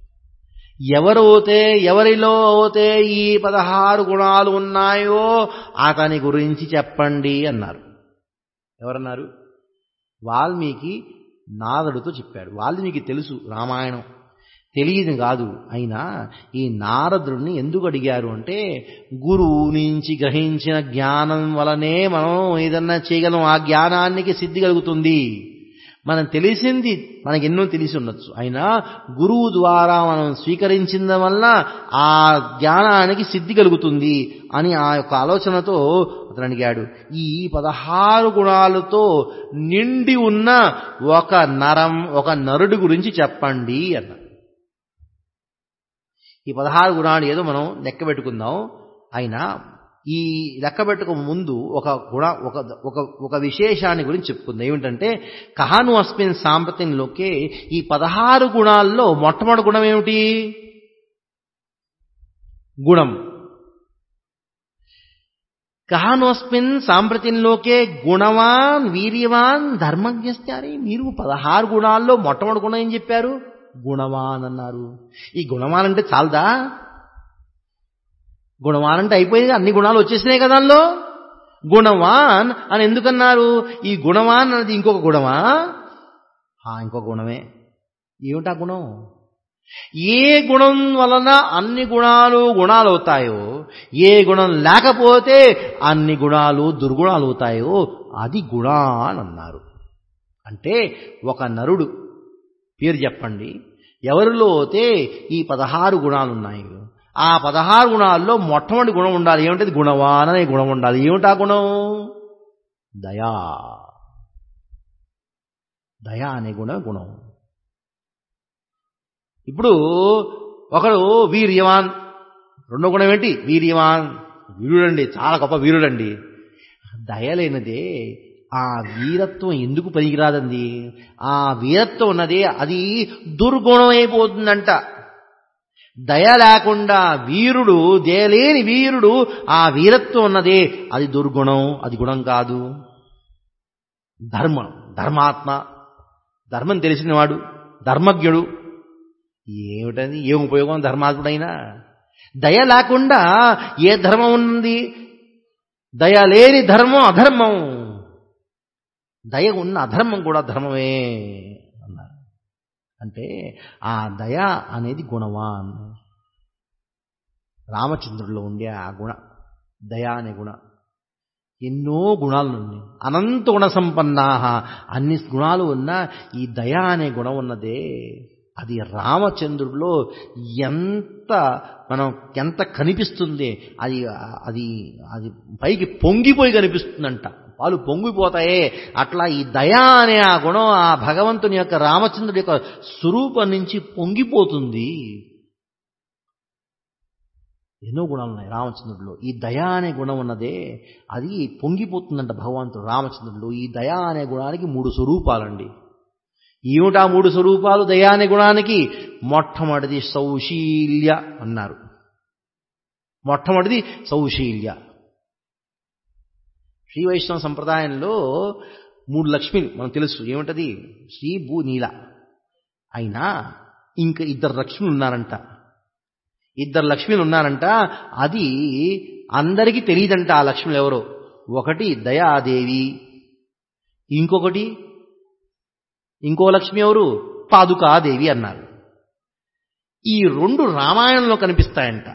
ఎవరైతే ఎవరిలో అయితే ఈ పదహారు గుణాలు ఉన్నాయో అతని గురించి చెప్పండి అన్నారు ఎవరన్నారు వాల్మీకి నారదుడితో చెప్పాడు వాల్మీకి తెలుసు రామాయణం తెలియదు కాదు అయినా ఈ నారదుడిని ఎందుకు అడిగారు అంటే గురువు నుంచి గ్రహించిన జ్ఞానం వలనే మనం ఏదన్నా చేయగలం ఆ జ్ఞానానికి సిద్ధి కలుగుతుంది మనం తెలిసింది మనకి ఎన్నో తెలిసి ఉండొచ్చు అయినా గురువు ద్వారా మనం స్వీకరించిన వల్ల ఆ జ్ఞానానికి సిద్ధి కలుగుతుంది అని ఆ యొక్క ఆలోచనతో అతను అడిగాడు ఈ పదహారు గుణాలతో నిండి ఉన్న ఒక నరం ఒక నరుడి గురించి చెప్పండి అన్న ఈ పదహారు గుణాలు ఏదో మనం లెక్క పెట్టుకుందాం అయినా ఈ లెక్క పెట్టుకు ముందు ఒక గుణ ఒక ఒక ఒక విశేషాన్ని గురించి చెప్పుకుందాం ఏమిటంటే కహాను అస్మిన్ సాంప్రత్యంలోకే ఈ పదహారు గుణాల్లో మొట్టమొదటి గుణం ఏమిటి గుణం కహానోస్మిన్ సాంప్రత్యంలోకే గుణవాన్ వీర్యవాన్ ధర్మజ్ఞస్త్యారి మీరు పదహారు గుణాల్లో మొట్టమొదటి గుణం ఏం చెప్పారు గుణవాన్ అన్నారు ఈ గుణవాన్ అంటే చాలదా గుణవాన్ అంటే అయిపోయింది అన్ని గుణాలు వచ్చేసినాయి కదా దానిలో గుణవాన్ అని ఎందుకన్నారు ఈ గుణవాన్ అనేది ఇంకొక గుణమా ఇంకొక గుణమే ఏమిటా గుణం ఏ గుణం వలన అన్ని గుణాలు గుణాలు అవుతాయో ఏ గుణం లేకపోతే అన్ని గుణాలు దుర్గుణాలు అవుతాయో అది గుణ అని అన్నారు అంటే ఒక నరుడు పేరు చెప్పండి ఎవరిలో అయితే ఈ పదహారు గుణాలు ఉన్నాయి ఆ పదహారు గుణాల్లో మొట్టమొదటి గుణం ఉండాలి ఏమిటది గుణవాన్ అనే గుణం ఉండాలి ఏమిటా గుణం దయా దయా అనే గుణం గుణం ఇప్పుడు ఒకడు వీర్యవాన్ రెండో గుణం ఏంటి వీర్యవాన్ వీరుడండి చాలా గొప్ప వీరుడండి దయలేనిదే ఆ వీరత్వం ఎందుకు పనికిరాదండి ఆ వీరత్వం ఉన్నదే అది దుర్గుణం అయిపోతుందంట దయ లేకుండా వీరుడు దయలేని వీరుడు ఆ వీరత్వం ఉన్నదే అది దుర్గుణం అది గుణం కాదు ధర్మం ధర్మాత్మ ధర్మం తెలిసినవాడు ధర్మజ్ఞుడు ఏమిటది ఏం ఉపయోగం ధర్మాత్ముడైనా దయ లేకుండా ఏ ధర్మం ఉంది దయ లేని ధర్మం అధర్మం దయ ఉన్న అధర్మం కూడా ధర్మమే అన్నారు అంటే ఆ దయ అనేది గుణవాన్ రామచంద్రుల్లో ఉండే ఆ గుణ దయ అనే గుణ ఎన్నో గుణాలు ఉన్నాయి అనంత గుణ సంపన్నా అన్ని గుణాలు ఉన్న ఈ దయ అనే గుణం ఉన్నదే అది రామచంద్రుడిలో ఎంత మనం ఎంత కనిపిస్తుంది అది అది అది పైకి పొంగిపోయి కనిపిస్తుందంట పాలు పొంగిపోతాయే అట్లా ఈ దయ అనే ఆ గుణం ఆ భగవంతుని యొక్క రామచంద్రుడి యొక్క స్వరూపం నుంచి పొంగిపోతుంది ఎన్నో గుణాలు ఉన్నాయి రామచంద్రుడిలో ఈ దయ అనే గుణం ఉన్నదే అది పొంగిపోతుందంట భగవంతుడు రామచంద్రుడు ఈ దయ అనే గుణానికి మూడు స్వరూపాలండి ఏమిటా మూడు స్వరూపాలు దయా అనే గుణానికి మొట్టమొదటిది సౌశీల్య అన్నారు మొట్టమొదటిది సౌశీల్య శ్రీ వైష్ణవ సంప్రదాయంలో మూడు లక్ష్మిలు మనకు తెలుసు ఏమిటది శ్రీ భూ నీల అయినా ఇంకా ఇద్దరు లక్ష్మిలు ఉన్నారంట ఇద్దరు లక్ష్మిలు ఉన్నారంట అది అందరికీ తెలియదంట ఆ లక్ష్ములు ఎవరో ఒకటి దయాదేవి ఇంకొకటి ఇంకో లక్ష్మి ఎవరు పాదుకాదేవి అన్నారు ఈ రెండు రామాయణంలో కనిపిస్తాయంట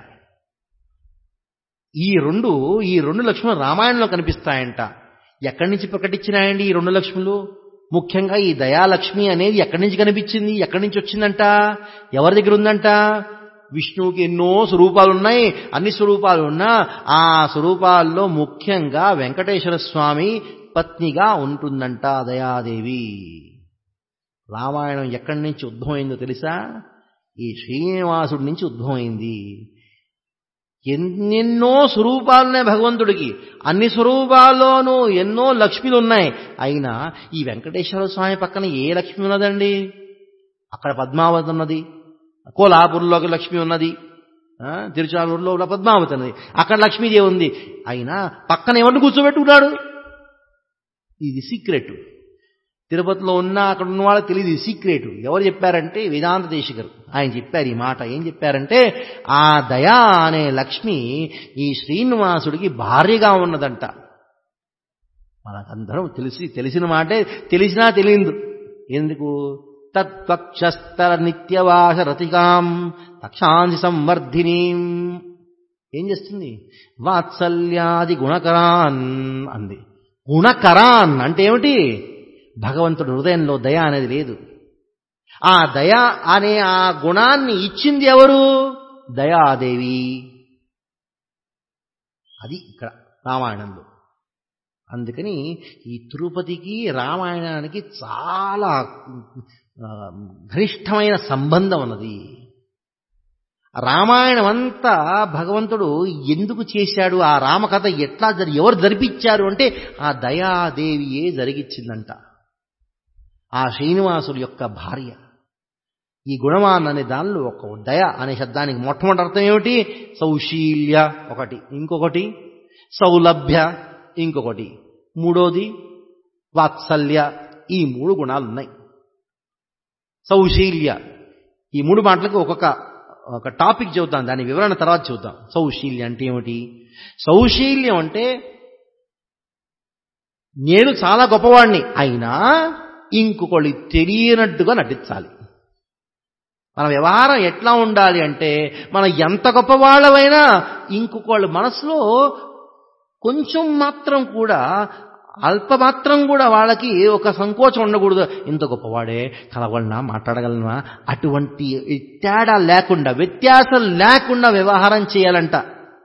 ఈ రెండు ఈ రెండు లక్ష్ములు రామాయణంలో కనిపిస్తాయంట ఎక్కడి నుంచి ప్రకటించినాయండి ఈ రెండు లక్ష్ములు ముఖ్యంగా ఈ దయాలక్ష్మి అనేది ఎక్కడి నుంచి కనిపించింది ఎక్కడి నుంచి వచ్చిందంట ఎవరి దగ్గర ఉందంట విష్ణువుకి ఎన్నో స్వరూపాలు ఉన్నాయి అన్ని స్వరూపాలు ఉన్నా ఆ స్వరూపాల్లో ముఖ్యంగా వెంకటేశ్వర స్వామి పత్నిగా ఉంటుందంట దయాదేవి రామాయణం ఎక్కడి నుంచి ఉద్భవమైందో తెలుసా ఈ శ్రీనివాసుడి నుంచి ఉద్భవమైంది ఎన్నెన్నో స్వరూపాలున్నాయి భగవంతుడికి అన్ని స్వరూపాల్లోనూ ఎన్నో లక్ష్మిలు ఉన్నాయి అయినా ఈ వెంకటేశ్వర స్వామి పక్కన ఏ లక్ష్మి ఉన్నదండి అక్కడ పద్మావతి ఉన్నది కోలాపూర్లో ఒక లక్ష్మి ఉన్నది తిరుచానూరులో పద్మావతి ఉన్నది అక్కడ లక్ష్మీదేవి ఉంది అయినా పక్కన ఎవరిని కూర్చోబెట్టుకున్నాడు ఇది సీక్రెట్ తిరుపతిలో ఉన్న అక్కడ ఉన్న వాళ్ళకి తెలియదు సీక్రెట్ ఎవరు చెప్పారంటే వేదాంత దేశికరు ఆయన చెప్పారు ఈ మాట ఏం చెప్పారంటే ఆ దయా అనే లక్ష్మి ఈ శ్రీనివాసుడికి భార్యగా ఉన్నదంట మనకందరం తెలిసి తెలిసిన మాటే తెలిసినా తెలియదు ఎందుకు తత్పక్షస్తర నిత్యవాస రతికాం తక్షాంసి సంవర్ధినీం ఏం చేస్తుంది వాత్సల్యాది గుణకరాన్ అంది గుణకరాన్ అంటే ఏమిటి భగవంతుడు హృదయంలో దయ అనేది లేదు ఆ దయ అనే ఆ గుణాన్ని ఇచ్చింది ఎవరు దయాదేవి అది ఇక్కడ రామాయణంలో అందుకని ఈ తిరుపతికి రామాయణానికి చాలా ఘనిష్టమైన సంబంధం ఉన్నది రామాయణం అంతా భగవంతుడు ఎందుకు చేశాడు ఆ రామకథ ఎట్లా జరి ఎవరు జరిపించారు అంటే ఆ దయాదేవియే జరిగించిందంట ఆ శ్రీనివాసుడు యొక్క భార్య ఈ గుణవాన్ అనే దానిలో ఒక దయ అనే శబ్దానికి మొట్టమొదటి అర్థం ఏమిటి సౌశీల్య ఒకటి ఇంకొకటి సౌలభ్య ఇంకొకటి మూడోది వాత్సల్య ఈ మూడు గుణాలు ఉన్నాయి సౌశీల్య ఈ మూడు మాటలకు ఒక్కొక్క ఒక టాపిక్ చెబుతాం దాని వివరణ తర్వాత చూద్దాం సౌశీల్యం అంటే ఏమిటి సౌశీల్యం అంటే నేను చాలా గొప్పవాడిని అయినా ఇంకొకళ్ళు తెలియనట్టుగా నటించాలి మన వ్యవహారం ఎట్లా ఉండాలి అంటే మనం ఎంత గొప్పవాళ్ళమైనా ఇంకొకళ్ళ మనసులో కొంచెం మాత్రం కూడా అల్పమాత్రం కూడా వాళ్ళకి ఒక సంకోచం ఉండకూడదు ఇంత గొప్పవాడే కలవలనా మాట్లాడగలనా అటువంటి తేడా లేకుండా వ్యత్యాసం లేకుండా వ్యవహారం చేయాలంట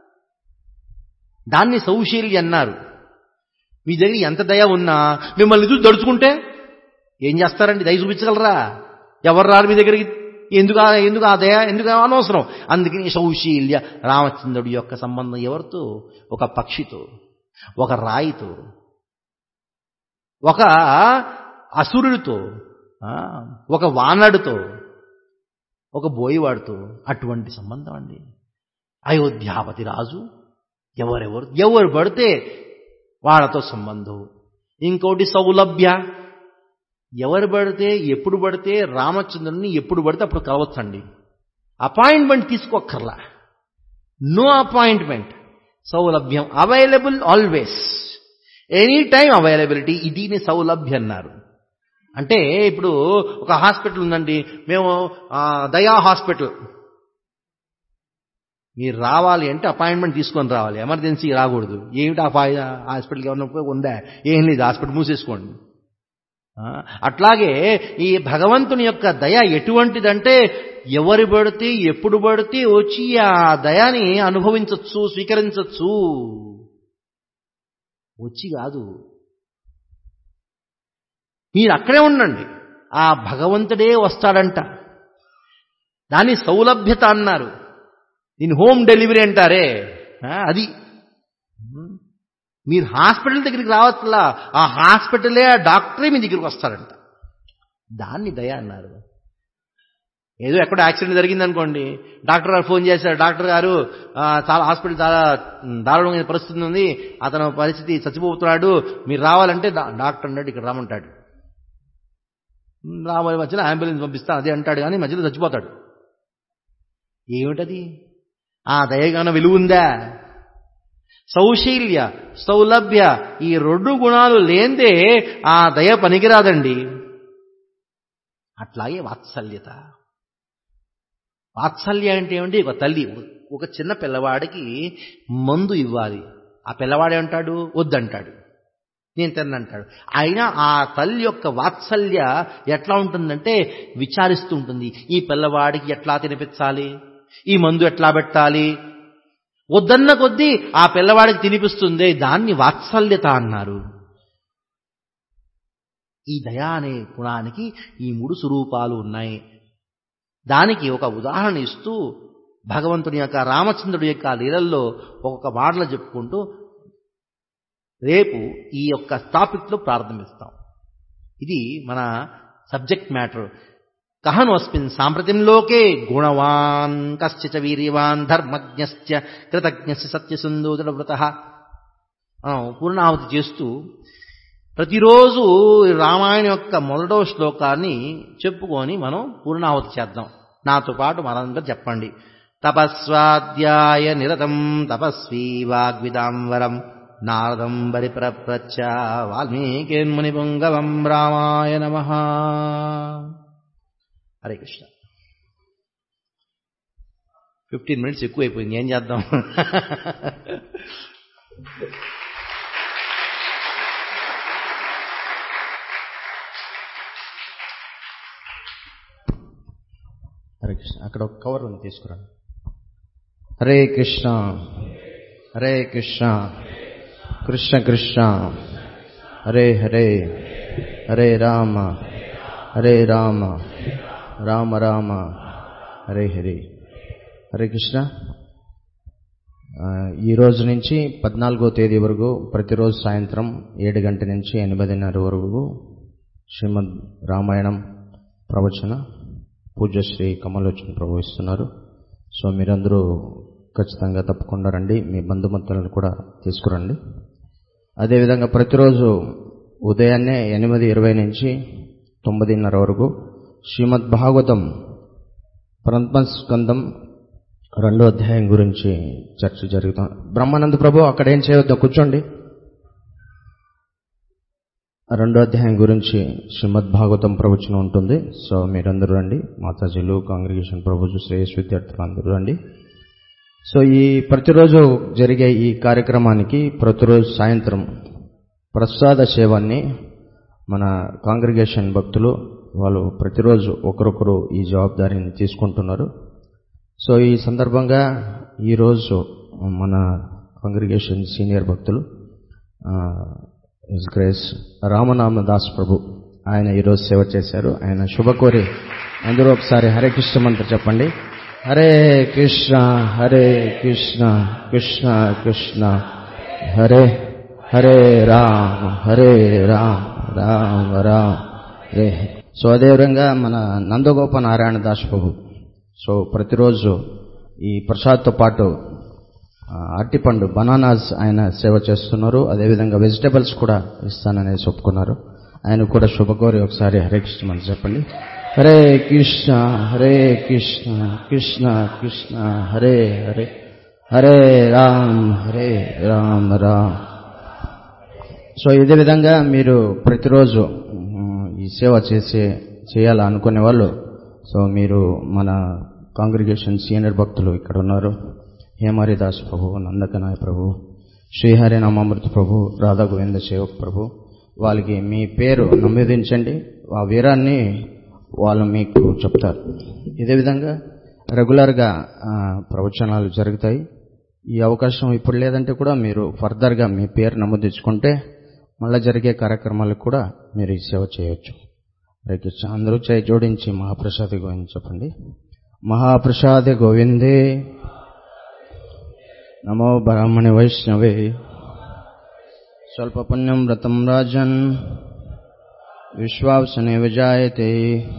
దాన్ని సౌశీల్యం అన్నారు మీ దగ్గర ఎంత దయ ఉన్నా మిమ్మల్ని చూసి దడుచుకుంటే ఏం చేస్తారండి దయ చూపించగలరా ఎవరు రారు మీ దగ్గరికి ఎందుకు ఆ- ఎందుకు ఆ దయ ఎందుకు అనవసరం అందుకని సౌశీల్య రామచంద్రుడి యొక్క సంబంధం ఎవరితో ఒక పక్షితో ఒక రాయితో ఒక అసురుడితో ఆ, ఒక వానరుడితో ఒక బోయివాడితో అటువంటి సంబంధం అండి అయోధ్యాపతి రాజు ఎవరెవరు ఎవరు పడితే వాళ్ళతో సంబంధం ఇంకోటి సౌలభ్య ఎవరు పడితే ఎప్పుడు పడితే రామచంద్రుని ఎప్పుడు పడితే అప్పుడు కలవచ్చండి అపాయింట్మెంట్ తీసుకోక్కర్లా నో అపాయింట్మెంట్ సౌలభ్యం available always any time availability దీని సౌలభ్యం అన్నారు అంటే ఇప్పుడు ఒక హాస్పిటల్ ఉందండి మేము ఆ, దయా హాస్పిటల్ మీరు రావాలి అంటే అపాయింట్మెంట్ తీసుకొని రావాలి ఎమర్జెన్సీ రాకూడదు ఏమిటి ఆ ఫా- హాస్పిటల్కి ఏమన్నా ఉపయోగం ఉందా ఏం లేదు హాస్పిటల్ మూసేసుకోండి ఆ, అట్లాగే ఈ భగవంతుని యొక్క దయ ఎటువంటిదంటే ఎవరు పడితే ఎప్పుడు పడితే వచ్చి ఆ దయాని అనుభవించవచ్చు స్వీకరించవచ్చు వచ్చి కాదు మీరు అక్కడే ఉండండి ఆ భగవంతుడే వస్తాడంట దాని సౌలభ్యత అన్నారు దీని హోమ్ డెలివరీ అంటారే ఆ, అది మీరు హాస్పిటల్ దగ్గరికి రావచ్చులా ఆ హాస్పిటలే ఆ డాక్టరే మీ దగ్గరికి వస్తాడంట దాన్ని దయ అన్నారు ఏదో ఎక్కడ యాక్సిడెంట్ జరిగింది అనుకోండి డాక్టర్ గారు ఫోన్ చేశారు డాక్టర్ గారు ఆ, చాలా హాస్పిటల్ చాలా దారుణమైన పరిస్థితి ఉంది అతను పరిస్థితి చచ్చిపోతున్నాడు మీరు రావాలంటే డా- డాక్టర్ అన్నాడు ఇక్కడ రామంటాడు రావాలి మధ్యలో అంబులెన్స్ పంపిస్తాను అదే అంటాడు కానీ మధ్యలో చచ్చిపోతాడు ఏమిటది ఆ దయగాన విలువుందా సౌశీల్య సౌలభ్య ఈ రెండు గుణాలు లేందే ఆ దయ పనికిరాదండి అట్లాగే వాత్సల్యత వాత్సల్య అంటే ఏమిటి ఒక తల్లి ఒక చిన్న పిల్లవాడికి మందు ఇవ్వాలి ఆ పిల్లవాడు ఏమంటాడు వద్దంటాడు నేను తిన్నంటాడు అయినా ఆ తల్లి యొక్క వాత్సల్య ఎట్లా ఉంటుందంటే విచారిస్తూ ఉంటుంది ఈ పిల్లవాడికి ఎట్లా తినిపించాలి ఈ మందు ఎట్లా పెట్టాలి వద్దన్న కొద్దీ ఆ పిల్లవాడికి తినిపిస్తుంది దాన్ని వాత్సల్యత అన్నారు ఈ దయ అనే గుణానికి ఈ మూడు స్వరూపాలు ఉన్నాయి దానికి ఒక ఉదాహరణ ఇస్తూ భగవంతుని యొక్క రామచంద్రుడి యొక్క లీలల్లో ఒక్కొక్క మాటలు చెప్పుకుంటూ రేపు ఈ యొక్క టాపిక్లో ప్రారంభిస్తాం ఇది మన సబ్జెక్ట్ మ్యాటర్ కహనోస్మిన్ సాంప్రతిం లోకే గుణవాన్ కశ్చ వీర్యవాన్ ధర్మజ్ఞశ్చ కృతజ్ఞశ్చ సత్యసుందోదరవ్రత పూర్ణాహుతి చేస్తూ ప్రతిరోజు రామాయణ యొక్క మొదటో శ్లోకాన్ని చెప్పుకొని మనం పూర్ణాహుతి చేద్దాం నాతో పాటు మనందరూ చెప్పండి తపస్వాధ్యాయ నిరతం తపస్వీ వాగ్విదాంవరం నారదం పరిప్రప్రచ్చ వాల్మీకిర్ముని పుంగవం రామాయ నమ హరే కృష్ణ ఫిఫ్టీన్ మినిట్స్ ఎక్కువైపోయింది ఏం చేద్దాం హరే కృష్ణ అక్కడ ఒక కవర్ ఉంది తీసుకురండి హరే కృష్ణ హరే కృష్ణ కృష్ణ కృష్ణ హరే హరే హరే రామ హరే రామ రామ రామ హరే హరే హరే కృష్ణ ఆ, ఈ రోజు నుంచి పద్నాలుగో తేదీ వరకు ప్రతిరోజు సాయంత్రం ఏడు గంట నుంచి ఎనిమిదిన్నర వరకు శ్రీమద్ రామాయణం ప్రవచన పూజ్యశ్రీ కమలోచన ప్రవహిస్తున్నారు సో మీరందరూ ఖచ్చితంగా తప్పకుండా రండి మీ బంధుమతులను కూడా తీసుకురండి అదేవిధంగా ప్రతిరోజు ఉదయాన్నే ఎనిమిది ఇరవై నుంచి తొమ్మిదిన్నర వరకు శ్రీమద్ భాగవతం స్కందం రెండో అధ్యాయం గురించి చర్చ జరుగుతాం బ్రహ్మానంద ప్రభు అక్కడ ఏం చేయవద్దు కూర్చోండి రెండో అధ్యాయం గురించి శ్రీమద్ భాగవతం ప్రవచనం ఉంటుంది సో మీరందరూ రండి మాతాజీలు కాంగ్రిగేషన్ ప్రభుజు శ్రేయస్ విద్యార్థులు అందరూ రండి సో ఈ ప్రతిరోజు జరిగే ఈ కార్యక్రమానికి ప్రతిరోజు సాయంత్రం ప్రసాద సేవాన్ని మన కాంగ్రిగేషన్ భక్తులు వాళ్ళు ప్రతిరోజు ఒకరొకరు ఈ జవాబారిని తీసుకుంటున్నారు సో ఈ సందర్భంగా ఈరోజు మన కాంగ్రిగేషన్ సీనియర్ భక్తులు ఇస్ గ్రేస్ రామనామ దాస్ ప్రభు ఆయన ఈరోజు సేవ చేశారు ఆయన శుభ కోరి అందరూ ఒకసారి హరే కృష్ణ మంత్ర చెప్పండి హరే కృష్ణ హరే కృష్ణ కృష్ణ కృష్ణ హరే హరే రామ హరే రామ రామ రామ హరే సో అదేవిధంగా మన నందగోప నారాయణ దాస్ ప్రభు సో ప్రతిరోజు ఈ ప్రసాద్తో పాటు ఆ, అరటిపండు బనానాస్ ఆయన సేవ చేస్తున్నారు అదేవిధంగా వెజిటబుల్స్ కూడా ఇస్తాననేసి ఒప్పుకున్నారు ఆయన కూడా శుభకోరి ఒకసారి హరే కృష్ణ మంత్ర చెప్పండి హరే కృష్ణ హరే కృష్ణ కృష్ణ కృష్ణ హరే హరే హరే రామ్ హరే రామ్ రామ్ సో ఇదే విధంగా మీరు ప్రతిరోజు ఉమ్, ఈ సేవ చేసే చేయాలనుకునే వాళ్ళు సో మీరు మన కాంగ్రిగేషన్ సీనియర్ భక్తులు ఇక్కడ ఉన్నారు హేమహరిదాస్ ప్రభు నందకనాయ ప్రభు శ్రీహరి నామామృత ప్రభు రాధా గోవింద సేవక్ ప్రభు వాళ్ళకి మీ పేరు నమోదించండి ఆ వీరాన్ని వాళ్ళు మీకు చెప్తారు ఇదే విధంగా రెగ్యులర్గా ఆ, ప్రవచనాలు జరుగుతాయి ఈ అవకాశం ఇప్పుడు లేదంటే కూడా మీరు ఫర్దర్గా మీ పేరు నమోదించుకుంటే మళ్ళీ జరిగే కార్యక్రమాలకు కూడా మీరు ఈ సేవ చేయొచ్చు హరే కృష్ణ అందరూ చేయి జోడించి మహాప్రసాద గోవింద చెప్పండి మహాప్రసాద గోవిందే నమో బ్రాహ్మణి వైష్ణవే స్వల్ప పుణ్యం వ్రతం రాజన్ విశ్వాసనే విజాయతే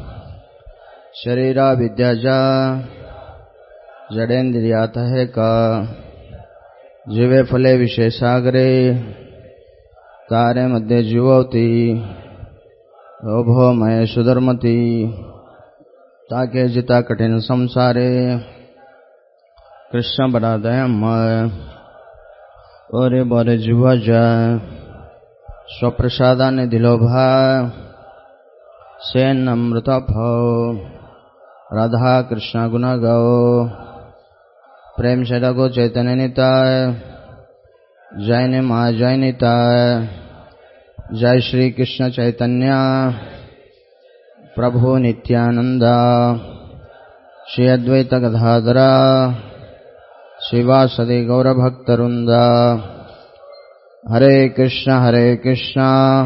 శరీరా విద్యాజా जडेन्द्रियात है का जीवे फले विशेषाग्रे तारे मध्ये जीवती लोभो मय सुधर्मति ताके जिता कठिन संसारे कृष्ण बड़ा दयामय ओरे बोरे जीवा जाय स्वप्रसादाने दिलो भाय सेन अमृत भाव राधा कृष्ण गुना गाओ प्रेम से रघो चैतन्य निताय जय ने माँ जय निताय जय श्री कृष्ण चैतन्य प्रभु नित्यानंद श्री अद्वैत गधाधरा शिवासदि गौरभक्तवृंद हरे कृष्ण हरे कृष्ण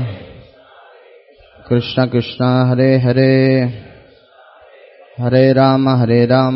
कृष्ण कृष्ण हरे हरे हरे राम हरे राम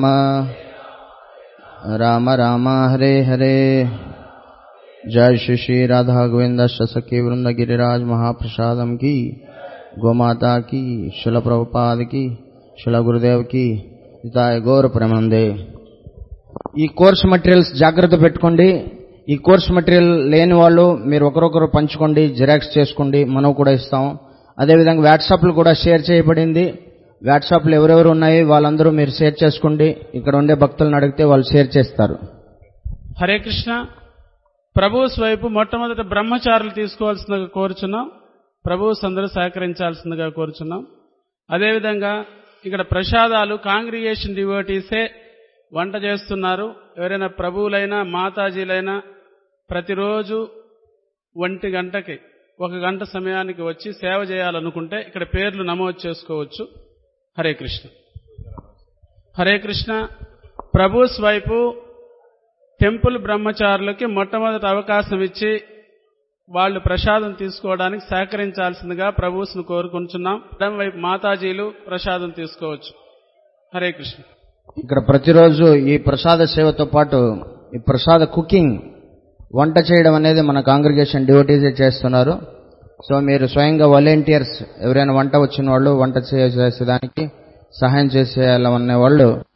राम राम हरे हरे जय श्री श्री राधा गोविंद सखी वृंद गिरिराज महाप्रसादम की गोमाता की शिल प्रभुपाद की शिल गुरुदेव की हिताय गौर प्रमंदे ఈ కోర్స్ మెటీరియల్స్ జాగ్రత్త పెట్టుకోండి ఈ కోర్స్ మెటీరియల్ లేని వాళ్ళు మీరు ఒకరొకరు పంచుకోండి జిరాక్స్ చేసుకోండి మనం కూడా ఇస్తాం అదేవిధంగా వాట్సాప్లు కూడా షేర్ చేయబడింది వాట్సాప్లు ఎవరెవరు ఉన్నాయి వాళ్ళందరూ మీరు షేర్ చేసుకోండి ఇక్కడ ఉండే భక్తులను అడిగితే వాళ్ళు షేర్ చేస్తారు హరే కృష్ణ ప్రభు వైపు మొట్టమొదట బ్రహ్మచారులు తీసుకోవాల్సిందిగా కోరుచున్నాం ప్రభు అందరూ సహకరించాల్సిందిగా కోరుచున్నాం అదేవిధంగా ఇక్కడ ప్రసాదాలు కాంగ్రిగేషన్ డివోటీసే వంట చేస్తున్నారు ఎవరైనా ప్రభువులైనా మాతాజీలైనా ప్రతిరోజు ఒంటి గంటకి ఒక గంట సమయానికి వచ్చి సేవ చేయాలనుకుంటే ఇక్కడ పేర్లు నమోదు చేసుకోవచ్చు హరే కృష్ణ హరే కృష్ణ ప్రభు వైపు టెంపుల్ బ్రహ్మచారులకి మొట్టమొదటి అవకాశం ఇచ్చి వాళ్ళు ప్రసాదం తీసుకోవడానికి సహకరించాల్సిందిగా ప్రభువును కోరుకుంటున్నాం ఎడం వైపు మాతాజీలు ప్రసాదం తీసుకోవచ్చు హరే కృష్ణ ఇక్కడ ప్రతిరోజు ఈ ప్రసాద సేవతో పాటు ఈ ప్రసాద కుకింగ్ వంట చేయడం అనేది మన కాంగ్రిగేషన్ డివోటీసే చేస్తున్నారు సో మీరు స్వయంగా వాలంటీర్స్ ఎవరైనా వంట వచ్చిన వాళ్ళు వంట చేసేదానికి సహాయం చేసేయాలనే వాళ్ళు